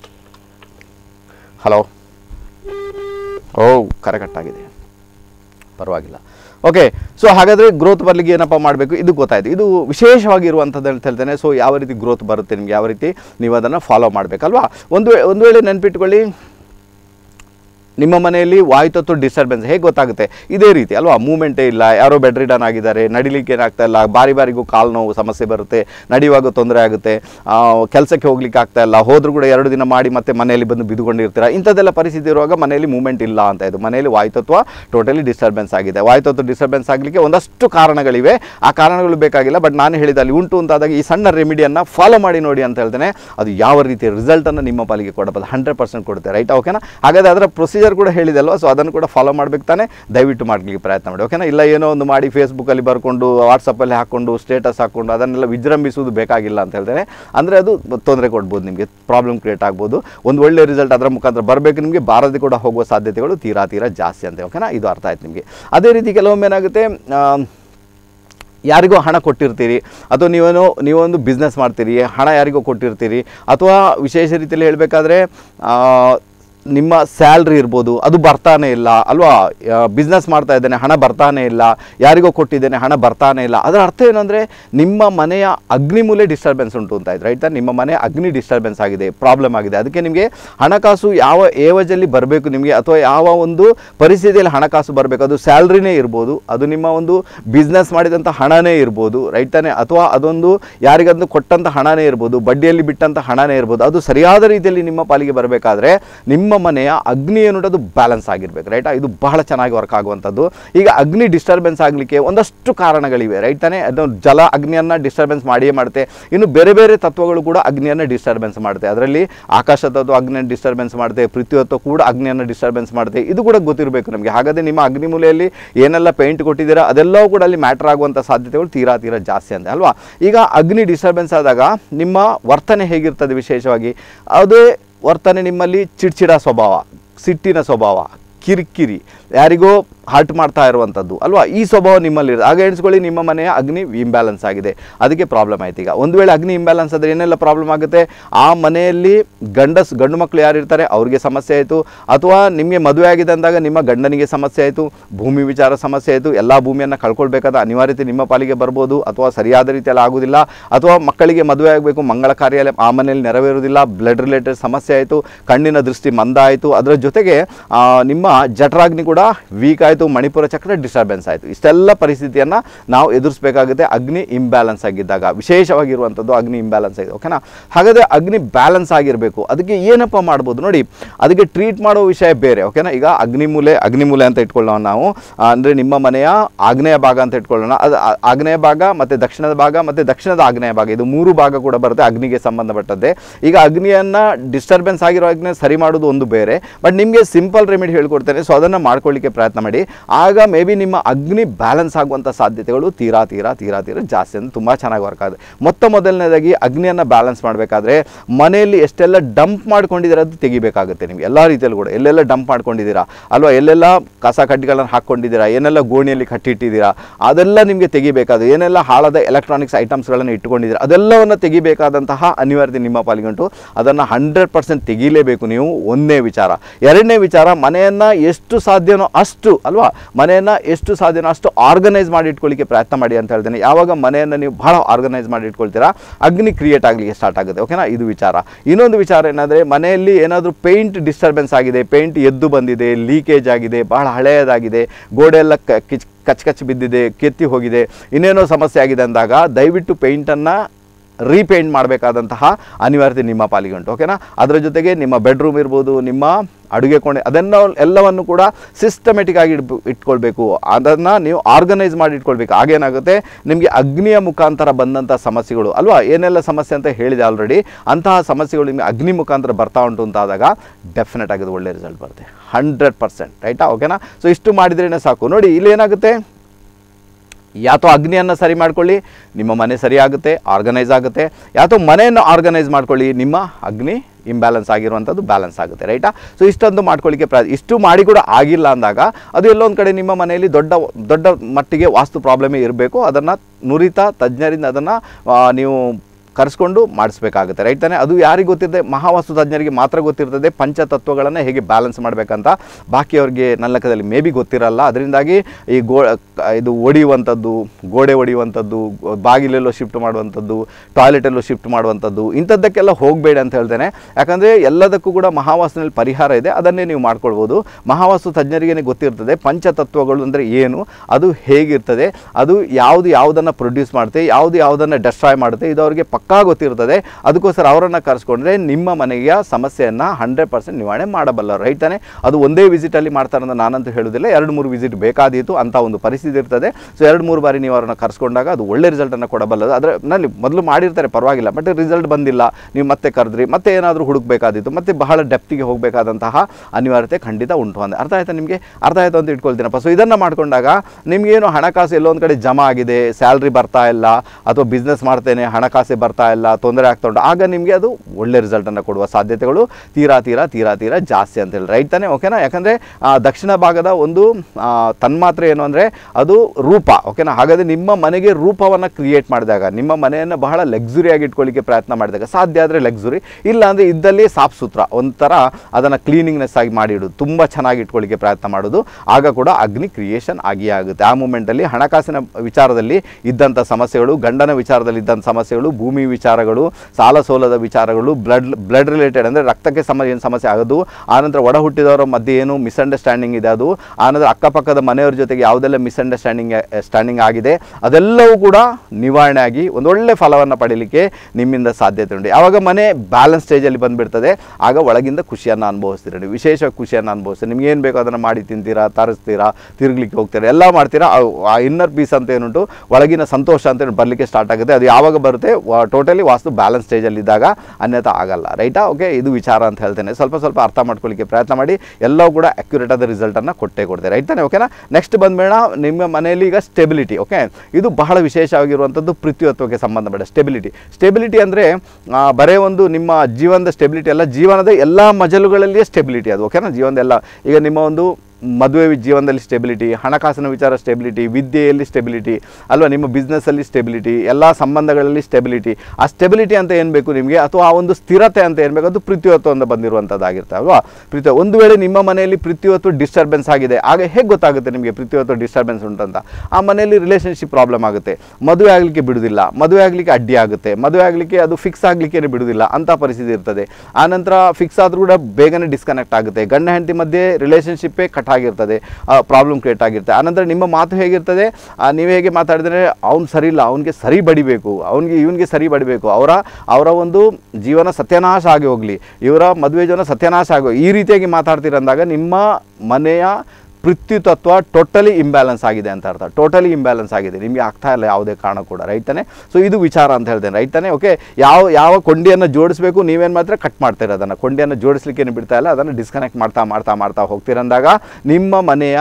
ಹಲೋ ಓ ಕರೆ ಕಟ್ಟಾಗಿದೆ ಪರವಾಗಿಲ್ಲ ಓಕೆ ಸೊ ಹಾಗಾದರೆ ಗ್ರೋತ್ ಬರಲಿಕ್ಕೆ ಏನಪ್ಪ ಮಾಡಬೇಕು ಇದು ಗೊತ್ತಾಯಿತು ಇದು ವಿಶೇಷವಾಗಿರುವಂಥದ್ದು ಅಂತ ಹೇಳ್ತೇನೆ ಸೊ ಯಾವ ರೀತಿ ಗ್ರೋತ್ ಬರುತ್ತೆ ನಿಮ್ಗೆ ಯಾವ ರೀತಿ ನೀವು ಅದನ್ನು ಫಾಲೋ ಮಾಡಬೇಕಲ್ವಾ ಒಂದು ವೇ- ಒಂದು ವೇಳೆ ನೆನ್ಪಿಟ್ಕೊಳ್ಳಿ ನಿಮ್ಮ ಮನೆಯಲ್ಲಿ ವಾಯುತತ್ವ ಡಿಸ್ಟರ್ಬೆನ್ಸ್ ಹೇಗೆ ಗೊತ್ತಾಗುತ್ತೆ ಇದೇ ರೀತಿ ಅಲ್ವಾ ಮೂಮೆಂಟೇ ಇಲ್ಲ ಯಾರೋ ಬೆಡ್ ರಿಡನ್ ಆಗಿದ್ದಾರೆ ನಡಿಲಿಕ್ಕೆ ಏನಾಗ್ತಾ ಇಲ್ಲ ಬಾರಿ ಬಾರಿಗೂ ಕಾಲು ನೋವು ಸಮಸ್ಯೆ ಬರುತ್ತೆ ನಡೆಯುವಾಗ ತೊಂದರೆ ಆಗುತ್ತೆ ಕೆಲಸಕ್ಕೆ ಹೋಗ್ಲಿಕ್ಕೆ ಆಗ್ತಾ ಇಲ್ಲ ಹೋದ್ರೂ ಕೂಡ ಎರಡು ದಿನ ಮಾಡಿ ಮತ್ತೆ ಮನೆಯಲ್ಲಿ ಬಂದು ಬಿದ್ದುಕೊಂಡಿರ್ತೀರ ಇಂಥದ್ದೆಲ್ಲ ಪರಿಸ್ಥಿತಿ ಇರುವಾಗ ಮನೆಯಲ್ಲಿ ಮೂಮೆಂಟ್ ಇಲ್ಲ ಅಂತ ಇದು ಮನೆಯಲ್ಲಿ ವಾಯುತತ್ವ ಟೋಟಲಿ ಡಿಸ್ಟರ್ಬೆನ್ಸ್ ಆಗಿದೆ ವಾಯುತತ್ವ ಡಿಸ್ಟರ್ಬೆನ್ಸ್ ಆಗಲಿಕ್ಕೆ ಒಂದಷ್ಟು ಕಾರಣಗಳಿವೆ ಆ ಕಾರಣಗಳು ಬೇಕಾಗಿಲ್ಲ ಬಟ್ ನಾನು ಹೇಳಿದ ಅಲ್ಲಿ ಉಂಟು ಅಂತಾದಾಗ ಈ ಸಣ್ಣ ರೆಮಿಡಿಯನ್ನು ಫಾಲೋ ಮಾಡಿ ನೋಡಿ ಅಂತ ಹೇಳ್ತೇನೆ ಅದು ಯಾವ ರೀತಿಯ ರಿಸಲ್ಟನ್ನು ನಿಮ್ಮ ಪಾಲಿಗೆ ಕೊಡಬಹುದು ಹಂಡ್ರೆಡ್ ಪರ್ಸೆಂಟ್ ಕೊಡುತ್ತೆ ರೈಟ್ ಓಕೆನಾ ಹಾಗಾದ್ರೆ ಅದರ ಪ್ರೊಸೀಜರ್ ಕೂಡ ಹೇಳಿದಲ್ವ ಸೊ ಅದನ್ನು ಕೂಡ ಫಾಲೋ ಮಾಡಬೇಕು ತಾನೆ ದಯವಿಟ್ಟು ಮಾಡಲಿಕ್ಕೆ ಪ್ರಯತ್ನ ಮಾಡಿ ಓಕೆನಾ ಇಲ್ಲ ಏನೋ ಒಂದು ಮಾಡಿ ಫೇಸ್ಬುಕ್ಕಲ್ಲಿ ಬರ್ಕೊಂಡು ವಾಟ್ಸಪ್ಪಲ್ಲಿ ಹಾಕ್ಕೊಂಡು ಸ್ಟೇಟಸ್ ಹಾಕ್ಕೊಂಡು ಅದನ್ನೆಲ್ಲ ವಿಜೃಂಭಿಸುವುದು ಬೇಕಾಗಿಲ್ಲ ಅಂತ ಹೇಳ್ತೇನೆ ಅಂದರೆ ಅದು ತೊಂದರೆ ಕೊಡ್ಬೋದು ನಿಮಗೆ ಪ್ರಾಬ್ಲಮ್ ಕ್ರಿಯೇಟ್ ಆಗ್ಬೋದು ಒಂದು ಒಳ್ಳೆ ರಿಸಲ್ಟ್ ಅದರ ಮುಖಾಂತರ ಬರಬೇಕು ನಿಮಗೆ ಬಾರದೆ ಕೂಡ ಹೋಗುವ ಸಾಧ್ಯತೆಗಳು ತೀರಾ ತೀರಾ ಜಾಸ್ತಿ ಅಂತ ಓಕೆನಾ ಇದು ಅರ್ಥ ಆಯ್ತು ನಿಮಗೆ ಅದೇ ರೀತಿ ಕೆಲವೊಮ್ಮೆ ಏನಾಗುತ್ತೆ ಆ, ಯಾರಿಗೋ ಹಣ ಕೊಟ್ಟಿರ್ತೀರಿ ಅಥವಾ ನೀವೇನೋ ನೀವೊಂದು ಬಿಸ್ನೆಸ್ ಮಾಡ್ತೀರಿ ಹಣ ಯಾರಿಗೋ ಕೊಟ್ಟಿರ್ತೀರಿ ಅಥವಾ ವಿಶೇಷ ರೀತಿಯಲ್ಲಿ ಹೇಳಬೇಕಾದ್ರೆ ನಿಮ್ಮ ಸ್ಯಾಲ್ರಿ ಇರ್ಬೋದು ಅದು ಬರ್ತಾನೆ ಇಲ್ಲ ಅಲ್ವಾ ಬಿಸ್ನೆಸ್ ಮಾಡ್ತಾ ಇದ್ದೇನೆ ಹಣ ಬರ್ತಾನೆ ಇಲ್ಲ ಯಾರಿಗೋ ಕೊಟ್ಟಿದ್ದೇನೆ ಹಣ ಬರ್ತಾನೆ ಇಲ್ಲ ಅದರ ಅರ್ಥ ಏನಂದರೆ ನಿಮ್ಮ ಮನೆಯ ಅಗ್ನಿಮೂಲೆ ಡಿಸ್ಟರ್ಬೆನ್ಸ್ ಉಂಟು ಅಂತ ಆಯ್ತು ರೈಟ್ ನಿಮ್ಮ ಮನೆ ಅಗ್ನಿ ಡಿಸ್ಟರ್ಬೆನ್ಸ್ ಆಗಿದೆ ಪ್ರಾಬ್ಲಮ್ ಆಗಿದೆ ಅದಕ್ಕೆ ನಿಮಗೆ ಹಣಕಾಸು ಯಾವ ಏವಜಲ್ಲಿ ಬರಬೇಕು ನಿಮಗೆ ಅಥವಾ ಯಾವ ಒಂದು ಪರಿಸ್ಥಿತಿಯಲ್ಲಿ ಹಣಕಾಸು ಬರಬೇಕು ಅದು ಸ್ಯಾಲ್ರಿನೇ ಇರ್ಬೋದು ಅದು ನಿಮ್ಮ ಒಂದು ಬಿಸ್ನೆಸ್ ಮಾಡಿದಂಥ ಹಣನೇ ಇರ್ಬೋದು ರೈಟ್ ತಾನೇ ಅಥವಾ ಅದೊಂದು ಯಾರಿಗಂದು ಕೊಟ್ಟಂಥ ಹಣನೇ ಇರ್ಬೋದು ಬಡ್ಡಿಯಲ್ಲಿ ಬಿಟ್ಟಂಥ ಹಣನೇ ಇರ್ಬೋದು ಅದು ಸರಿಯಾದ ರೀತಿಯಲ್ಲಿ ನಿಮ್ಮ ಪಾಲಿಗೆ ಬರಬೇಕಾದ್ರೆ ನಿಮ್ಮ ಮನೆಯ ಅಗ್ನಿ ಏನುಂಟು ಅದು ಬ್ಯಾಲೆನ್ಸ್ ಆಗಿರ್ಬೇಕು ರೈಟ್ ಇದು ಬಹಳ ಚೆನ್ನಾಗಿ ವರ್ಕ್ ಆಗುವಂಥದ್ದು ಈಗ ಅಗ್ನಿ ಡಿಸ್ಟರ್ಬೆನ್ಸ್ ಆಗಲಿಕ್ಕೆ ಒಂದಷ್ಟು ಕಾರಣಗಳಿವೆ ರೈಟ್ ತಾನೇ ಅದು ಜಲ ಅಗ್ನಿಯನ್ನು ಡಿಸ್ಟರ್ಬೆನ್ಸ್ ಮಾಡಿಯೇ ಮಾಡುತ್ತೆ ಇನ್ನು ಬೇರೆ ಬೇರೆ ತತ್ವಗಳು ಕೂಡ ಅಗ್ನಿಯನ್ನು ಡಿಸ್ಟರ್ಬೆನ್ಸ್ ಮಾಡುತ್ತೆ ಅದರಲ್ಲಿ ಆಕಾಶ ತತ್ವ ಅಗ್ನಿಯನ್ನು ಡಿಸ್ಟರ್ಬೆನ್ಸ್ ಮಾಡುತ್ತೆ ಪೃಥ್ವಿ ತತ್ವ ಕೂಡ ಅಗ್ನಿಯನ್ನು ಡಿಸ್ಟರ್ಬೆನ್ಸ್ ಮಾಡುತ್ತೆ ಇದು ಕೂಡ ಗೊತ್ತಿರಬೇಕು ನಮಗೆ ಹಾಗಾದರೆ ನಿಮ್ಮ ಅಗ್ನಿಮೂಲೆಯಲ್ಲಿ ಏನೆಲ್ಲ ಪೇಂಟ್ ಕೊಟ್ಟಿದ್ದೀರಾ ಅದೆಲ್ಲವೂ ಕೂಡ ಅಲ್ಲಿ ಮ್ಯಾಟ್ರ್ ಆಗುವಂಥ ಸಾಧ್ಯತೆಗಳು ತೀರಾ ತೀರಾ ಜಾಸ್ತಿ ಅಂತ ಅಲ್ವಾ ಈಗ ಅಗ್ನಿ ಡಿಸ್ಟರ್ಬೆನ್ಸ್ ಆದಾಗ ನಿಮ್ಮ ವರ್ತನೆ ಹೇಗಿರ್ತದೆ ವಿಶೇಷವಾಗಿ ಅದೇ ವರ್ತನೆ ನಿಮ್ಮಲ್ಲಿ ಚಿಡ್ಚಿಡ ಸ್ವಭಾವ ಸಿಟ್ಟಿನ ಸ್ವಭಾವ ಕಿರಿಕಿರಿ ಯಾರಿಗೋ ಹರ್ಟ್ ಮಾಡ್ತಾ ಇರುವಂಥದ್ದು ಅಲ್ವಾ ಈ ಸ್ವಭಾವ ನಿಮ್ಮಲ್ಲಿ ಆಗ ಎಣಿಸ್ಕೊಳ್ಳಿ ನಿಮ್ಮ ಮನೆಯ ಅಗ್ನಿ ಇಂಬ್ಯಾಲೆನ್ಸ್ ಆಗಿದೆ ಅದಕ್ಕೆ ಪ್ರಾಬ್ಲಮ್ ಆಯ್ತು ಈಗ ಒಂದು ವೇಳೆ ಅಗ್ನಿ ಇಂಬ್ಯಾಲೆನ್ಸ್ ಆದರೆ ಏನೆಲ್ಲ ಪ್ರಾಬ್ಲಮ್ ಆಗುತ್ತೆ ಆ ಮನೆಯಲ್ಲಿ ಗಂಡಸ್ ಗಂಡು ಮಕ್ಕಳು ಯಾರು ಇರ್ತಾರೆ ಅವ್ರಿಗೆ ಸಮಸ್ಯೆ ಆಯಿತು ಅಥವಾ ನಿಮಗೆ ಮದುವೆ ಆಗಿದೆ ಅಂದಾಗ ನಿಮ್ಮ ಗಂಡನಿಗೆ ಸಮಸ್ಯೆ ಆಯಿತು ಭೂಮಿ ವಿಚಾರ ಸಮಸ್ಯೆ ಆಯಿತು ಎಲ್ಲ ಭೂಮಿಯನ್ನು ಕಳ್ಕೊಳ್ಬೇಕಾದ ಅನಿವಾರ್ಯತೆ ನಿಮ್ಮ ಪಾಲಿಗೆ ಬರ್ಬೋದು ಅಥವಾ ಸರಿಯಾದ ರೀತಿಯಲ್ಲಿ ಆಗೋದಿಲ್ಲ ಅಥವಾ ಮಕ್ಕಳಿಗೆ ಮದುವೆ ಆಗಬೇಕು ಮಂಗಳ ಕಾರ್ಯಾಲಯ ಆ ಮನೆಯಲ್ಲಿ ನೆರವೇರುವುದಿಲ್ಲ ಬ್ಲಡ್ ರಿಲೇಟೆಡ್ ಸಮಸ್ಯೆ ಆಯಿತು ಕಣ್ಣಿನ ದೃಷ್ಟಿ ಮಂದ ಆಯಿತು ಅದರ ಜೊತೆಗೆ ಆ, ನಿಮ್ಮ ಜಠರಾಗ್ನಿ ಕೂಡ ವೀಕ್ ಆಯಿತು ಮಣಿಪುರ ಚಕ್ರ ಡಿಸ್ಟರ್ಬೆನ್ಸ್ ಆಯಿತು ಇಷ್ಟೆಲ್ಲ ಪರಿಸ್ಥಿತಿಯನ್ನು ನಾವು ಎದುರಿಸಬೇಕಾಗುತ್ತೆ ಅಗ್ನಿ ಇಂಬ್ಯಾಲೆನ್ಸ್ ಆಗಿದ್ದಾಗ ವಿಶೇಷವಾಗಿರುವಂಥದ್ದು ಅಗ್ನಿ ಇಂಬ್ಯಾಲೆನ್ಸ್ ಆಗಿದೆ ಓಕೆನಾ ಹಾಗಾದರೆ ಅಗ್ನಿ ಬ್ಯಾಲೆನ್ಸ್ ಆಗಿರಬೇಕು ಅದಕ್ಕೆ ಏನಪ್ಪ ಮಾಡ್ಬೋದು ನೋಡಿ ಅದಕ್ಕೆ ಟ್ರೀಟ್ ಮಾಡೋ ವಿಷಯ ಬೇರೆ ಓಕೆನಾ ಈಗ ಅಗ್ನಿಮೂಲೆ ಅಗ್ನಿಮೂಲೆ ಅಂತ ಇಟ್ಕೊಳ್ಳೋಣ ನಾವು ಅಂದರೆ ನಿಮ್ಮ ಮನೆಯ ಆಗ್ನೇಯ ಭಾಗ ಅಂತ ಇಟ್ಕೊಳ್ಳೋಣ ಅದು ಆ- ಆಗ್ನೇಯ ಭಾಗ ಮತ್ತು ದಕ್ಷಿಣದ ಭಾಗ ಮತ್ತು ದಕ್ಷಿಣದ ಆಗ್ನೇಯ ಭಾಗ ಇದು ಮೂರು ಭಾಗ ಕೂಡ ಬರುತ್ತೆ ಅಗ್ನಿಗೆ ಸಂಬಂಧಪಟ್ಟದ್ದೇ ಈಗ ಅಗ್ನಿಯನ್ನು ಡಿಸ್ಟರ್ಬೆನ್ಸ್ ಆಗಿರೋ ಅಗ್ನಿ ಸರಿ ಮಾಡೋದು ಒಂದು ಬೇರೆ ಬಟ್ ನಿಮಗೆ ಸಿಂಪಲ್ ರೆಮಿಡಿ ಹೇಳ್ಕೊಡ್ತೇನೆ ಸೊ ಅದನ್ನು ಮಾಡ್ಕೊಳ್ಳಿಕ್ಕೆ ಪ್ರಯತ್ನ ಮಾಡಿ ಆಗ ಮೇ ಬಿ ನಿಮ್ಮ ಅಗ್ನಿ ಬ್ಯಾಲೆನ್ಸ್ ಆಗುವಂಥ ಸಾಧ್ಯತೆಗಳು ತೀರಾ ತೀರಾ ತೀರಾ ತೀರಾ ಜಾಸ್ತಿ ಅಂತ ತುಂಬ ಚೆನ್ನಾಗಿ ವರ್ಕ್ ಆಗುತ್ತೆ ಮೊತ್ತ ಮೊದಲನೇದಾಗಿ ಅಗ್ನಿಯನ್ನು ಬ್ಯಾಲೆನ್ಸ್ ಮಾಡಬೇಕಾದ್ರೆ ಮನೆಯಲ್ಲಿ ಎಷ್ಟೆಲ್ಲ ಡಂಪ್ ಮಾಡ್ಕೊಂಡಿದ್ದೀರ ಅದು ತೆಗಿಬೇಕಾಗುತ್ತೆ ನಿಮಗೆ ಎಲ್ಲ ರೀತಿಯಲ್ಲೂ ಕೂಡ ಎಲ್ಲೆಲ್ಲ ಡಂಪ್ ಮಾಡ್ಕೊಂಡಿದ್ದೀರಾ ಅಲ್ವಾ ಎಲ್ಲೆಲ್ಲ ಕಸ ಕಡ್ಡಿಗಳನ್ನು ಹಾಕ್ಕೊಂಡಿದ್ದೀರಾ ಏನೆಲ್ಲ ಗೋಣಿಯಲ್ಲಿ ಕಟ್ಟಿಟ್ಟಿದ್ದೀರಾ ಅದೆಲ್ಲ ನಿಮಗೆ ತೆಗಿಬೇಕಾದ ಏನೆಲ್ಲ ಹಾಳಾದ ಎಲೆಕ್ಟ್ರಾನಿಕ್ಸ್ ಐಟಮ್ಸ್ಗಳನ್ನು ಇಟ್ಕೊಂಡಿದ್ದೀರಾ ಅದೆಲ್ಲವನ್ನು ತೆಗಿಬೇಕಾದಂತಹ ಅನಿವಾರ್ಯತೆ ನಿಮ್ಮ ಪಾಲಿಗಂಟು ಅದನ್ನು ಹಂಡ್ರೆಡ್ ಪರ್ಸೆಂಟ್ ತೆಗಿಲೇಬೇಕು ನೀವು ಒಂದನೇ ವಿಚಾರ ಎರಡನೇ ವಿಚಾರ ಮನೆಯನ್ನು ಎಷ್ಟು ಸಾಧ್ಯನೋ ಅಷ್ಟು ಅಲ್ವಾ ಮನೆಯನ್ನು ಎಷ್ಟು ಸಾಧ್ಯನೋ ಅಷ್ಟು ಆರ್ಗನೈಸ್ ಮಾಡಿ ಇಟ್ಕೊಳ್ಳಿಕ್ಕೆ ಪ್ರಯತ್ನ ಮಾಡಿ ಅಂತ ಹೇಳ್ತೇನೆ ಯಾವಾಗ ಮನೆಯನ್ನು ನೀವು ಬಹಳ ಆರ್ಗನೈಸ್ ಮಾಡಿ ಇಟ್ಕೊಳ್ತೀರಾ ಅಗ್ನಿ ಕ್ರಿಯೇಟ್ ಆಗಲಿಕ್ಕೆ ಸ್ಟಾರ್ಟ್ ಆಗುತ್ತೆ ಓಕೆನಾ ಇದು ವಿಚಾರ ಇನ್ನೊಂದು ವಿಚಾರ ಏನಂದರೆ ಮನೆಯಲ್ಲಿ ಏನಾದರೂ ಪೇಂಟ್ ಡಿಸ್ಟರ್ಬೆನ್ಸ್ ಆಗಿದೆ ಪೇಂಟ್ ಎದ್ದು ಬಂದಿದೆ ಲೀಕೇಜ್ ಆಗಿದೆ ಬಹಳ ಹಳೆಯದಾಗಿದೆ ಗೋಡೆ ಎಲ್ಲ ಕ- ಕಿಚ್ ಕಚ್ ಕಚ್ ಬಿದ್ದಿದೆ ಕೆತ್ತಿ ಹೋಗಿದೆ ಇನ್ನೇನೋ ಸಮಸ್ಯೆ ಆಗಿದೆ ಅಂದಾಗ ದಯವಿಟ್ಟು ಪೇಂಟನ್ನು ರೀಪೇಂಟ್ ಮಾಡಬೇಕಾದಂತಹ ಅನಿವಾರ್ಯತೆ ನಿಮ್ಮ ಪಾಲಿಗೆ ಉಂಟು ಓಕೆನಾ ಅದರ ಜೊತೆಗೆ ನಿಮ್ಮ ಬೆಡ್ರೂಮ್ ಇರ್ಬೋದು ನಿಮ್ಮ ಅಡುಗೆ ಕೋಣೆ ಅದನ್ನು ಎಲ್ಲವನ್ನು ಕೂಡ ಸಿಸ್ಟಮೆಟಿಕ್ ಆಗಿ ಇಡ್ಬ ಇಟ್ಕೊಳ್ಬೇಕು ಅದನ್ನು ನೀವು ಆರ್ಗನೈಸ್ ಮಾಡಿ ಇಟ್ಕೊಳ್ಬೇಕು ಆಗೇನಾಗುತ್ತೆ ನಿಮಗೆ ಅಗ್ನಿಯ ಮುಖಾಂತರ ಬಂದಂಥ ಸಮಸ್ಯೆಗಳು ಅಲ್ವಾ ಏನೆಲ್ಲ ಸಮಸ್ಯೆ ಅಂತ ಹೇಳಿದೆ ಆಲ್ರೆಡಿ ಅಂತಹ ಸಮಸ್ಯೆಗಳು ನಿಮಗೆ ಅಗ್ನಿ ಮುಖಾಂತರ ಬರ್ತಾ ಉಂಟು ಅಂತಾದಾಗ ಡೆಫಿನೆಟ್ ಆಗಿ ಅದು ಒಳ್ಳೆ ರಿಸಲ್ಟ್ ಬರುತ್ತೆ ಹಂಡ್ರೆಡ್ ಪರ್ಸೆಂಟ್ ರೈಟಾ ಓಕೆನಾ ಸೊ ಇಷ್ಟು ಮಾಡಿದ್ರೇ ಸಾಕು ನೋಡಿ ಇಲ್ಲಿ ಏನಾಗುತ್ತೆ ಯಾತೋ ಅಗ್ನಿಯನ್ನು ಸರಿ ಮಾಡ್ಕೊಳ್ಳಿ ನಿಮ್ಮ ಮನೆ ಸರಿ ಆಗುತ್ತೆ ಆರ್ಗನೈಸ್ ಆಗುತ್ತೆ ಯಾತೋ ಮನೆಯನ್ನು ಆರ್ಗನೈಸ್ ಮಾಡ್ಕೊಳ್ಳಿ ನಿಮ್ಮ ಅಗ್ನಿ ಇಂಬ್ಯಾಲೆನ್ಸ್ ಆಗಿರುವಂಥದ್ದು ಬ್ಯಾಲೆನ್ಸ್ ಆಗುತ್ತೆ ರೈಟಾ ಸೊ ಇಷ್ಟೊಂದು ಮಾಡ್ಕೊಳ್ಳಿಕ್ಕೆ ಪ್ರ ಇಷ್ಟು ಮಾಡಿ ಕೂಡ ಆಗಿಲ್ಲ ಅಂದಾಗ ಅದು ಎಲ್ಲೊಂದು ಕಡೆ ನಿಮ್ಮ ಮನೆಯಲ್ಲಿ ದೊಡ್ಡ ದೊಡ್ಡ ಮಟ್ಟಿಗೆ ವಾಸ್ತು ಪ್ರಾಬ್ಲಮೇ ಇರಬೇಕು ಅದನ್ನು ನುರಿತ ತಜ್ಞರಿಂದ ಅದನ್ನು ನೀವು ಕರೆಸ್ಕೊಂಡು ಮಾಡಿಸ್ಬೇಕಾಗುತ್ತೆ ರೈಟ್ ತಾನೆ ಅದು ಯಾರಿಗೆ ಗೊತ್ತಿರ್ತದೆ ಮಹಾವಾಸ್ತು ತಜ್ಞರಿಗೆ ಮಾತ್ರ ಗೊತ್ತಿರ್ತದೆ ಪಂಚತತ್ವಗಳನ್ನು ಹೇಗೆ ಬ್ಯಾಲೆನ್ಸ್ ಮಾಡಬೇಕಂತ ಬಾಕಿಯವ್ರಿಗೆ ನನ್ನ ಲೆಕ್ಕದಲ್ಲಿ ಮೇ ಬಿ ಗೊತ್ತಿರಲ್ಲ ಅದರಿಂದಾಗಿ ಈ ಗೋ ಇದು ಒಡೆಯುವಂಥದ್ದು ಗೋಡೆ ಒಡೆಯುವಂಥದ್ದು ಬಾಗಿಲೆಲ್ಲೋ ಶಿಫ್ಟ್ ಮಾಡುವಂಥದ್ದು ಟಾಯ್ಲೆಟಲ್ಲೂ ಶಿಫ್ಟ್ ಮಾಡುವಂಥದ್ದು ಇಂಥದ್ದಕ್ಕೆಲ್ಲ ಹೋಗಬೇಡಿ ಅಂತ ಹೇಳ್ತೇನೆ ಯಾಕಂದರೆ ಎಲ್ಲದಕ್ಕೂ ಕೂಡ ಮಹಾವಾಸ್ತಿನಲ್ಲಿ ಪರಿಹಾರ ಇದೆ ಅದನ್ನೇ ನೀವು ಮಾಡ್ಕೊಳ್ಬೋದು ಮಹಾವಾಸ್ತು ತಜ್ಞರಿಗೆ ಗೊತ್ತಿರ್ತದೆ ಪಂಚತತ್ವಗಳು ಅಂದರೆ ಏನು ಅದು ಹೇಗಿರ್ತದೆ ಅದು ಯಾವುದು ಯಾವುದನ್ನು ಪ್ರೊಡ್ಯೂಸ್ ಮಾಡುತ್ತೆ ಯಾವುದು ಯಾವುದನ್ನು ಡೆಸ್ಟ್ರಾಯ್ ಮಾಡುತ್ತೆ ಇದು ಅವರಿಗೆ ಪಕ್ಕಾ ಗೊತ್ತಿರ್ತದೆ ಅದಕ್ಕೋಸ್ಕರ ಅವರನ್ನು ಕರೆಸ್ಕೊಂಡ್ರೆ ನಿಮ್ಮ ಮನೆಯ ಸಮಸ್ಯೆಯನ್ನು ಹಂಡ್ರೆಡ್ ಪರ್ಸೆಂಟ್ ನಿವಾರಣೆ ಮಾಡಬಲ್ಲ ರೈಟ್ ತಾನೆ ಅದು ಒಂದೇ ವಿಸಿಟಲ್ಲಿ ಮಾಡ್ತಾರೆ ಅಂತ ನಾನಂತೂ ಹೇಳೋದಿಲ್ಲ ಎರಡು ಮೂರು ವಿಸಿಟ್ ಬೇಕಾದೀತು ಅಂತ ಒಂದು ಪರಿಸ್ಥಿತಿ ಇರ್ತದೆ ಸೊ ಎರಡು ಮೂರು ಬಾರಿ ನೀವು ಅವರನ್ನು ಕರೆಸ್ಕೊಂಡಾಗ ಅದು ಒಳ್ಳೆ ರಿಸಲ್ಟನ್ನು ಕೊಡಬಲ್ಲದು ಆದರೆ ನಲ್ಲಿ ಮೊದಲು ಮಾಡಿರ್ತಾರೆ ಪರವಾಗಿಲ್ಲ ಬಟ್ ರಿಸಲ್ಟ್ ಬಂದಿಲ್ಲ ನೀವು ಮತ್ತೆ ಕರೆದ್ರಿ ಮತ್ತೆ ಏನಾದರೂ ಹುಡುಕಬೇಕಾದಿತ್ತು ಮತ್ತೆ ಬಹಳ ಡೆಪ್ತಿಗೆ ಹೋಗಬೇಕಾದಂತಹ ಅನಿವಾರ್ಯತೆ ಖಂಡಿತ ಉಂಟು ಅಂದೆ ಅರ್ಥ ಆಯ್ತಾ ನಿಮಗೆ ಅರ್ಥ ಆಯ್ತು ಅಂತ ಇಟ್ಕೊಳ್ತೀನಪ್ಪ ಸೊ ಇದನ್ನು ಮಾಡ್ಕೊಂಡಾಗ ನಿಮಗೇನು ಹಣಕಾಸು ಎಲ್ಲೋ ಒಂದು ಕಡೆ ಜಮಾ ಆಗಿದೆ ಸ್ಯಾಲ್ರಿ ಬರ್ತಾ ಇಲ್ಲ ಅಥವಾ ಬಿಸ್ನೆಸ್ ಮಾಡ್ತೇನೆ ಹಣಕಾಸೆ ಬರ್ತಾ ಇಲ್ಲ ತೊಂದರೆ ಆಗ್ತಾ ಉಂಟು ಆಗ ನಿಮಗೆ ಅದು ಒಳ್ಳೆ ರಿಸಲ್ಟನ್ನು ಕೊಡುವ ಸಾಧ್ಯತೆಗಳು ತೀರಾ ತೀರಾ ತೀರಾ ತೀರಾ ಜಾಸ್ತಿ ಅಂತ ಹೇಳಿ ರೈಟ್ ತಾನೆ ಓಕೆನಾ ಯಾಕಂದರೆ ದಕ್ಷಿಣ ಭಾಗದ ಒಂದು ಆ, ತನ್ಮಾತ್ರೆ ಏನು ಅಂದರೆ ಅದು ರೂಪ ಓಕೆನಾ ಹಾಗಾದರೆ ನಿಮ್ಮ ಮನೆಗೆ ರೂಪವನ್ನು ಕ್ರಿಯೇಟ್ ಮಾಡಿದಾಗ ನಿಮ್ಮ ಮನೆಯನ್ನು ಬಹಳ ಲಕ್ಸುರಿಯಾಗಿ ಇಟ್ಕೊಳ್ಳಿಕ್ಕೆ ಪ್ರಯತ್ನ ಮಾಡಿದಾಗ ಸಾಧ್ಯ ಆದರೆ ಲಕ್ಸುರಿ ಇಲ್ಲ ಅಂದರೆ ಇದ್ದಲ್ಲಿ ಸಾಫ್ ಸೂತ್ರ ಒಂಥರ ಅದನ್ನು ಕ್ಲೀನಿಂಗ್ನೆಸ್ ಆಗಿ ಮಾಡಿಡೋದು ತುಂಬ ಚೆನ್ನಾಗಿ ಇಟ್ಕೊಳ್ಳಿಕ್ಕೆ ಪ್ರಯತ್ನ ಮಾಡೋದು ಆಗ ಕೂಡ ಅಗ್ನಿ ಕ್ರಿಯೇಷನ್ ಆಗಿಯೇ ಆಗುತ್ತೆ ಆ ಮೂಮೆಂಟಲ್ಲಿ ಹಣಕಾಸಿನ ವಿಚಾರದಲ್ಲಿ ಇದ್ದಂಥ ಸಮಸ್ಯೆಗಳು ಗಂಡನ ವಿಚಾರದಲ್ಲಿ ಇದ್ದಂಥ ಸಮಸ್ಯೆಗಳು ಭೂಮಿ ವಿಚಾರಗಳು ಸಾಲ ಸೋಲದ ವಿಚಾರಗಳು ಬ್ಲಡ್ ಬ್ಲಡ್ ರಿಲೇಟೆಡ್ ಅಂದರೆ ರಕ್ತಕ್ಕೆ ಸಮ ಏನು ಸಮಸ್ಯೆ ಆಗೋದು ಆನಂತರ ಒಡ ಹುಟ್ಟಿದವರ ಮಧ್ಯೆ ಏನು ಮಿಸ್ಅಂಡರ್ಸ್ಟ್ಯಾಂಡಿಂಗ್ ಇದೆ ಅದು ಆನಂತರ ಅಕ್ಕಪಕ್ಕದ ಮನೆಯವರ ಜೊತೆಗೆ ಯಾವುದೆಲ್ಲ ಮಿಸ್ಅಂಡರ್ಸ್ಟ್ಯಾಂಡಿಂಗ್ ಸ್ಟ್ಯಾಂಡಿಂಗ್ ಆಗಿದೆ ಅದೆಲ್ಲವೂ ಕೂಡ ನಿವಾರಣೆ ಆಗಿ ಒಂದೊಳ್ಳೆ ಫಲವನ್ನು ಪಡೀಲಿಕ್ಕೆ ನಿಮ್ಮಿಂದ ಸಾಧ್ಯತೆ ಉಂಟು ಯಾವಾಗ ಮನೆ ಬ್ಯಾಲೆನ್ಸ್ ಸ್ಟೇಜಲ್ಲಿ ಬಂದುಬಿಡ್ತದೆ ಆಗ ಒಳಗಿಂದ ಖುಷಿಯನ್ನು ಅನುಭವಿಸ್ತೀರ ನೀವು ವಿಶೇಷ ಖುಷಿಯನ್ನು ಅನುಭವಿಸ್ತೀರಿ ನಿಮ್ಗೆ ಏನು ಬೇಕೋ ಅದನ್ನು ಮಾಡಿ ತಿಂತೀರಾ ತರಿಸ್ತೀರಾ ತಿರುಗ್ಲಿಕ್ಕೆ ಹೋಗ್ತೀರಾ ಎಲ್ಲ ಮಾಡ್ತೀರಾ ಆ- ಆ ಇನ್ನರ್ ಪೀಸ್ ಅಂತ ಏನುಂಟು ಒಳಗಿನ ಸಂತೋಷ ಅಂತ ಏನು ಬರಲಿಕ್ಕೆ ಸ್ಟಾರ್ಟ್ ಆಗುತ್ತೆ ಅದು ಯಾವಾಗ ಬರುತ್ತೆ ಟೋಟಲಿ ವಾಸ್ತು ಬ್ಯಾಲೆನ್ಸ್ ಸ್ಟೇಜಲ್ಲಿ ಇದ್ದಾಗ ಅನ್ಯತಾ ಆಗಲ್ಲ ರೈಟಾ ಓಕೆ ಇದು ವಿಚಾರ ಅಂತ ಹೇಳ್ತೇನೆ ಸ್ವಲ್ಪ ಸ್ವಲ್ಪ ಅರ್ಥ ಮಾಡ್ಕೊಳ್ಳಿಕ್ಕೆ ಪ್ರಯತ್ನ ಮಾಡಿ ಎಲ್ಲವೂ ಕೂಡ ಅಕ್ಯುರೇಟ್ ಆದ ರಿಸಲ್ಟನ್ನು ಕೊಟ್ಟೇ ಕೊಡ್ತಾರೆ ರೈಟ್ ತಾನೆ ಓಕೆನಾ ನೆಕ್ಸ್ಟ್ ಬಂದ್ಬೇಡ ನಿಮ್ಮ ಮನೆಯಲ್ಲಿ ಈಗ ಸ್ಟೆಬಿಲಿಟಿ ಓಕೆ ಇದು ಬಹಳ ವಿಶೇಷವಾಗಿರುವಂಥದ್ದು ಪೃಥ್ವಿತ್ವಕ್ಕೆ ಸಂಬಂಧಪಟ್ಟ ಸ್ಟೆಬಿಲಿಟಿ ಸ್ಟೆಬಿಲಿಟಿ ಅಂದರೆ ಬರೇ ಒಂದು ನಿಮ್ಮ ಜೀವನದ ಸ್ಟೆಬಿಲಿಟಿ ಅಲ್ಲ ಜೀವನದ ಎಲ್ಲ ಮಜಲುಗಳಲ್ಲಿಯೇ ಸ್ಟೆಬಿಲಿಟಿ ಅದು ಓಕೆನಾ ಜೀವನದ ಎಲ್ಲ ಈಗ ನಿಮ್ಮ ಒಂದು ಮದುವೆ ವಿ- ಜೀವನದಲ್ಲಿ ಸ್ಟೆಬಿಲಿಟಿ ಹಣಕಾಸಿನ ವಿಚಾರ ಸ್ಟೆಬಿಲಿಟಿ ವಿದ್ಯೆಯಲ್ಲಿ ಸ್ಟೆಬಿಲಿಟಿ ಅಲ್ವಾ ನಿಮ್ಮ ಬಿಸ್ನೆಸ್ಸಲ್ಲಿ ಸ್ಟೆಬಿಲಿಟಿ ಎಲ್ಲ ಸಂಬಂಧಗಳಲ್ಲಿ ಸ್ಟೆಬಿಲಿಟಿ ಆ ಸ್ಟೆಬಿಲಿಟಿ ಅಂತ ಏನು ಬೇಕು ನಿಮಗೆ ಅಥವಾ ಆ ಒಂದು ಸ್ಥಿರತೆ ಅಂತ ಏನು ಬೇಕು ಅದು ಪೃಥ್ವಿತ್ವದಿಂದ ಬಂದಿರುವಂಥದ್ದಾಗಿರುತ್ತೆ ಅಲ್ವಾ ಪೃಥ್ವಿ ಒಂದು ವೇಳೆ ನಿಮ್ಮ ಮನೆಯಲ್ಲಿ ಪೃಥ್ವಿತ್ವ ಡಿಸ್ಟರ್ಬೆನ್ಸ್ ಆಗಿದೆ ಆಗ ಹೇಗೆ ಗೊತ್ತಾಗುತ್ತೆ ನಿಮಗೆ ಪೃಥ್ವಿತ್ವ ಡಿಸ್ಟರ್ಬೆನ್ಸ್ ಉಂಟಂತ ಆ ಮನೆಯಲ್ಲಿ ರಿಲೇಷನ್ಶಿಪ್ ಪ್ರಾಬ್ಲಮ್ ಆಗುತ್ತೆ ಮದುವೆ ಆಗಲಿಕ್ಕೆ ಬಿಡುವುದಿಲ್ಲ ಮದುವೆ ಆಗಲಿಕ್ಕೆ ಅಡ್ಡಿ ಆಗುತ್ತೆ ಮದುವೆ ಆಗಲಿಕ್ಕೆ ಅದು ಫಿಕ್ಸ್ ಆಗಲಿಕ್ಕೆ ಬಿಡುವುದಿಲ್ಲ ಅಂತ ಪರಿಸ್ಥಿತಿ ಇರ್ತದೆ ಆನಂತರ ಫಿಕ್ಸ್ ಆದರೂ ಕೂಡ ಬೇಗನೆ ಡಿಸ್ಕನೆಕ್ಟ್ ಆಗುತ್ತೆ ಗಂಡ ಹೆಂಡತಿ ಮಧ್ಯೆ ರಿಲೇಷನ್ಶಿಪ್ಪೇ ಕಟ್ ಆಗಿರ್ತದೆ ಪ್ರಾಬ್ಲಮ್ ಕ್ರಿಯೇಟ್ ಆಗಿರುತ್ತೆ ಆನಂತರ ನಿಮ್ಮ ಮಾತು ಹೇಗಿರ್ತದೆ ಆ, ನೀವು ಹೇಗೆ ಮಾತಾಡಿದ್ರೆ ಅವ್ನು ಸರಿ ಇಲ್ಲ ಅವನಿಗೆ ಸರಿ ಬಡಿಬೇಕು ಅವನಿಗೆ ಇವನಿಗೆ ಸರಿ ಬಡಿಬೇಕು ಅವರ ಅವರ ಒಂದು ಜೀವನ ಸತ್ಯನಾಶ ಆಗಿ ಹೋಗಲಿ ಇವರ ಮದುವೆ ಜೀವನ ಸತ್ಯನಾಶ ಆಗೋ ಈ ರೀತಿಯಾಗಿ ಮಾತಾಡ್ತೀರಂದಾಗ ನಿಮ್ಮ ಮನೆಯ ಪೃಥ್ವಿತತ್ವ ಟೋಟಲಿ ಇಂಬ್ಯಾಲೆನ್ಸ್ ಆಗಿದೆ ಅಂತ ಅರ್ಥ ಟೋಟಲಿ ಇಂಬ್ಯಾಲೆನ್ಸ್ ಆಗಿದೆ ನಿಮಗೆ ಆಗ್ತಾ ಇಲ್ಲ ಯಾವುದೇ ಕಾರಣ ಕೂಡ ರೈಟ್ ತಾನೆ ಸೊ ಇದು ವಿಚಾರ ಅಂತ ಹೇಳ್ತೇನೆ ರೈಟ್ ತಾನೆ ಓಕೆ ಯಾವ ಯಾವ ಕೊಂಡಿಯನ್ನು ಜೋಡಿಸಬೇಕು ನೀವೇನು ಮಾತ್ರ ಕಟ್ ಮಾಡ್ತೀರ ಅದನ್ನು ಕೊಂಡಿಯನ್ನು ಜೋಡಿಸ್ಲಿಕ್ಕೆ ಏನು ಬಿಡ್ತಾ ಇಲ್ಲ ಅದನ್ನು ಡಿಸ್ಕನೆಕ್ಟ್ ಮಾಡ್ತಾ ಮಾಡ್ತಾ ಮಾಡ್ತಾ ಹೋಗ್ತೀರಂದಾಗ ನಿಮ್ಮ ಮನೆಯ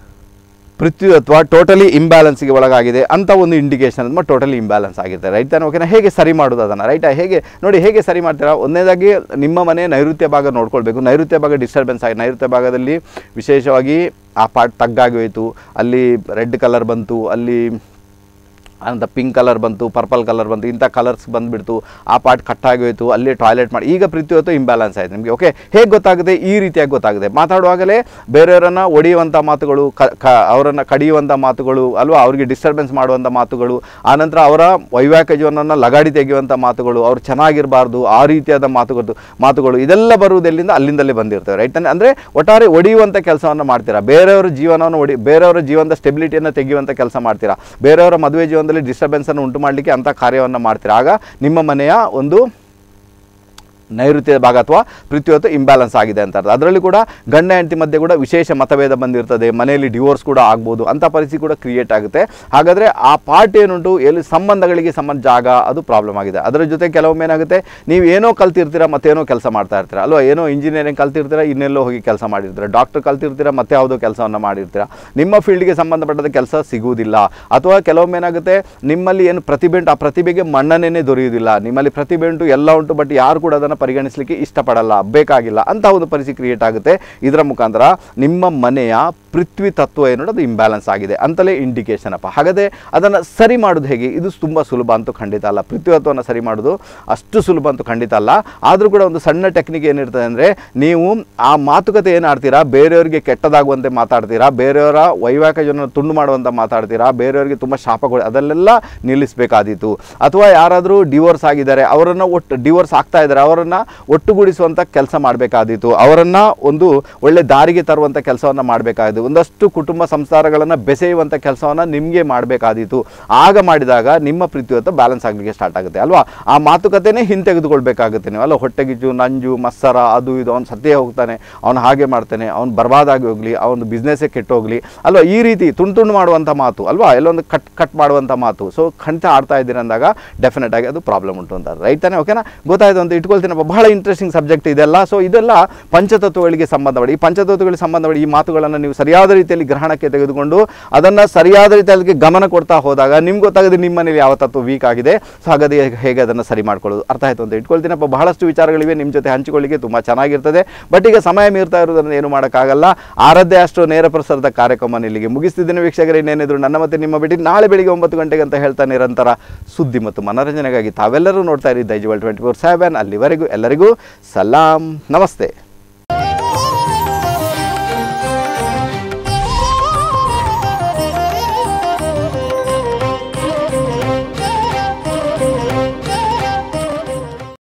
ಪೃಥ್ವಿತ್ವ ಟೋಟಲಿ ಇಂಬ್ಯಾಲೆನ್ಸ್ಗೆ ಒಳಗಾಗಿದೆ ಅಂತ ಒಂದು ಇಂಡಿಕೇಶನ್ ಅಂದ್ರೆ ಟೋಟಲಿ ಇಂಬ್ಯಾಲೆನ್ಸ್ ಆಗಿರುತ್ತೆ ರೈಟ್ ತಾನೆ ಓಕೆನಾ ಹೇಗೆ ಸರಿ ಮಾಡೋದು ಅದನ್ನು ರೈಟಾ ಹೇಗೆ ನೋಡಿ ಹೇಗೆ ಸರಿ ಮಾಡ್ತೀರಾ ಒಂದನೇದಾಗಿ ನಿಮ್ಮ ಮನೆ ನೈಋತ್ಯ ಭಾಗ ನೋಡ್ಕೊಳ್ಬೇಕು ನೈಋತ್ಯ ಭಾಗ ಡಿಸ್ಟರ್ಬೆನ್ಸ್ ಆಗಿ ನೈಋತ್ಯ ಭಾಗದಲ್ಲಿ ವಿಶೇಷವಾಗಿ ಆ ಪಾರ್ಟ್ ತಗ್ಗಾಗಿ ಹೋಯಿತು ಅಲ್ಲಿ ರೆಡ್ ಕಲರ್ ಬಂತು ಅಲ್ಲಿ ಅಂತ ಪಿಂಕ್ ಕಲರ್ ಬಂತು ಪರ್ಪಲ್ ಕಲರ್ ಬಂತು ಇಂಥ ಕಲರ್ಸ್ ಬಂದುಬಿಡ್ತು ಆ ಪಾರ್ಟ್ ಕಟ್ಟಾಗಿ ಹೋಯಿತು ಅಲ್ಲಿ ಟಾಯ್ಲೆಟ್ ಮಾಡಿ ಈಗ ಪ್ರತಿಯೊತ್ತು ಇಂಬ್ಯಾಲೆನ್ಸ್ ಆಯಿತು ನಿಮಗೆ ಓಕೆ ಹೇಗೆ ಗೊತ್ತಾಗುತ್ತೆ ಈ ರೀತಿಯಾಗಿ ಗೊತ್ತಾಗುತ್ತೆ ಮಾತಾಡುವಾಗಲೇ ಬೇರೆಯವರನ್ನು ಒಡೆಯುವಂಥ ಮಾತುಗಳು ಕ ಕ ಅವರನ್ನು ಕಡಿಯುವಂಥ ಮಾತುಗಳು ಅಲ್ವಾ ಅವರಿಗೆ ಡಿಸ್ಟರ್ಬೆನ್ಸ್ ಮಾಡುವಂಥ ಮಾತುಗಳು ಆನಂತರ ಅವರ ವೈವಾಹಿಕ ಜೀವನವನ್ನು ಲಗಾಡಿ ತೆಗೆಯುವಂಥ ಮಾತುಗಳು ಅವ್ರು ಚೆನ್ನಾಗಿರಬಾರ್ದು ಆ ರೀತಿಯಾದ ಮಾತುಗಳು ಮಾತುಗಳು ಇದೆಲ್ಲ ಬರುವುದೆಲ್ಲಿಂದ ಅಲ್ಲಿಂದಲೇ ಬಂದಿರ್ತವೆ ರೈಟ್ ತಾನೆ ಅಂದರೆ ಒಟ್ಟಾರೆ ಒಡೆಯುವಂಥ ಕೆಲಸವನ್ನು ಮಾಡ್ತೀರಾ ಬೇರೆಯವರ ಜೀವನವನ್ನು ಒಡಿ ಬೇರೆಯವರ ಜೀವನದ ಸ್ಟೆಬಿಲಿಟಿಯನ್ನು ತೆಗೆಯುವಂಥ ಕೆಲಸ ಮಾಡ್ತೀರಾ ಬೇರೆಯವರ ಮದುವೆ ಜೀವನದಲ್ಲಿ ಡಿಸ್ಟರ್ಬೆನ್ಸನ್ನು ಉಂಟು ಮಾಡಲಿಕ್ಕೆ ಅಂಥ ಕಾರ್ಯವನ್ನು ಮಾಡ್ತೀರಾ ಆಗ ನಿಮ್ಮ ಮನೆಯ ಒಂದು ನೈಋತ್ಯದ ಭಾಗ ಅಥವಾ ಪೃಥ್ವಿವತ್ತು ಇಂಬ್ಯಾಲೆನ್ಸ್ ಆಗಿದೆ ಅಂತ ಅರ್ಥ ಅದರಲ್ಲಿ ಕೂಡ ಗಂಡ ಹೆಂಡತಿ ಮಧ್ಯೆ ಕೂಡ ವಿಶೇಷ ಮತಭೇದ ಬಂದಿರ್ತದೆ ಮನೆಯಲ್ಲಿ ಡಿವೋರ್ಸ್ ಕೂಡ ಆಗ್ಬೋದು ಅಂಥ ಪರಿಸ್ಥಿತಿ ಕೂಡ ಕ್ರಿಯೇಟ್ ಆಗುತ್ತೆ ಹಾಗಾದರೆ ಆ ಪಾರ್ಟ್ ಏನುಂಟು ಎಲ್ಲಿ ಸಂಬಂಧಗಳಿಗೆ ಸಂಬಂಧ ಜಾಗ ಅದು ಪ್ರಾಬ್ಲಮ್ ಆಗಿದೆ ಅದರ ಜೊತೆ ಕೆಲವೊಮ್ಮೆ ಏನಾಗುತ್ತೆ ನೀವು ಏನೋ ಕಲ್ತಿರ್ತೀರ ಮತ್ತೇನೋ ಕೆಲಸ ಮಾಡ್ತಾ ಇರ್ತೀರ ಅಲ್ವಾ ಏನೋ ಇಂಜಿನಿಯರಿಂಗ್ ಕಲ್ತಿರ್ತೀರ ಇನ್ನೆಲ್ಲೋ ಹೋಗಿ ಕೆಲಸ ಮಾಡಿರ್ತೀರ ಡಾಕ್ಟರ್ ಕಲ್ತಿರ್ತೀರ ಮತ್ತೆ ಯಾವುದೋ ಕೆಲಸವನ್ನು ಮಾಡಿರ್ತೀರ ನಿಮ್ಮ ಫೀಲ್ಡ್ಗೆ ಸಂಬಂಧಪಟ್ಟದ ಕೆಲಸ ಸಿಗುವುದಿಲ್ಲ ಅಥವಾ ಕೆಲವೊಮ್ಮೆ ಏನಾಗುತ್ತೆ ನಿಮ್ಮಲ್ಲಿ ಏನು ಪ್ರತಿಭೆ ಉಂಟು ಆ ಪ್ರತಿಭೆಗೆ ಮನ್ನಣೆನೇ ದೊರೆಯುವುದಿಲ್ಲ ನಿಮ್ಮಲ್ಲಿ ಪ್ರತಿಭೆ ಉಂಟು ಎಲ್ಲ ಉಂಟು ಬಟ್ ಯಾರು ಕೂಡ ಅದನ್ನು ಪರಿಗಣಿಸಲಿಕ್ಕೆ ಇಷ್ಟಪಡಲ್ಲ ಬೇಕಾಗಿಲ್ಲ ಅಂತ ಒಂದು ಪರಿಸ್ಥಿತಿ ಕ್ರಿಯೇಟ್ ಆಗುತ್ತೆ ಇದರ ಮುಖಾಂತರ ನಿಮ್ಮ ಮನೆಯ ಪೃಥ್ವಿ ತತ್ವ ಏನು ಅದು ಇಂಬ್ಯಾಲೆನ್ಸ್ ಆಗಿದೆ ಅಂತಲೇ ಇಂಡಿಕೇಶನ್ ಅಪ್ಪ ಹಾಗಾದರೆ ಅದನ್ನು ಸರಿ ಮಾಡೋದು ಹೇಗೆ ಇದು ತುಂಬ ಸುಲಭ ಅಂತೂ ಖಂಡಿತ ಅಲ್ಲ ಪೃಥ್ವಿ ತತ್ವವನ್ನು ಸರಿ ಮಾಡೋದು ಅಷ್ಟು ಸುಲಭ ಅಂತೂ ಖಂಡಿತ ಅಲ್ಲ ಆದರೂ ಕೂಡ ಒಂದು ಸಣ್ಣ ಟೆಕ್ನಿಕ್ ಏನಿರ್ತದೆ ಅಂದರೆ ನೀವು ಆ ಮಾತುಕತೆ ಏನು ಆಡ್ತೀರಾ ಬೇರೆಯವರಿಗೆ ಕೆಟ್ಟದಾಗುವಂತೆ ಮಾತಾಡ್ತೀರಾ ಬೇರೆಯವರ ವೈವಾಹಿಕ ಜನ ತುಂಡು ಮಾಡುವಂತ ಮಾತಾಡ್ತೀರಾ ಬೇರೆಯವರಿಗೆ ತುಂಬ ಶಾಪಗಳು ಅದಲ್ಲೆಲ್ಲ ನಿಲ್ಲಿಸಬೇಕಾದೀತು ಅಥವಾ ಯಾರಾದರೂ ಡಿವೋರ್ಸ್ ಆಗಿದ್ದಾರೆ ಅವರನ್ನು ಒಟ್ಟು ಡಿವೋರ್ಸ್ ಆಗ್ತಾ ಇದ್ದಾರೆ ಅವರನ್ನು ಒಟ್ಟುಗೂಡಿಸುವಂಥ ಕೆಲಸ ಮಾಡಬೇಕಾದೀತು ಅವರನ್ನು ಒಂದು ಒಳ್ಳೆ ದಾರಿಗೆ ತರುವಂಥ ಕೆಲಸವನ್ನು ಮಾಡಬೇಕಾಯಿತು ಒಂದಷ್ಟು ಕುಟುಂಬ ಸಂಸಾರಗಳನ್ನು ಬೆಸೆಯುವಂಥ ಕೆಲಸವನ್ನು ನಿಮಗೆ ಮಾಡಬೇಕಾದೀತು ಆಗ ಮಾಡಿದಾಗ ನಿಮ್ಮ ಪ್ರೀತಿವತ್ತ ಬ್ಯಾಲೆನ್ಸ್ ಆಗಲಿಕ್ಕೆ ಸ್ಟಾರ್ಟ್ ಆಗುತ್ತೆ ಅಲ್ವಾ ಆ ಮಾತುಕತೆನೇ ಹಿಂತೆಗೆದುಕೊಳ್ಬೇಕಾಗುತ್ತೆ ನೀವು ಅಲ್ಲ ಹೊಟ್ಟೆಗಿಚ್ಚು ನಂಜು ಮತ್ಸರ ಅದು ಇದು ಅವ್ನು ಸತ್ತೇ ಹೋಗ್ತಾನೆ ಅವನು ಹಾಗೆ ಮಾಡ್ತಾನೆ ಅವ್ನು ಬರ್ಬಾದಾಗಿ ಹೋಗಲಿ ಅವನು ಬಿಸ್ನೆಸ್ಸೇ ಕೆಟ್ಟೋಗ್ಲಿ ಅಲ್ವಾ ಈ ರೀತಿ ತುಂಡು ತುಂಡು ಮಾಡುವಂಥ ಮಾತು ಅಲ್ವಾ ಎಲ್ಲೊಂದು ಕಟ್ ಕಟ್ ಮಾಡುವಂಥ ಮಾತು ಸೊ ಖಂಡಿತ ಆಡ್ತಾ ಇದ್ದೀರಿ ಅಂದಾಗ ಡೆಫಿನೆಟ್ ಆಗಿ ಅದು ಪ್ರಾಬ್ಲಮ್ ಉಂಟು ಅಂತ ರೈಟ್ ತಾನೆ ಓಕೆನಾ ಗೊತ್ತಾಯ್ತು ಅಂತ ಇಟ್ಕೊಳ್ತೀನಪ್ಪ ಬಹಳ ಇಂಟ್ರೆಸ್ಟಿಂಗ್ ಸಬ್ಜೆಕ್ಟ್ ಇದೆಲ್ಲ ಸೊ ಇದೆಲ್ಲ ಪಂಚತತ್ವಗಳಿಗೆ ಸಂಬಂಧಪಡಿ ಈ ಪಂಚತತ್ವಗಳಿಗೆ ಸಂಬಂಧಪಡಿ ಈ ಮಾತುಗಳನ್ನು ನೀವು ಸರಿಯಾದ ರೀತಿಯಲ್ಲಿ ಗ್ರಹಣಕ್ಕೆ ತೆಗೆದುಕೊಂಡು ಅದನ್ನು ಸರಿಯಾದ ರೀತಿಯಲ್ಲಿ ಗಮನ ಕೊಡ್ತಾ ಹೋದಾಗ ನಿಮ್ಗೆ ಗೊತ್ತಾಗದೆ ನಿಮ್ಮ ಮನೇಲಿ ಯಾವ ತತ್ವ ವೀಕ್ ಆಗಿದೆ ಸೊ ಹಾಗಾದ್ರೆ ಹೇಗೆ ಅದನ್ನು ಸರಿ ಮಾಡ್ಕೊಳ್ಳೋದು ಅರ್ಥ ಆಯ್ತು ಅಂತ ಇಟ್ಕೊಳ್ತೀನಪ್ಪ ಬಹಳಷ್ಟು ವಿಚಾರಗಳಿವೆ ನಿಮ್ಮ ಜೊತೆ ಹಂಚಿಕೊಳ್ಳಿಕ್ಕೆ ತುಂಬ ಚೆನ್ನಾಗಿರ್ತದೆ ಬಟ್ ಈಗ ಸಮಯ ಮೀರ್ತಾ ಇರೋದನ್ನು ಏನು ಮಾಡೋಕ್ಕಾಗಲ್ಲ ಆರಾಧ್ಯ ಅಷ್ಟು ನೇರ ಪ್ರಸಾರದ ಕಾರ್ಯಕ್ರಮ ಇಲ್ಲಿಗೆ ಮುಗಿಸ್ತಿದ್ದೇನೆ ವೀಕ್ಷಕರೇ ಇನ್ನೇನಿದ್ರು ನನ್ನ ಮತ್ತೆ ನಿಮ್ಮ ಭೇಟಿ ನಾಳೆ ಬೆಳಿಗ್ಗೆ ಒಂಬತ್ತು ಗಂಟೆಗೆ ಅಂತ ಹೇಳ್ತಾ ನಿರಂತರ ಸುದ್ದಿ ಮತ್ತು ಮನೋರಂಜನೆಗಾಗಿ ತಾವೆಲ್ಲರೂ ನೋಡ್ತಾ ಇರಿ ದೈಜುವಲ್ ಟ್ವೆಂಟಿ ಫೋರ್ ಸೆವೆನ್ ಅಲ್ಲಿವರೆಗೂ ಎಲ್ಲರಿಗೂ ಸಲಾಂ ನಮಸ್ತೆ